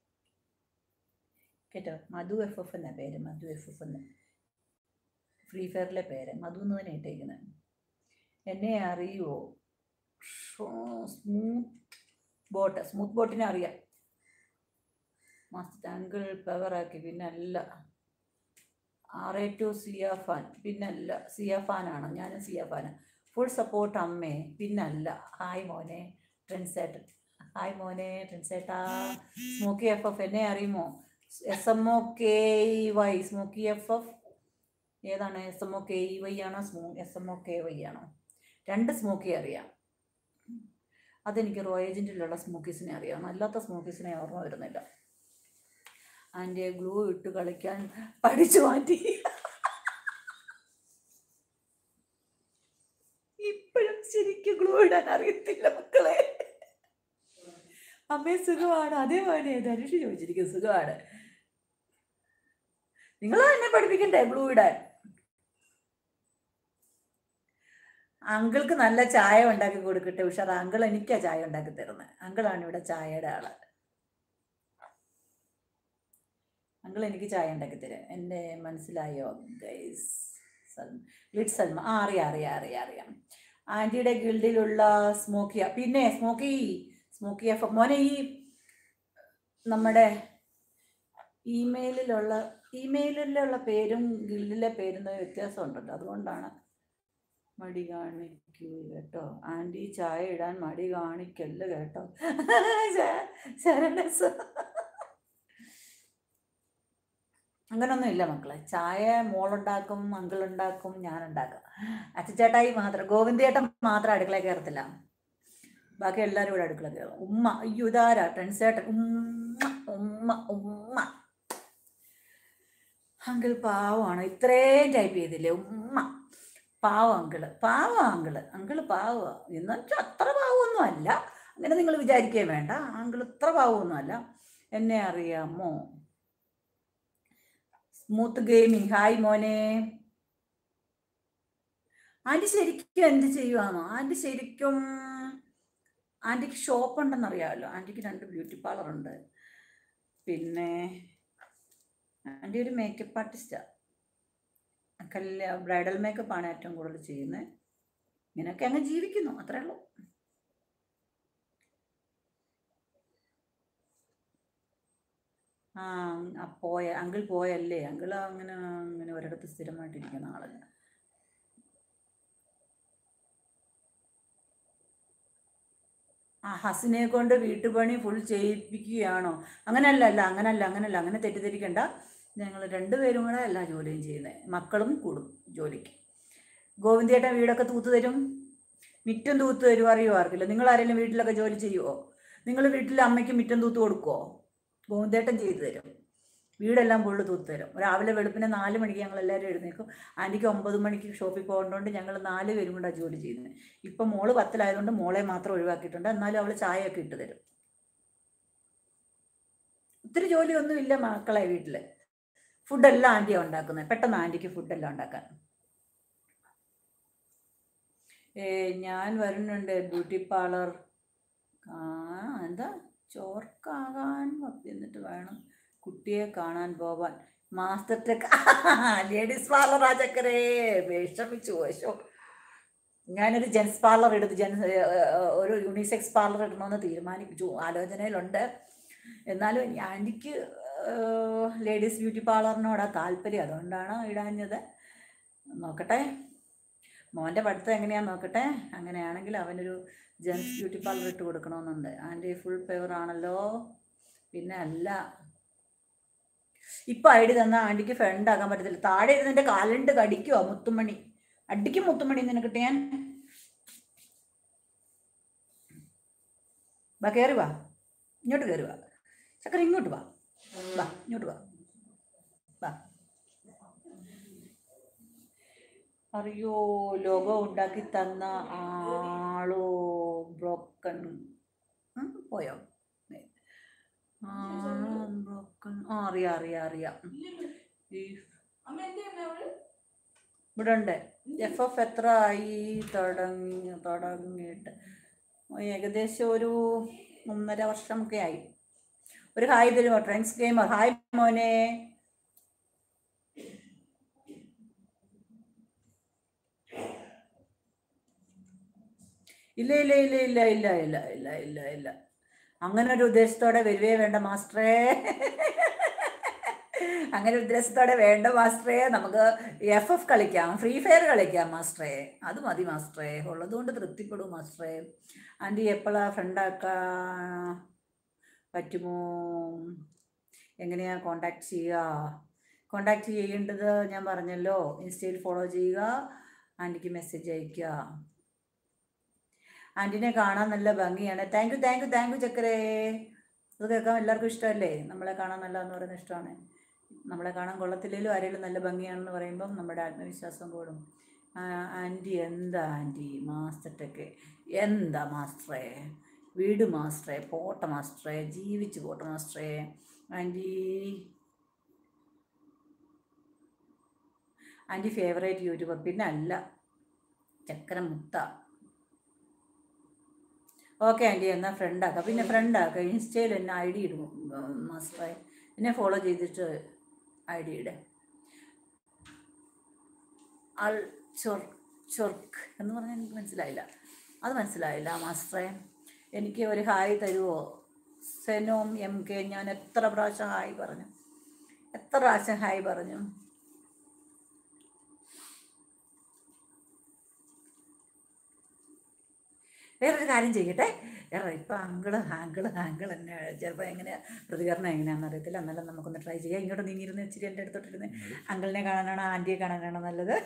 കേട്ടോ മധു എഫ് എഫ് എന്നാ പേര് മധു എഫ് എഫ് എന്ന് ഫ്രീ ഫയറിലെ പേര് മധു എന്ന് തന്നെ ഇട്ടേക്കുന്നത് എന്നെ അറിയുമോ സ്മൂത്ത് ബോട്ട് സ്മൂത്ത് ബോട്ടിനെ അറിയാം മസ്റ്റ് അങ്കിൾ പവറാക്കി പിന്നെ അല്ല ആർ എ ടു സിയാഫാൻ പിന്നല്ല സിയാഫാനാണ് ഞാനും സിയാഫാന് ഫുൾ സപ്പോർട്ട് അമ്മേ പിന്നല്ല ഹായ് മോനെ ട്രെൻസേട്ടൻ ഹായ് മോനെ ട്രെൻസേട്ടാ സ്മോക്കി എഫ് എഫ് എന്നെ അറിയുമോ S M O K Y smoky F F ഏതാണ് S M O K E Y ആണോ സ്മോ S M O K Y ആണോ രണ്ട് സ്മോക്കി അറിയാം അതെനിക്ക് റോ ഏജൻറ്റിലുള്ള സ്മോക്കീസിനെ അറിയാം അല്ലാത്ത സ്മോക്കീസിനെ ഓർമ്മ വരുന്നില്ല ആൻറ്റിയെ ഗ്ലൂ ഇട്ട് കളിക്കാൻ പഠിച്ചു മാറ്റി ഇപ്പോഴും ശരിക്കും ഗ്ലൂ ഇടാൻ അറിയത്തില്ല മക്കളെ അമ്മയെ സുഖമാണ് അതേപോലെ ധനുഷ് ചോദിച്ചിരിക്കും സുഖമാണ് നിങ്ങളാ എന്നെ പഠിപ്പിക്കണ്ടേ ഗ്ലൂ ഇടാൻ അങ്കിൾക്ക് നല്ല ചായ ഉണ്ടാക്കി കൊടുക്കട്ടെ ഉഷാർ അങ്കിൾ എനിക്കാ ചായ ഉണ്ടാക്കി തരുന്നത് അങ്കിളാണ് ഇവിടെ ചായയുടെ ആള് അങ്കിൾ എനിക്ക് ചായ ഉണ്ടാക്കി തരും എൻ്റെ മനസ്സിലായോ ഗൈസ് ഗ്ലിറ്റ് സൽമ ആ അറിയാം അറിയാം അറിയാം അറിയാം ആൻറ്റിയുടെ ഗിൽഡിലുള്ള സ്മോക്കിയ പിന്നെ സ്മോക്കി സ്മോക്കി എഫ് മോനെ ഈ നമ്മുടെ ഇമെയിലിലുള്ള ഇമെയിലിലുള്ള പേരും ഗിൽഡിലെ പേരും തമ്മിൽ വ്യത്യാസമുണ്ടല്ലോ അതുകൊണ്ടാണ് മടി കാണിക്കൂ കേട്ടോ ആൻറ്റി ചായ ഇടാൻ മടി കാണിക്കല്ല് കേട്ടോ ശ- ശരണസ് അങ്ങനൊന്നും ഇല്ല മക്കളെ ചായ മോളുണ്ടാക്കും അങ്കിൾ ഉണ്ടാക്കും ഞാൻ ഉണ്ടാക്കും അച്ചച്ചേട്ടായി മാത്രം ഗോവിന്ദേട്ടൻ മാത്രം അടുക്കള കയറത്തില്ല ബാക്കി എല്ലാവരും ഇവിടെ അടുക്കള കയറും ഉമ്മ അയ്യോ ഇതാരാ ട്രെൻസേട്ടൻ ഉമ്മ ഉമ്മ ഉമ്മ അങ്കിൾ പാവമാണ് ഇത്രയും ടൈപ്പ് ചെയ്തില്ലേ ഉമ്മ പാവം അങ്കിള് പാവം അങ്കിള് അങ്കിള് പാവ എന്ന് വെച്ചാൽ അത്ര പാവമൊന്നും അല്ല അങ്ങനെ നിങ്ങൾ വിചാരിക്കുകയും വേണ്ട അങ്കിൾ ഇത്ര പാവമൊന്നും അല്ല എന്നെ അറിയാമോ സ്മൂത്ത് ഗെയിമിങ് ഹായ് മോനെ ആൻറ്റി ശരിക്കും എന്ത് ചെയ്യുവാണോ ആൻറ്റി ശരിക്കും ആൻറ്റിക്ക് ഷോപ്പ് ഉണ്ടെന്ന് അറിയാമല്ലോ ആൻറ്റിക്ക് രണ്ട് ബ്യൂട്ടി പാർലർ ഉണ്ട് പിന്നെ ആൻറ്റി ഒരു മേക്കപ്പ് ആർട്ടിസ്റ്റാണ് കല്യാ ബ്രൈഡൽ മേക്കപ്പ് ആണ് ഏറ്റവും കൂടുതൽ ചെയ്യുന്നത് ഇങ്ങനെയൊക്കെ അങ്ങ് ജീവിക്കുന്നു അത്രേ ഉള്ളൂ ആ ആ, പോയ അങ്കിൾ പോയല്ലേ അങ്കിൾ അങ്ങനെ അങ്ങനെ ഒരിടത്ത് സ്ഥിരമായിട്ടിരിക്കുന്ന ആളല്ല ആ ഹസിനെ കൊണ്ട് വീട്ടുപണി ഫുൾ ചെയ്യിപ്പിക്കുകയാണോ അങ്ങനല്ല അല്ല അങ്ങനല്ല അങ്ങനല്ല അങ്ങനെ തെറ്റിദ്ധരിക്കണ്ട ഞങ്ങൾ രണ്ടുപേരും കൂടെ എല്ലാ ജോലിയും ചെയ്യുന്നത് മക്കളും കൂടും ജോലിക്ക് ഗോവിന്ദേട്ടൻ വീടൊക്കെ തൂത്ത് തരും മിറ്റം തൂത്ത് തരും അറിയോ ആർക്കില്ല നിങ്ങൾ ആരെങ്കിലും വീട്ടിലൊക്കെ ജോലി ചെയ്യുമോ നിങ്ങൾ വീട്ടിൽ അമ്മയ്ക്ക് മിറ്റം തൂത്ത് കൊടുക്കുമോ ഗോവിന്ദേട്ടൻ ചെയ്തു തരും വീടെല്ലാം ഫുള്ള് തൂത്ത് തരും രാവിലെ വെളുപ്പിനെ നാല് മണിക്ക് ഞങ്ങൾ എല്ലാവരും എഴുന്നേക്കും ആൻറ്റിക്ക് ഒമ്പത് മണിക്ക് ഷോപ്പിൽ പോകേണ്ടതുകൊണ്ട് ഞങ്ങൾ നാല് പേരും കൂടെ ജോലി ചെയ്യുന്നത് ഇപ്പം മോള് പത്തിലായതുകൊണ്ട് മോളെ മാത്രം ഒഴിവാക്കിയിട്ടുണ്ട് എന്നാലും അവൾ ചായയൊക്കെ ഇട്ട് തരും ഒത്തിരി ജോലിയൊന്നും ഇല്ല മക്കളെ വീട്ടിൽ ഫുഡെല്ലാം ആൻറ്റിയാണ് ഉണ്ടാക്കുന്നത് പെട്ടെന്ന് ആൻറ്റിക്ക് ഫുഡെല്ലാം ഉണ്ടാക്കാൻ ഏ ഞാൻ വരുന്നുണ്ട് ബ്യൂട്ടി പാർലർ ആ എന്താ ചോർക്കാകാൻ എന്നിട്ട് വേണം കുട്ടിയെ കാണാൻ പോവാൻ മാസ്റ്റർ ടെക് ലേഡീസ് പാർലർ രാജക്കരേ വിഷമിച്ചു വശോ ഞാനൊരു ജെൻസ് പാർലർ എടുത്ത് ജെൻസ് ഒരു യൂണിസെക്സ് പാർലർ ഇടണമെന്ന് തീരുമാനിച്ചു ആലോചനയിലുണ്ട് എന്നാലും ആൻറ്റിക്ക് ലേഡീസ് ബ്യൂട്ടി പാർലറിനോടാ താല്പര്യം അതുകൊണ്ടാണ് ഇടാഞ്ഞത് നോക്കട്ടെ മോൻ്റെ പഠിത്തം എങ്ങനെയാന്ന് നോക്കട്ടെ അങ്ങനെയാണെങ്കിൽ അവനൊരു ജെൻസ് ബ്യൂട്ടി പാർലർ ഇട്ട് കൊടുക്കണമെന്നുണ്ട് ആൻറ്റി ഫുൾ ഫേവർ ആണല്ലോ പിന്നെ അല്ല ഇപ്പൊ ഐ ഡി തന്ന ആൻറ്റിക്ക് ഫ്രണ്ട് ആക്കാൻ പറ്റത്തില്ല താഴെ ഇരുന്നിന്റെ കാലുണ്ട് കടിക്കുവോ മുത്തുമണി അടിക്കും മുത്തുമണി നിനക്കിട്ട് ഞാൻ വാ കയറി വാ ഇങ്ങോട്ട് കയറി വാ ചക്കര ഇങ്ങോട്ട് വാ വാ ഇങ്ങോട്ട് വാ വാ അറിയോ ലോഗോ ഉണ്ടാക്കി തന്ന ആളോ ബ്രോക്കൺ പോയോ ബ്രോക്കൺ ആ അറിയാം അറിയാം അറിയാം ഈ അമ്മ എന്തേ അവള് ഇവിടെ ഉണ്ട് എഫ് എഫ് എത്ര ആയി തുടങ്ങി തുടങ്ങിയിട്ട് ഏകദേശം ഒരു ഒന്നര വർഷമൊക്കെ ആയി ഒരു ഹായ് തരുമോ ട്രെൻസ് ഗെയിമർ ഹായ് മോനെ ഇല്ല ഇല്ല ഇല്ല ഇല്ല ഇല്ല ഇല്ല ഇല്ല ഇല്ല ഇല്ല അങ്ങനെ ഒരു ഉദ്ദേശത്തോടെ വരുവേ വേണ്ട മാസ്റ്ററേ അങ്ങനെ ഉദ്ദേശത്തോടെ വേണ്ട മാസ്റ്ററേ നമുക്ക് എഫ് എഫ് കളിക്കാം ഫ്രീ ഫയർ കളിക്കാം മാസ്റ്ററേ അത് മതി മാസ്റ്ററേ ഉള്ളതുകൊണ്ട് തൃപ്തിപ്പെടും മാസ്റ്ററേ ആൻറ്റി എപ്പോഴാ ഫ്രണ്ടാക്കാ പറ്റുമോ എങ്ങനെയാ കോണ്ടാക്ട് ചെയ്യുക കോണ്ടാക്ട് ചെയ്യേണ്ടത് ഞാൻ പറഞ്ഞല്ലോ ഇൻസ്റ്റയിൽ ഫോളോ ചെയ്യുക ആൻറ്റിക്ക് മെസ്സേജ് അയയ്ക്കുക ആൻറ്റിനെ കാണാൻ നല്ല ഭംഗിയാണ് thank you thank you thank you ചക്കരേ അത് കേൾക്കാൻ എല്ലാവർക്കും ഇഷ്ടമല്ലേ നമ്മളെ കാണാൻ നല്ല എന്ന് പറയുന്നത് ഇഷ്ടമാണ് നമ്മളെ കാണാൻ കൊള്ളത്തില്ലെങ്കിലും ആരെങ്കിലും നല്ല ഭംഗിയാണെന്ന് പറയുമ്പം നമ്മുടെ ആത്മവിശ്വാസം കൂടും ആ, ആൻറ്റി എന്താ ആൻറ്റി മാസ്റ്റർട്ടൊക്കെ എന്താ മാസ്റ്ററേ വീട് മാസ്റ്ററേ പോട്ട മാസ്റ്ററേ ജീവിച്ച് പോട്ട മാസ്റ്ററേ ആൻറ്റി ആൻറ്റി ഫേവറേറ്റ് യൂട്യൂബർ പിന്നെ അല്ല ചക്കര മുത്ത ഓക്കെ ആൻറ്റി എന്നാൽ ഫ്രണ്ടാക്കാം പിന്നെ ഫ്രണ്ടാക്കാം ഇൻസ്റ്റയിൽ എന്നെ ഐ ഡി ഇടും മാസ്റ്ററെ എന്നെ ഫോളോ ചെയ്തിട്ട് ഐ ഡി ഇടെ അൾ ചൊർ ചൊർക്ക് എന്ന് പറഞ്ഞാൽ എനിക്ക് മനസ്സിലായില്ല അത് മനസ്സിലായില്ല മാസ്റ്ററെ എനിക്ക് ഒരു ഹായ് തരുമോ സെനോം എം കെ ഞാൻ എത്ര പ്രാവശ്യം ഹായ് പറഞ്ഞു എത്ര പ്രാവശ്യം ഹായ് പറഞ്ഞു വേറൊരു കാര്യം ചെയ്യട്ടെ വേറെ ഇപ്പം അങ്കിള് ആങ്കിള് ആങ്കിൾ എന്നെ ചിലപ്പോൾ എങ്ങനെ പ്രതികരണം എങ്ങനെയാണെന്ന് അറിയത്തില്ല എന്നാലും നമുക്കൊന്ന് ട്രൈ ചെയ്യാം ഇങ്ങോട്ട് നീങ്ങിരുന്ന് ഇച്ചിരി എൻ്റെ അടുത്തോട്ടിരുന്ന് അങ്കിളിനെ കാണാനാണോ ആൻറ്റിയെ കാണാനാണോ നല്ലത്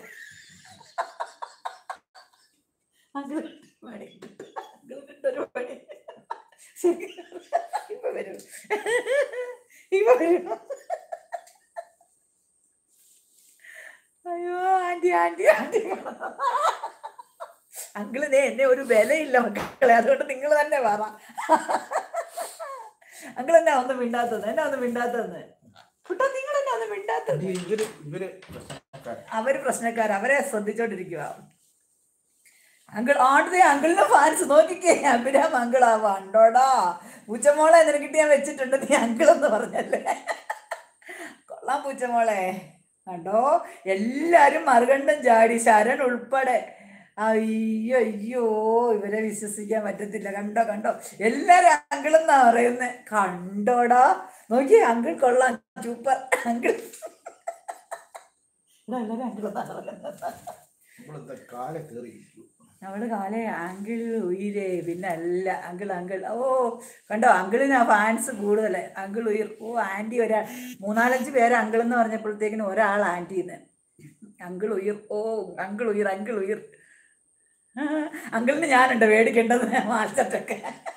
അങ്കിൾ പണി അങ്കിൾ കിട്ടൊരു പണി ശരി ഇപ്പൊ വരും ഇപ്പൊ വരും അയ്യോ ആൻറ്റി ആൻറ്റി ആൻറ്റി അങ്കിള് ദേ എന്നെ ഒരു വിലയില്ല മക്കളെ അതുകൊണ്ട് നിങ്ങൾ തന്നെ പറ അങ്കിൾ എന്നാ ഒന്ന് മിണ്ടാത്തത് എന്നാ ഒന്ന് മിണ്ടാത്തതെന്ന് കുട്ടാ നിങ്ങൾ എന്നാ ഒന്ന് മിണ്ടാത്തത് ഇവര് ഇവര് പ്രശ്നക്കാരാ. അവര് പ്രശ്നക്കാർ അവരെ ശ്രദ്ധിച്ചോണ്ടിരിക്കുക അങ്കിൾ ആണ്ടതേ അങ്കിളിന്റെ ഫാൻസ് നോക്കിക്കേ അഭിരാം അങ്കിളാ വണ്ടോടാ പൂച്ചമോളെ നിനക്കിട്ട് ഞാൻ വെച്ചിട്ടുണ്ട് നീ അങ്കിൾ എന്ന് പറഞ്ഞല്ലേ കൊള്ളാം പൂച്ചമോളെ കണ്ടോ എല്ലാരും മറുകണ്ടം ചാടി ശരൺ ഉൾപ്പെടെ അയ്യോ അയ്യോ ഇവരെ വിശ്വസിക്കാൻ പറ്റത്തില്ല കണ്ടോ കണ്ടോ എല്ലാരും അങ്കിൾ എന്നാ പറയുന്നത് കണ്ടോടാ നോക്കിയേ അങ്കിൾ കൊള്ളാം സൂപ്പർ അങ്കിൾ ഇവിടെ എല്ലാരും അങ്കിൾ എന്നാ പറയുന്നത് നമ്മളെന്താ കാല കയറിയിരിക്കും അവള് കാലേ അങ്കിൾ ഉയിരേ പിന്നെ അല്ല അങ്കിൾ അങ്കിൾ ഓ കണ്ടോ അങ്കിളിന് ഫാൻസ് കൂടുതൽ അങ്കിൾ ഉയർ ഓ ആൻറ്റി ഒരാൾ മൂന്നാലഞ്ച് പേര് അങ്കിൾ എന്ന് പറഞ്ഞപ്പോഴത്തേക്കിനും ഒരാൾ ആൻറ്റിന്ന് അങ്കിൾ ഉയർ ഓ അങ്കിൾ ഉയർ അങ്കിൾ ഉയർ അങ്കിളിന് ഞാനുണ്ട് മേടിക്കേണ്ടത് മാസ്റ്ററൊക്കെ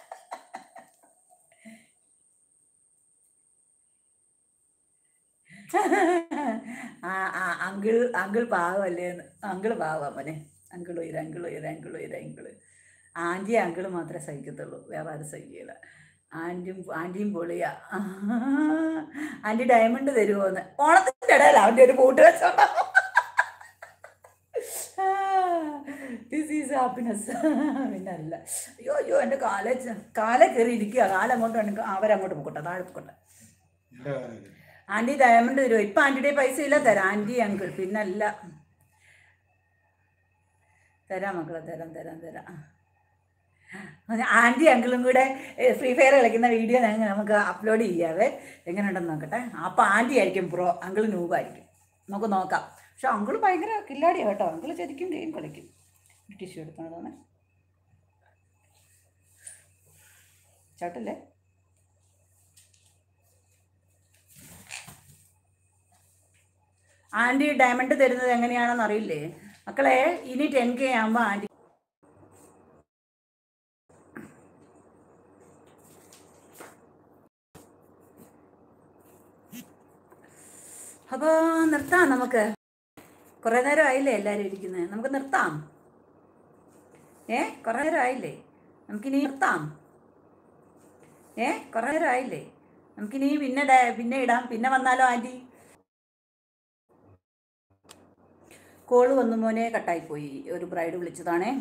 ആ ആ അങ്കിൾ അങ്കിൾ പാവമല്ലേന്ന് അങ്കിൾ പാവം മോനെ അങ്കിൾ ഉയര അങ്കിൾ ഉയര അങ്കിൾ ഉയര അങ്കിൾ ആൻറ്റി അങ്കിൾ മാത്രമേ സഹിക്കത്തുള്ളൂ വേറെ ആരും സഹിക്കില്ല ആൻറ്റിയും ആൻറ്റിയും പൊളിയാ ആൻറ്റി ഡയമണ്ട് തരുമോന്ന് ഓണത്തിൻ്റെ ഇടയിൽ അവൻ്റെ ഒരു കൂട്ട് വെച്ചോണ്ടാ ദിസ് ഈസ് ഹാപ്പിനെസ് പിന്നെ അല്ല അയ്യോ അയ്യോ എൻ്റെ കാല കാല കയറി ഇരിക്കുക കാലങ്ങോട്ട് എനിക്ക് അവരങ്ങോട്ട് പോക്കട്ടെ താഴെ പോക്കട്ടെ എന്റെ കാലം ആൻറ്റി ഡയമണ്ട് തരുമോ ഇപ്പം ആൻറ്റിയുടെ പൈസ ഇല്ല തരാം ആൻറ്റി അങ്കിൾ പിന്നല്ല തരാം മക്കളെ തരാം തരാം തരാം ആൻറ്റി അങ്കിളും കൂടെ ഫ്രീ ഫയർ കളിക്കുന്ന വീഡിയോ ഞങ്ങൾ നമുക്ക് അപ്ലോഡ് ചെയ്യാവേ എങ്ങനെയുണ്ടെന്ന് നോക്കട്ടെ അപ്പോൾ ആൻറ്റി ആയിരിക്കും പ്രോ അങ്കിൾ നൂബായിരിക്കും നമുക്ക് നോക്കാം പക്ഷെ അങ്കിൾ ഭയങ്കര കില്ലാടിയാണ് കേട്ടോ അങ്കിൾ ശരിക്കും ഗെയിം കളിക്കും ടിഷ്യൂ എടുത്തോണതാണ് ചേട്ടല്ലേ ആൻറ്റി ഡയമണ്ട് തരുന്നത് എങ്ങനെയാണെന്ന് അറിയില്ലേ മക്കളെ ഇനി ടെൻ കെ ആകുമ്പോൾ ആൻറ്റി അപ്പോൾ നിർത്താം നമുക്ക് കുറേ നേരം ആയില്ലേ എല്ലാവരും ഇരിക്കുന്നത് നമുക്ക് നിർത്താം ഏ കുറേ നേരം ആയില്ലേ നമുക്കിനി നിർത്താം ഏ കുറേ നേരം ആയില്ലേ നമുക്കിനി പിന്നെ ഡ- പിന്നെ ഇടാം പിന്നെ വന്നാലോ ആൻറ്റി കോള് വന്നു മോനെ കട്ടായിപ്പോയി ഒരു ബ്രൈഡ് വിളിച്ചതാണേ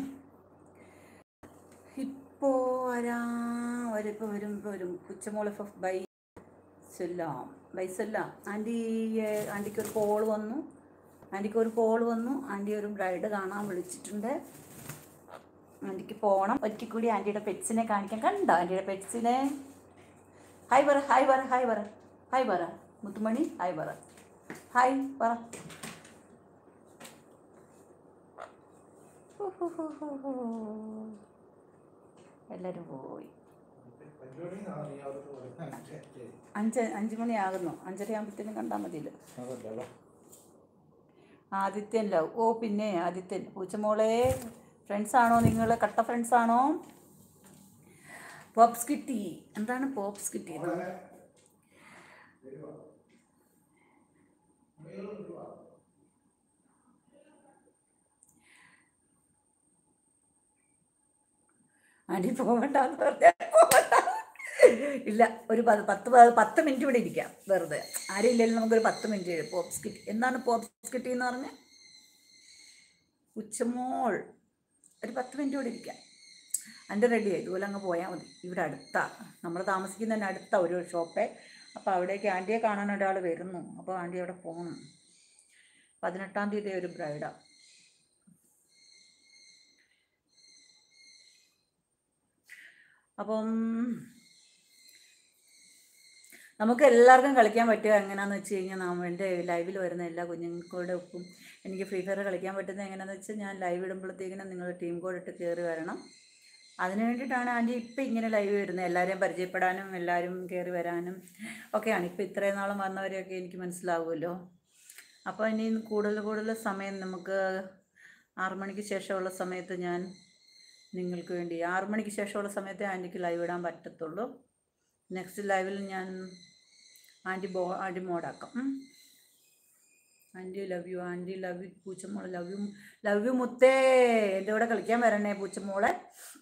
ഇപ്പോൾ വരാ വരിപ്പോൾ വരും ഇപ്പോൾ വരും കുച്ചമോള് ഫഫ് ബൈ സൊല്ലാം ബൈ സൊല്ലാം ആൻറ്റി ഏഹ്, ആൻറ്റിക്ക് ഒരു കോൾ വന്നു ആൻറ്റിക്ക് ഒരു കോൾ വന്നു ആൻറ്റി ഒരു ബ്രൈഡ് കാണാൻ വിളിച്ചിട്ടുണ്ട് ആൻറ്റിക്ക് പോകണം ഒരിക്കൽ കൂടി ആൻറ്റിയുടെ പെറ്റ്സിനെ കാണിക്കാൻ കണ്ടോ ആൻറ്റിയുടെ പെറ്റ്സിനെ ഹായ് പറ ഹായ് പറ ഹായ് പറ ഹായ് പറ മുത്തുമണി ഹായ് പറ ഹായ് പറ എല്ലാവരും പോയി പരിപാടി അറിയാവുന്നത് പോലെ ശരി. അഞ്ച് അഞ്ച് മണിയാകുന്നു അഞ്ചര ആകുമ്പോഴത്തേനും കണ്ടാൽ മതിയല്ലോ അതല്ലല്ലോ ആദിത്യൻ ലവ് ഓ പിന്നെ ആദിത്യൻ പൂച്ചമോളെ ഫ്രണ്ട്സാണോ നിങ്ങൾ കട്ട ഫ്രണ്ട്സാണോ പോപ്സ് കിട്ടി എന്താണ് പോപ്സ് കിട്ടിയത് ആൻറ്റി പോകണ്ടെന്ന് പറഞ്ഞാൽ പോകണ്ട ഇല്ല ഒരു പത്ത് പത്ത് പ- പത്ത് മിനിറ്റ് ഇവിടെ ഇരിക്കാം വെറുതെ ആരും ഇല്ലെങ്കിലും നമുക്കൊരു പത്ത് മിനിറ്റ് പോപ്സ് കിട്ടി എന്താണ് പോപ്സ് കിട്ടി എന്ന് പറഞ്ഞ് ഉച്ചമോൾ ഒരു പത്ത് മിനിറ്റ് ഇവിടെ ഇരിക്കാം എൻ്റെ റെഡിയായി ഇതുപോലെ അങ്ങ് പോയാൽ മതി ഇവിടെ അടുത്താ നമ്മൾ താമസിക്കുന്നതിന് അടുത്ത ഒരു ഷോപ്പേ അപ്പോൾ അവിടേക്ക് ആൻറ്റിയെ കാണാൻ ഒരാൾ വരുന്നു അപ്പോൾ ആൻറ്റി അവിടെ പോകണം പതിനെട്ടാം തീയതി ഒരു ബ്രൈഡാ അപ്പം നമുക്ക് എല്ലാവർക്കും കളിക്കാൻ പറ്റുക എങ്ങനെയാണെന്ന് വെച്ച് കഴിഞ്ഞാൽ നാം എൻ്റെ ലൈവിൽ വരുന്ന എല്ലാ കുഞ്ഞുങ്ങളുടെ ഒപ്പം എനിക്ക് ഫ്രീ ഫയർ കളിക്കാൻ പറ്റുന്നത് എങ്ങനെയാണെന്ന് വെച്ചാൽ ഞാൻ ലൈവ് ഇടുമ്പോഴത്തേക്കിനും നിങ്ങൾ ടീം കോഡ് ഇട്ട് കയറി വരണം അതിന് വേണ്ടിയിട്ടാണ് ആൻറ്റി ഇപ്പം ഇങ്ങനെ ലൈവ് വരുന്നത് എല്ലാവരെയും പരിചയപ്പെടാനും എല്ലാവരും കയറി വരാനും ഒക്കെയാണ് ഇപ്പം ഇത്രയും നാളും വന്നവരെയൊക്കെ എനിക്ക് മനസ്സിലാവുമല്ലോ അപ്പോൾ ഇനി കൂടുതൽ കൂടുതൽ സമയം നമുക്ക് ആറു മണിക്ക് ശേഷമുള്ള സമയത്ത് ഞാൻ നിങ്ങൾക്ക് വേണ്ടി ആറു മണിക്ക് ശേഷമുള്ള സമയത്തെ ആൻറ്റിക്ക് ലൈവ് ഇടാൻ പറ്റത്തുള്ളൂ നെക്സ്റ്റ് ലൈവിൽ ഞാൻ ആൻറ്റി ബോ ആൻറ്റി മോഡാക്കാം ഉം. Aunty love you aunty love you പൂച്ചമോളെ ലവ് യു ലവ് യു മുത്തേ എൻ്റെ കൂടെ കളിക്കാൻ വരണേ പൂച്ചമോളെ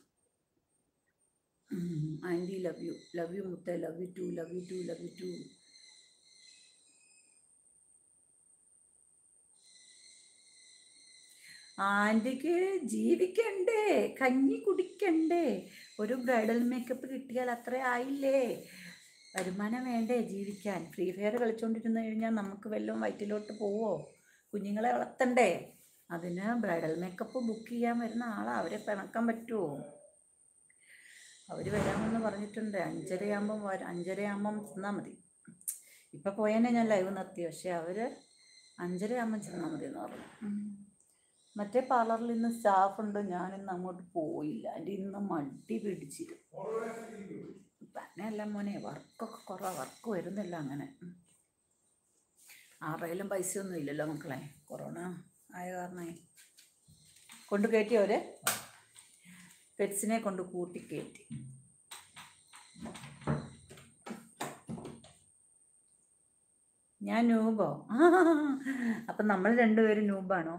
aunty love you love you മുത്തേ love you too love you too love you too ആൻറ്റിക്ക് ജീവിക്കണ്ടേ കഞ്ഞി കുടിക്കണ്ടേ ഒരു ബ്രൈഡൽ മേക്കപ്പ് കിട്ടിയാൽ അത്ര ആയില്ലേ വരുമാനം വേണ്ടേ ജീവിക്കാൻ ഫ്രീ ഫയർ കളിച്ചുകൊണ്ടിരുന്ന് കഴിഞ്ഞാൽ നമുക്ക് വല്ലതും വയറ്റിലോട്ട് പോവോ കുഞ്ഞുങ്ങളെ വളർത്തണ്ടേ അതിന് ബ്രൈഡൽ മേക്കപ്പ് ബുക്ക് ചെയ്യാൻ വരുന്ന ആളാ അവരെ പിണക്കാൻ പറ്റുമോ അവർ വരാമെന്ന് പറഞ്ഞിട്ടുണ്ട് അഞ്ചരയാകുമ്പം വര അഞ്ചരയാകുമ്പം ചെന്നാൽ മതി ഇപ്പം പോയേനെ ഞാൻ ലൈവ് നിർത്തി പക്ഷേ അവർ അഞ്ചരയാകുമ്പം ചെന്നാൽ മതി എന്ന് പറഞ്ഞു ഉം. മറ്റേ പാർലറിൽ ഇന്ന് സ്റ്റാഫ് ഉണ്ട് ഞാനിന്ന് അങ്ങോട്ട് പോയില്ല എൻ്റെ ഇന്ന് മടി പിടിച്ചിരുന്നു തന്നെയല്ല മോനെ വർക്കൊക്കെ കുറവാണ് വർക്ക് വരുന്നില്ല അങ്ങനെ ഉം. ആരുടെയിലും പൈസയൊന്നും ഇല്ലല്ലോ മക്കളെ കൊറോണ ആയ കാരണമായി കൊണ്ട് കയറ്റിയവര് പെറ്റ്സിനെ കൊണ്ട് കൂട്ടി കയറ്റി ഞാൻ നൂബോ അപ്പം നമ്മൾ രണ്ടുപേരും നൂബാണോ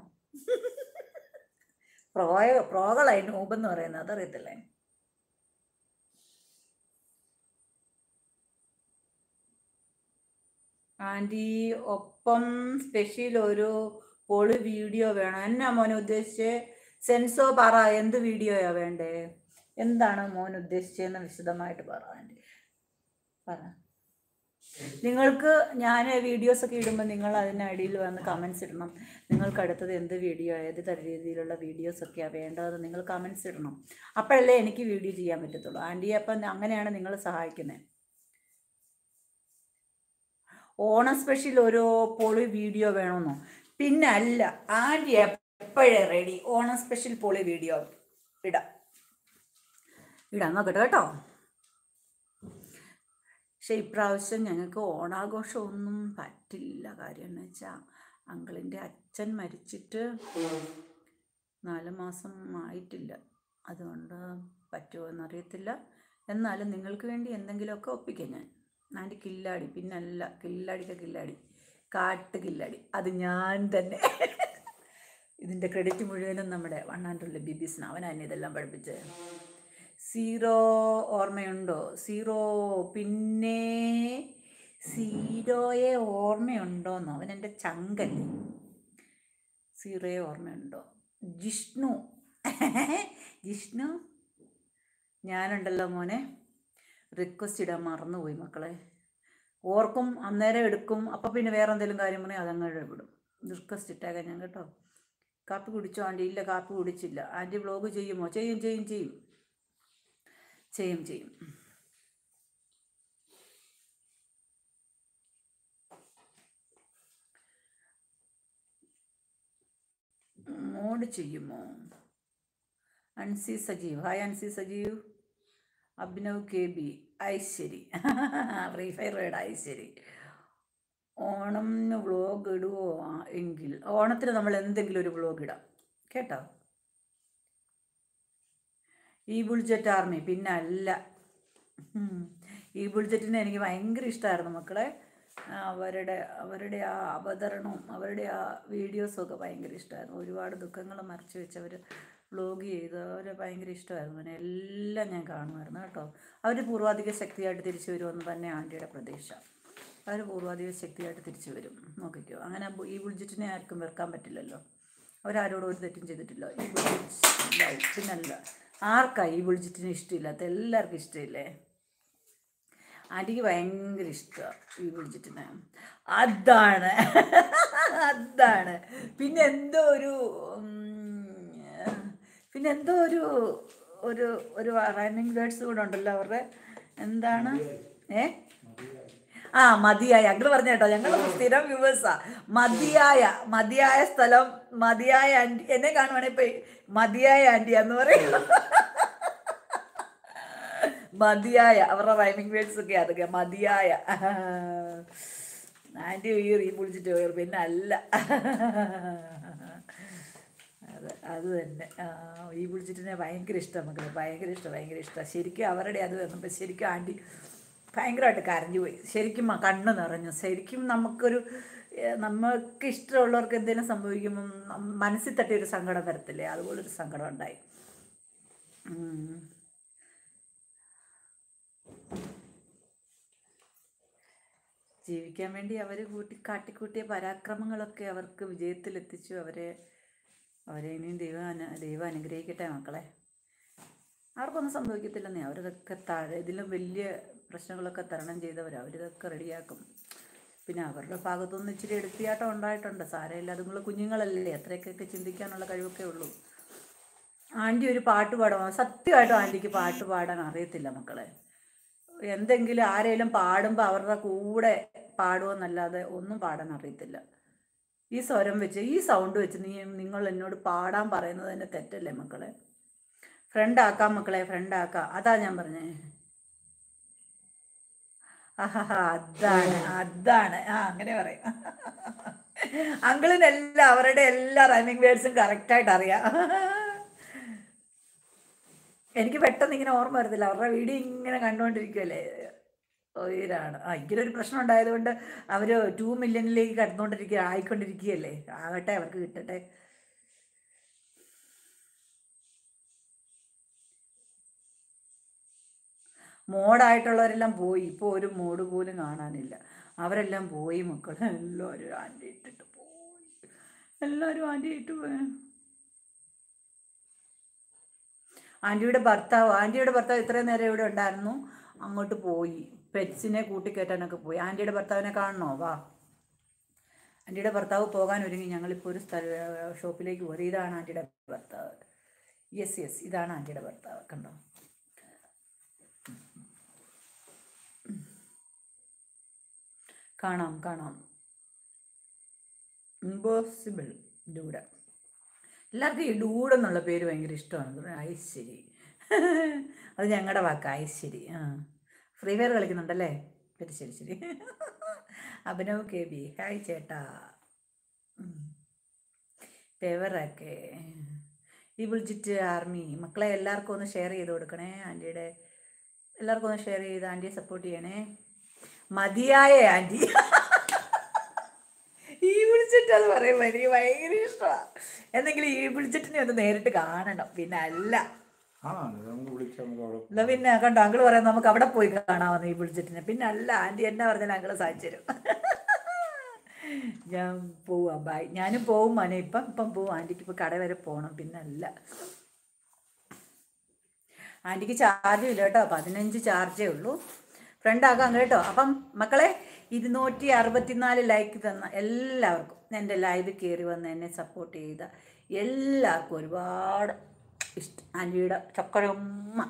പ്രോയ പ്രോകളായി നൂബെന്ന് പറയുന്നത് അതറിയത്തില്ലേ ആൻറ്റി ഒപ്പം സ്പെഷ്യൽ ഒരു പൊളി വീഡിയോ വേണം എന്നാ മോനെ ഉദ്ദേശിച്ച് സെൻസോ പറ എന്ത് വീഡിയോയാ വേണ്ടേ എന്താണ് മോൻ ഉദ്ദേശിച്ചതെന്ന് വിശദമായിട്ട് പറ ആൻറ്റി പറ നിങ്ങൾക്ക് ഞാൻ വീഡിയോസ് ഒക്കെ ഇടുമ്പോൾ നിങ്ങൾ അതിനടിയിൽ വന്ന് കമൻസ് ഇടണം നിങ്ങൾക്ക് അടുത്തത് എന്ത് വീഡിയോ ഏത് തര രീതിയിലുള്ള വീഡിയോസ് ഒക്കെയാണ് വേണ്ടതെന്ന് നിങ്ങൾ കമൻസ് ഇടണം അപ്പോഴല്ലേ എനിക്ക് വീഡിയോ ചെയ്യാൻ പറ്റത്തുള്ളൂ ആൻറ്റി അപ്പം അങ്ങനെയാണ് നിങ്ങൾ സഹായിക്കുന്നത് ഓണം സ്പെഷ്യൽ ഒരു പൊളി വീഡിയോ വേണമെന്നോ പിന്നെ അല്ല ആൻറ്റി എപ്പോഴേ റെഡി ഓണം സ്പെഷ്യൽ പൊളി വീഡിയോ ഇടാം ഇടാൻ നോക്കട്ടെ കേട്ടോ പക്ഷെ ഇപ്രാവശ്യം ഞങ്ങൾക്ക് ഓണാഘോഷമൊന്നും പറ്റില്ല കാര്യം എന്ന് വെച്ചാൽ അങ്കിളിൻ്റെ അച്ഛൻ മരിച്ചിട്ട് നാല് മാസം ആയിട്ടില്ല അതുകൊണ്ട് പറ്റുമോ എന്നറിയത്തില്ല എന്നാലും നിങ്ങൾക്ക് വേണ്ടി എന്തെങ്കിലുമൊക്കെ ഒപ്പിക്കാം ഞാൻ ആൻറ്റി കില്ലാടി പിന്നല്ല കില്ലാടിക്ക് കില്ലാടി കാട്ട് കില്ലാടി അത് ഞാൻ തന്നെ ഇതിൻ്റെ ക്രെഡിറ്റ് മുഴുവനും നമ്മുടെ വൺ ആൻഡ് ബിബീസിന് അവനാണ് ഇതെല്ലാം പഠിപ്പിച്ചത് സീറോ ഓർമ്മയുണ്ടോ സീറോ പിന്നെ സീറോയെ ഓർമ്മയുണ്ടോന്നോ അവൻ എൻ്റെ ചങ്കല്ലേ സീറോയെ ഓർമ്മയുണ്ടോ ജിഷ്ണു ജിഷ്ണു ഞാനുണ്ടല്ലോ മോനെ റിക്വസ്റ്റ് ഇടാൻ മറന്നുപോയി മക്കളെ ഓർക്കും അന്നേരം എടുക്കും അപ്പം പിന്നെ വേറെ എന്തെങ്കിലും കാര്യം പറഞ്ഞാൽ അതങ്ങോട്ട് വിടും റിക്വസ്റ്റ് ഇട്ടേക്കാം ഞാൻ കേട്ടോ കാപ്പി കുടിച്ചോ ആൻറ്റി ഇല്ല കാപ്പി കുടിച്ചില്ല ആൻറ്റി വ്ലോഗ് ചെയ്യുമോ ചെയ്യും ചെയ്യും ചെയ്യും ചെയ്യും ചെയ്യും മോഡ് ചെയ്യുമോ Ansi Sajeev hi Ansi Sajeev Abhinav K B Aishwari free fire word Aishwari Onam vlog ഇടുവോ ആ, എങ്കിൽ ഓണത്തിന് നമ്മൾ എന്തെങ്കിലും ഒരു വ്ളോഗ് ഇടാം കേട്ടോ ഈ ബുൾജറ്റ് ആർമി പിന്നെ അല്ല ഉം. ഈ ബുൾജറ്റിനെ എനിക്ക് ഭയങ്കര ഇഷ്ടമായിരുന്നു മക്കളെ ആ, അവരുടെ അവരുടെ ആ അവതരണവും അവരുടെ ആ വീഡിയോസും ഒക്കെ ഭയങ്കര ഇഷ്ടമായിരുന്നു ഒരുപാട് ദുഃഖങ്ങൾ മറച്ചു വെച്ചവർ വ്ലോഗ് ചെയ്ത് അവരെ ഭയങ്കര ഇഷ്ടമായിരുന്നു അങ്ങനെ എല്ലാം ഞാൻ കാണുമായിരുന്നു കേട്ടോ അവർ പൂർവാധിക ശക്തിയായിട്ട് തിരിച്ചു വരുമെന്ന് തന്നെ ആൻറ്റിയുടെ പ്രതീക്ഷ അവർ പൂർവാധിക ശക്തിയായിട്ട് തിരിച്ചു വരും നോക്കിക്കോ അങ്ങനെ ബു- ഈ ബുൾജറ്റിനെ ആർക്കും വെറുക്കാൻ പറ്റില്ലല്ലോ അവരാരോടും ഒരു തെറ്റും ചെയ്തിട്ടില്ല ഈ ബുൾജിറ്റ് ലവ് പിന്നല്ല ആർക്കാ ഈ ബുൾജിറ്റിനെ ഇഷ്ടമില്ലാത്ത എല്ലാവർക്കും ഇഷ്ടമില്ലേ ആൻറ്റിക്ക് ഭയങ്കര ഇഷ്ടമാണ് ഈ ബുൾജിറ്റിനെ അതാണ് അതാണ് പിന്നെ എന്തോ ഒരു ഉം, പിന്നെ എന്തോ ഒരു ഒരു ഒരു റൈമിങ് വേർഡ്സ് കൂടെ ഉണ്ടല്ലോ അവരുടെ എന്താണ് ഏ ആ മതിയായ അങ്കിൾ പറഞ്ഞ കേട്ടോ ഞങ്ങൾ സ്ഥിരം വ്യൂവേഴ്സാ മതിയായ മതിയായ സ്ഥലം മതിയായ ആൻറ്റി എന്നെ കാണുവാണെങ്കിൽ ഇപ്പൊ മതിയായ ആൻറ്റി എന്ന് പറയും മതിയായ അവരുടെ റൈമിങ് വേർഡ്സ് ഒക്കെ അതൊക്കെ മതിയായ ആൻറ്റി ഈ റീ വിളിച്ചിട്ട് പോയി പിന്നെ അല്ല അത് അത് തന്നെ ആ, ഈ വിളിച്ചിട്ടിനെ ഭയങ്കര ഇഷ്ടം മക്കളെ ഭയങ്കര ഇഷ്ടം ഭയങ്കര ഇഷ്ടം ശരിക്കും അവരുടെ അത് വന്നപ്പോൾ ശരിക്കും ആൻറ്റി ഭയങ്കരമായിട്ട് കരഞ്ഞു പോയി ശരിക്കും മ- കണ്ണ് നിറഞ്ഞു ശരിക്കും നമുക്കൊരു ഏഹ്, നമുക്ക് ഇഷ്ടമുള്ളവർക്ക് എന്തെങ്കിലും സംഭവിക്കുമ്പം നം- മനസ്സിൽ തട്ടിയൊരു സങ്കടം വരത്തില്ലേ അതുപോലൊരു സങ്കടം ഉണ്ടായി ഉം. ജീവിക്കാൻ വേണ്ടി അവർ കൂട്ടി കാട്ടിക്കൂട്ടിയ പരാക്രമങ്ങളൊക്കെ അവർക്ക് വിജയത്തിലെത്തിച്ചു അവരെ അവരെ ഇനിയും ദൈവം അനു- ദൈവം അനുഗ്രഹിക്കട്ടെ മക്കളെ അവർക്കൊന്നും സംഭവിക്കത്തില്ലെന്നേ അവരിതൊക്കെ താഴെ ഇതിലും വലിയ പ്രശ്നങ്ങളൊക്കെ തരണം ചെയ്തവർ അവരിതൊക്കെ റെഡിയാക്കും പിന്നെ അവരുടെ ഭാഗത്തുനിന്ന് ഇച്ചിരി എടുത്തിയാട്ടം ഉണ്ടായിട്ടുണ്ട് സാരമില്ല അതുങ്ങൾ കുഞ്ഞുങ്ങളല്ലേ അത്രയൊക്കെ ചിന്തിക്കാനുള്ള കഴിവൊക്കെ ഉള്ളൂ ആൻറ്റി ഒരു പാട്ട് പാടാം സത്യമായിട്ടും ആൻറ്റിക്ക് പാട്ട് പാടാൻ അറിയത്തില്ല മക്കളെ എന്തെങ്കിലും ആരെങ്കിലും പാടുമ്പോൾ അവരുടെ കൂടെ പാടുമെന്നല്ലാതെ ഒന്നും പാടാൻ അറിയത്തില്ല ഈ സ്വരം വെച്ച് ഈ സൗണ്ട് വെച്ച് നീ നിങ്ങൾ എന്നോട് പാടാൻ പറയുന്നത് തന്നെ തെറ്റല്ലേ മക്കളെ ഫ്രണ്ട് ആക്കാം മക്കളെ ഫ്രണ്ട് ആക്കാം അതാ ഞാൻ പറഞ്ഞേ ആഹാ അതാണ് അതാണ് ആ അങ്ങനെ പറയും അങ്കിളിനെല്ലാം അവരുടെ എല്ലാ റണ്ണിങ് വേർഡ്സും കറക്റ്റായിട്ട് അറിയാം എനിക്ക് പെട്ടെന്ന് ഇങ്ങനെ ഓർമ്മ വരത്തില്ല അവരുടെ വീഡിയോ ഇങ്ങനെ കണ്ടുകൊണ്ടിരിക്കുമല്ലേ ഉയരാണ് ആ ഇങ്ങനെ ഒരു പ്രശ്നം ഉണ്ടായതുകൊണ്ട് അവർ ടു മില്യണിലേക്ക് കടന്നുകൊണ്ടിരിക്കുക ആയിക്കൊണ്ടിരിക്കുകയല്ലേ ആകട്ടെ അവർക്ക് കിട്ടട്ടെ മോഡായിട്ടുള്ളവരെല്ലാം പോയി ഇപ്പോൾ ഒരു മോഡ് പോലും കാണാനില്ല അവരെല്ലാം പോയി മക്കളെ എല്ലാവരും ആൻറ്റി ഇട്ടിട്ട് പോയി എല്ലാവരും ആൻറ്റി ഇട്ട് പോയി ആൻറ്റിയുടെ ഭർത്താവ് ആൻറ്റിയുടെ ഭർത്താവ് ഇത്രയും നേരം ഇവിടെ ഉണ്ടായിരുന്നു അങ്ങോട്ട് പോയി പെറ്റ്സിനെ കൂട്ടിക്കയറ്റാനൊക്കെ പോയി ആൻറ്റിയുടെ ഭർത്താവിനെ കാണണോ വാ ആൻറ്റിയുടെ ഭർത്താവ് പോകാൻ ഒരുങ്ങി ഞങ്ങളിപ്പോൾ ഒരു സ്ഥല ഷോപ്പിലേക്ക് പോയി ഇതാണ് ആൻറ്റിയുടെ ഭർത്താവ് യെസ് യെസ് ഇതാണ് ആൻറ്റിയുടെ ഭർത്താവ് കണ്ടോ കാണാം കാണാം ഇമ്പോസിബിൾ ഡൂഡ എല്ലാവർക്കും ഈ ഡൂഡ് എന്നുള്ള പേര് ഭയങ്കര ഇഷ്ടമാണ് ഐശ്വരി അത് ഞങ്ങളുടെ വാക്ക് ഐശ്വരി ആ ഫ്രീ ഫയർ കളിക്കുന്നുണ്ടല്ലേ ശരി ശരി ശരി അഭിനവ് കെ ബി ഹായ് ചേട്ടാ പെവറൊക്കെ ഈ വിളിച്ചിട്ട് ആർമി മക്കളെ എല്ലാവർക്കും ഒന്ന് ഷെയർ ചെയ്ത് കൊടുക്കണേ ആൻറ്റിയുടെ എല്ലാവർക്കും ഒന്ന് ഷെയർ ചെയ്ത് ആൻറ്റിയെ സപ്പോർട്ട് ചെയ്യണേ മതിയായ ആൻറ്റി ഈ വിളിച്ചിട്ട് അത് പറയുമ്പോൾ എനിക്ക് ഭയങ്കര ഇഷ്ടമാണ് എന്തെങ്കിലും ഈ വിളിച്ചിട്ടിനെ ഒന്ന് നേരിട്ട് കാണണം പിന്നെ അല്ല ആ നമുക്ക് വിളിച്ചാൽ നമുക്ക് അവിടെ എന്നാ പിന്നെ കണ്ടോ അങ്കിള് പറയാം നമുക്ക് അവിടെ പോയി കാണാമെന്ന് ഈ വിളിച്ചിട്ടിനെ പിന്നെ അല്ല ആൻറ്റി എന്നാ പറഞ്ഞാൽ അങ്കിള് സാധിച്ചു തരും ഞാൻ പോവാം ബായ് ഞാനും പോവും മോനെ ഇപ്പം ഇപ്പം പോവും ആൻറ്റിക്ക് ഇപ്പം കട വരെ പോകണം പിന്നെ അല്ല ആൻറ്റിക്ക് ചാർജും ഇല്ല കേട്ടോ പതിനഞ്ച് ചാർജേ ഉള്ളൂ ഫ്രണ്ട് ആകാം കേട്ടോ അപ്പം മക്കളെ ഇരുന്നൂറ്റി അറുപത്തിനാല് ലൈക്ക് തന്ന എല്ലാവർക്കും എൻ്റെ ലൈവ് കയറി വന്ന് എന്നെ സപ്പോർട്ട് ചെയ്ത എല്ലാവർക്കും ഒരുപാട് ഇഷ്ടം ആൻറ്റിയുടെ ചക്കരമ്മ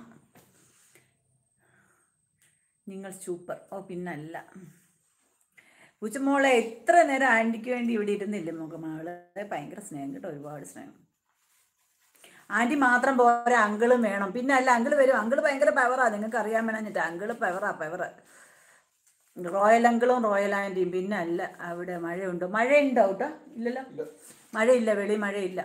നിങ്ങൾ സൂപ്പർ ഓ പിന്നല്ല പൂച്ചമോളെ എത്ര നേരം ആൻറ്റിക്ക് വേണ്ടി ഇവിടെ ഇരുന്നില്ലേ മുഖമാള് ഭയങ്കര സ്നേഹം കേട്ടോ ഒരുപാട് സ്നേഹം ആൻറ്റി മാത്രം പോരാ അങ്കിളും വേണം പിന്നെ അല്ല അങ്കിള് വരും അങ്കിള് ഭയങ്കര പവറാ നിങ്ങൾക്ക് അറിയാൻ വേണമെന്നിട്ട് അങ്കിള് പവറാ പവർ റോയൽ അങ്കിളും റോയൽ ആൻറ്റിയും പിന്നെ അല്ല അവിടെ മഴയുണ്ടോ മഴയുണ്ടോ കേട്ടോ ഇല്ലല്ലോ മഴയില്ല വെളി മഴയില്ല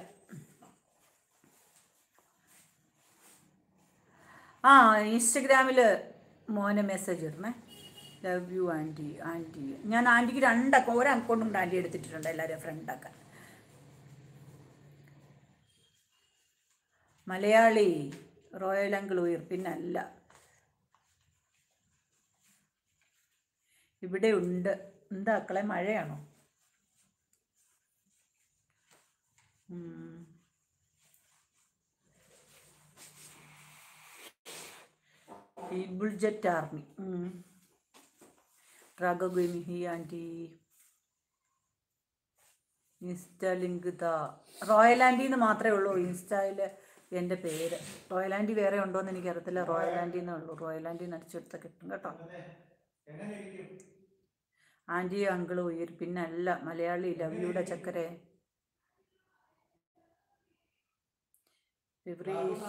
ആ ഇൻസ്റ്റഗ്രാമിൽ മോനെ മെസ്സേജ് ഇടണേ ലവ് യു ആൻറ്റി ആൻറ്റി ഞാൻ ആൻറ്റിക്ക് രണ്ട് അക്കൗണ്ട് ഒരു അക്കൗണ്ട് കൊണ്ട് ആൻറ്റി എടുത്തിട്ടുണ്ട് എല്ലാവരും ഫ്രണ്ടാക്കാൻ മലയാളി റോയൽ അങ്കിൾ ഉയർ പിന്നല്ല ഇവിടെ ഉണ്ട് എന്താ മക്കളെ മഴയാണോ ഉം. ഈ ബുൾജറ്റ് ആർമി റഗഗുമി ഹി ആൻറ്റി ഇൻസ്റ്റ ലിങ്ക് ദാ റോയൽ ആൻറ്റിന്ന് മാത്രമേ ഉള്ളൂ ഇൻസ്റ്റയിൽ എൻ്റെ പേര് റോയൽ ആൻറ്റി വേറെ ഉണ്ടോ എന്ന് എനിക്കറിയത്തില്ല റോയൽ ആൻറ്റി എന്നേ ഉള്ളൂ റോയൽ ആൻറ്റി നടിച്ചെടുത്ത കിട്ടും കേട്ടോ ആൻറ്റിയും അങ്കിളും ഉയർ പിന്നെ അല്ല മലയാളി ലവ്യുടെ ചക്കരെ ഫെബ്രുവരി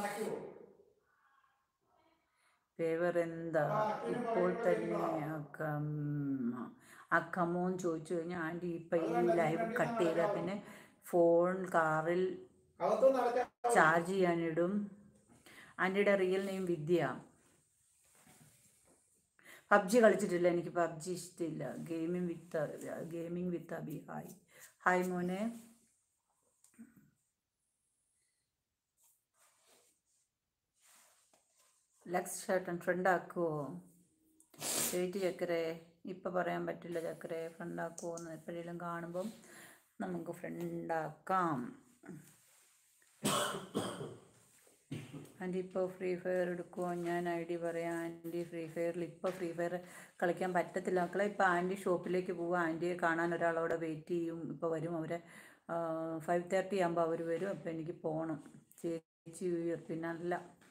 ഫേവർ എന്താ ഇപ്പോൾ തന്നെ അക്കം അക്കമോൻ ചോദിച്ചു കഴിഞ്ഞാൽ ആൻറ്റി ഇപ്പം ഈ ലൈവ് കട്ട് ചെയ്താൽ പിന്നെ ഫോൺ കാറിൽ ചാർജ് ചെയ്യാനിടും ആൻറ്റിയുടെ റിയൽ നെയിം വിദ്യ പബ്ജി കളിച്ചിട്ടില്ല എനിക്ക് പബ്ജി ഇഷ്ടമില്ല gaming with gaming with Abi hi hi മോനെ ലക്സ് ഷർട്ടൻ ഫ്രണ്ട് ആക്കുമോ ചേച്ചി ചക്കരെ ഇപ്പം പറയാൻ പറ്റില്ല ചക്കരെ ഫ്രണ്ട് ആക്കുമോ എന്ന് എപ്പോഴെങ്കിലും കാണുമ്പം നമുക്ക് ഫ്രണ്ടാക്കാം ആൻറ്റി ഇപ്പോൾ ഫ്രീ ഫയർ എടുക്കുമോ ഞാൻ ഐ ഡി പറയാം ആൻറ്റി ഫ്രീ ഫയറിൽ ഇപ്പോൾ ഫ്രീ ഫയർ കളിക്കാൻ പറ്റത്തില്ല മക്കളെ ഇപ്പോൾ ആൻറ്റി ഷോപ്പിലേക്ക് പോവുക ആൻറ്റിയെ കാണാൻ ഒരാളവിടെ വെയിറ്റ് ചെയ്യും ഇപ്പോൾ വരും അവരെ ഫൈവ് തേർട്ടി ആകുമ്പോൾ അവർ വരും അപ്പോൾ എനിക്ക് പോകണം ചേച്ചി ഉയർ പിന്നെ അല്ല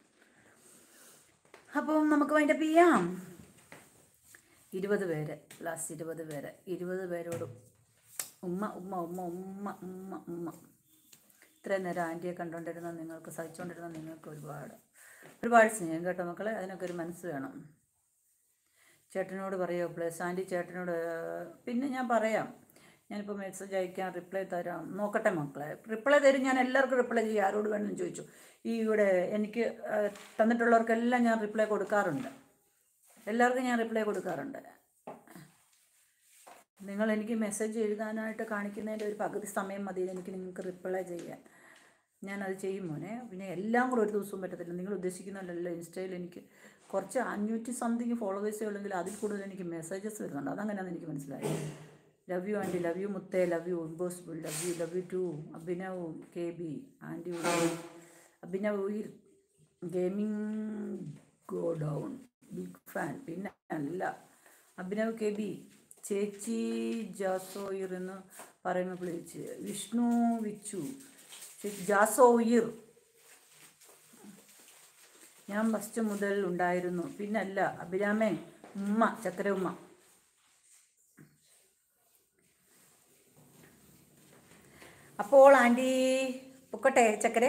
അപ്പം നമുക്ക് വൈൻഡപ്പ് ചെയ്യാം ഇരുപത് പേര് ലാസ്റ്റ് ഇരുപത് പേര് ഇരുപത് പേരോടും ഉമ്മ ഉമ്മ ഉമ്മ ഉമ്മ ഉമ്മ ഉമ്മ ഇത്രയും നേരം ആൻറ്റിയെ കണ്ടുകൊണ്ടിരുന്ന നിങ്ങൾക്ക് സഹിച്ചുകൊണ്ടിരുന്ന നിങ്ങൾക്ക് ഒരുപാട് ഒരുപാട് സ്നേഹം കേട്ടോ മക്കളെ അതിനൊക്കെ ഒരു മനസ്സ് വേണം ചേട്ടനോട് പറയുമോ പ്ലസ് ആൻറ്റി ചേട്ടനോട് ഏർ, പിന്നെ ഞാൻ പറയാം ഞാനിപ്പോൾ മെസ്സേജ് അയക്കാം റിപ്ലൈ തരാം നോക്കട്ടെ മക്കളെ റിപ്ലൈ തരും ഞാൻ എല്ലാവർക്കും റിപ്ലൈ ചെയ്യും ആരോട് വേണമെന്ന് ചോദിച്ചു ഈ ഇവിടെ എനിക്ക് ഏർ, തന്നിട്ടുള്ളവർക്കെല്ലാം ഞാൻ റിപ്ലൈ കൊടുക്കാറുണ്ട് എല്ലാവർക്കും ഞാൻ റിപ്ലൈ കൊടുക്കാറുണ്ട് നിങ്ങൾ എനിക്ക് മെസ്സേജ് എഴുതാനായിട്ട് കാണിക്കുന്നതിൻ്റെ ഒരു പകുതി സമയം മതി എനിക്ക് നിങ്ങൾക്ക് റിപ്ലൈ ചെയ്യാൻ ഞാനത് ചെയ്യും മോനെ പിന്നെ എല്ലാം കൂടെ ഒരു ദിവസവും പറ്റത്തില്ല നിങ്ങൾ ഉദ്ദേശിക്കുന്നതല്ലല്ലോ ഇൻസ്റ്റയിൽ എനിക്ക് കുറച്ച് അഞ്ഞൂറ്റി സംതിങ് ഫോളോവേഴ്സേ ഉള്ളെങ്കിൽ അതിൽ കൂടുതൽ എനിക്ക് മെസ്സേജസ് വരുന്നുണ്ട് അതങ്ങനെയാണെന്ന് എനിക്ക് മനസ്സിലായി love you aunty love you മുത്തേ love you impossible love you love you too Abhinav K B aunty Abhinav ഉയിർ gaming go down big fan പിന്നെ അല്ല അഭിനവ് കെ ബി ചേച്ചി ജാസോയിർ എന്ന് പറയുമ്പോൾ വിളിച്ച് വിഷ്ണു വിച്ചു ചേ- ജാസോയിർ ഞാൻ ഫസ്റ്റ് മുതൽ ഉണ്ടായിരുന്നു പിന്നല്ല അഭിരാമേ ഉമ്മ ചക്കര ഉമ്മ അപ്പോൾ ആൻറ്റി പൊക്കട്ടെ ചക്കരെ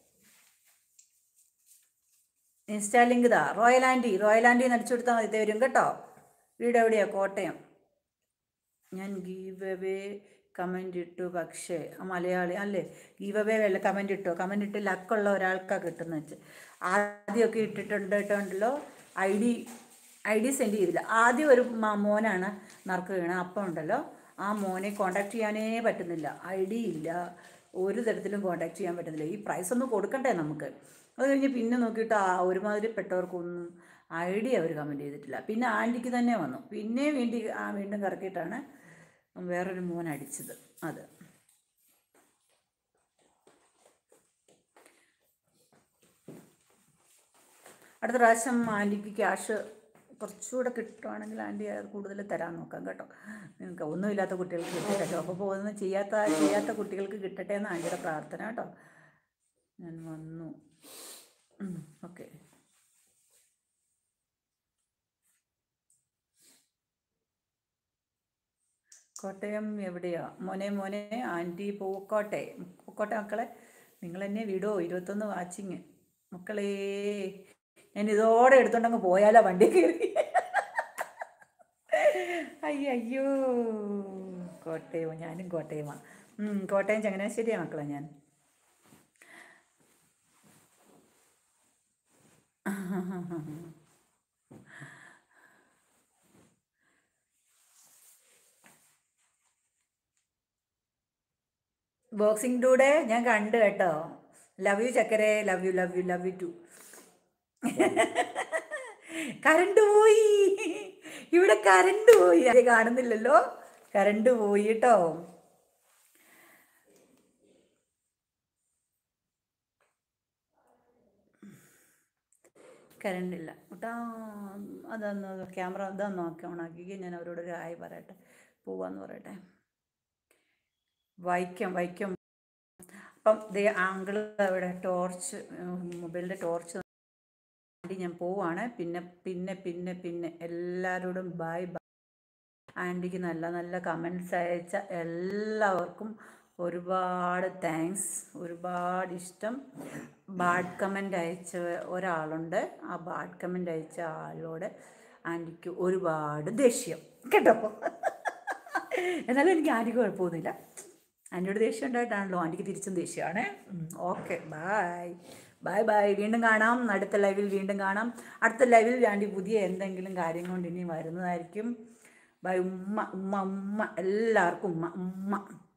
ഇൻസ്റ്റാ ലിങ്ക് ഇതാ റോയൽ ആൻറ്റി റോയൽ ആൻറ്റി നടിച്ചു കൊടുത്താൽ മതി ദേ വരും കേട്ടോ വീട് എവിടെയാ കോട്ടയം ഞാൻ ഗീവ് അവേ കമൻ്റ് ഇട്ടു പക്ഷേ ആ മലയാളി അല്ലേ ഗീവ് അവേ വല്ല കമൻ്റ് ഇട്ടോ കമൻ്റ് ഇട്ട് ലക്കുള്ള ഒരാൾക്കാണ് കിട്ടുന്നത് വെച്ച് ആദ്യമൊക്കെ ഇട്ടിട്ടുണ്ട് ഇട്ടുണ്ടല്ലോ I D I D send ചെയ്തില്ല ആദ്യം ഒരു മ- മോനാണ് നറുക്ക് വീണ അപ്പം ഉണ്ടല്ലോ ആ മോനെ കോണ്ടാക്ട് ചെയ്യാനേ പറ്റുന്നില്ല ഐ ഡി ഇല്ല ഒരു തരത്തിലും കോണ്ടാക്ട് ചെയ്യാൻ പറ്റുന്നില്ല ഈ പ്രൈസ് ഒന്ന് കൊടുക്കട്ടെ നമുക്ക് അത് കഴിഞ്ഞ് പിന്നെ നോക്കിയിട്ട് ആ ഒരുമാതിരിപ്പെട്ടവർക്കൊന്നും ഐ ഡി അവർ കമൻറ്റ് ചെയ്തിട്ടില്ല പിന്നെ ആൻറ്റിക്ക് തന്നെ വന്നു പിന്നെ വീണ്ടും ആ വീണ്ടും കറക്കിയിട്ടാണ് വേറൊരു മോൻ അടിച്ചത് അത് അടുത്ത പ്രാവശ്യം ആൻറ്റിക്ക് ക്യാഷ് കുറച്ചുകൂടെ കിട്ടുവാണെങ്കിൽ ആൻറ്റി അത് കൂടുതൽ തരാൻ നോക്കാം കേട്ടോ നിങ്ങൾക്ക് ഒന്നുമില്ലാത്ത കുട്ടികൾക്ക് കിട്ടട്ടെ അപ്പോൾ പോകുന്ന ചെയ്യാത്ത ചെയ്യാത്ത കുട്ടികൾക്ക് കിട്ടട്ടെ എന്ന് ആൻറ്റിയുടെ പ്രാർത്ഥന കേട്ടോ ഞാൻ വന്നു ഓക്കെ കോട്ടയം എവിടെയാ മോനെ മോനെ ആൻറ്റി പൂക്കോട്ടെ പൂക്കോട്ടെ മക്കളെ നിങ്ങൾ എന്നെ വിടോ ഇരുപത്തൊന്ന് വാച്ചിങ് മക്കളേ ഞാൻ ഇതോടെ എടുത്തോണ്ടങ്ങ് പോയാലോ വണ്ടി കയറി അയ്യോ കോട്ടയം ഞാനും കോട്ടയമാ ഉം, കോട്ടയം ചങ്ങനാശ്ശേരിയാ മക്കളെ ഞാൻ ബോക്സിംഗ് ഡൂടെ ഞാൻ കണ്ടു കേട്ടോ ലവ് യു ചക്കരെ love you love you love you too current പോയി ഇവിടെ കറണ്ട് പോയി അത് കാണുന്നില്ലല്ലോ കറണ്ട് പോയി കേട്ടോ കറണ്ട് ഇല്ല കേട്ടോ അതൊന്ന് ക്യാമറ ഇതൊന്ന് നോക്കി ഓണാക്കി ഞാൻ അവരോട് ഒരു ഹായ് പറയട്ടെ പോവാന്ന് പറയട്ടെ വൈക്കം വൈക്കം അപ്പം ദേ ആങ്കിള് അവിടെ ടോർച്ച് മൊബൈലിൻ്റെ ടോർച്ച് ആൻറ്റി ഞാൻ പോവാണ് പിന്നെ പിന്നെ പിന്നെ പിന്നെ എല്ലാവരോടും ബൈ ബൈ ആൻറ്റിക്ക് നല്ല നല്ല കമൻസ് അയച്ച എല്ലാവർക്കും ഒരുപാട് താങ്ക്സ് ഒരുപാട് ഇഷ്ടം ബാഡ് കമൻ്റ് അയച്ച ഒരാളുണ്ട് ആ ബാഡ് കമൻ്റ് അയച്ച ആളോട് ആൻറ്റിക്ക് ഒരുപാട് ദേഷ്യം കേട്ടോ എന്നാലും എനിക്ക് ആൻറ്റിക്ക് കുഴപ്പമൊന്നുമില്ല ആൻറ്റിയോട് ദേഷ്യം ഉണ്ടായിട്ടാണല്ലോ ആൻറ്റിക്ക് തിരിച്ചും ദേഷ്യമാണ് ഓക്കെ ബായ് ബായ് ബായ് വീണ്ടും കാണാം അടുത്ത ലൈവിൽ വീണ്ടും കാണാം അടുത്ത ലൈവിൽ ആൻറ്റി പുതിയ എന്തെങ്കിലും കാര്യം കൊണ്ട് ഇനി വരുന്നതായിരിക്കും ബൈ ഉമ്മ ഉമ്മ ഉമ്മ എല്ലാവർക്കും ഉമ്മ ഉമ്മ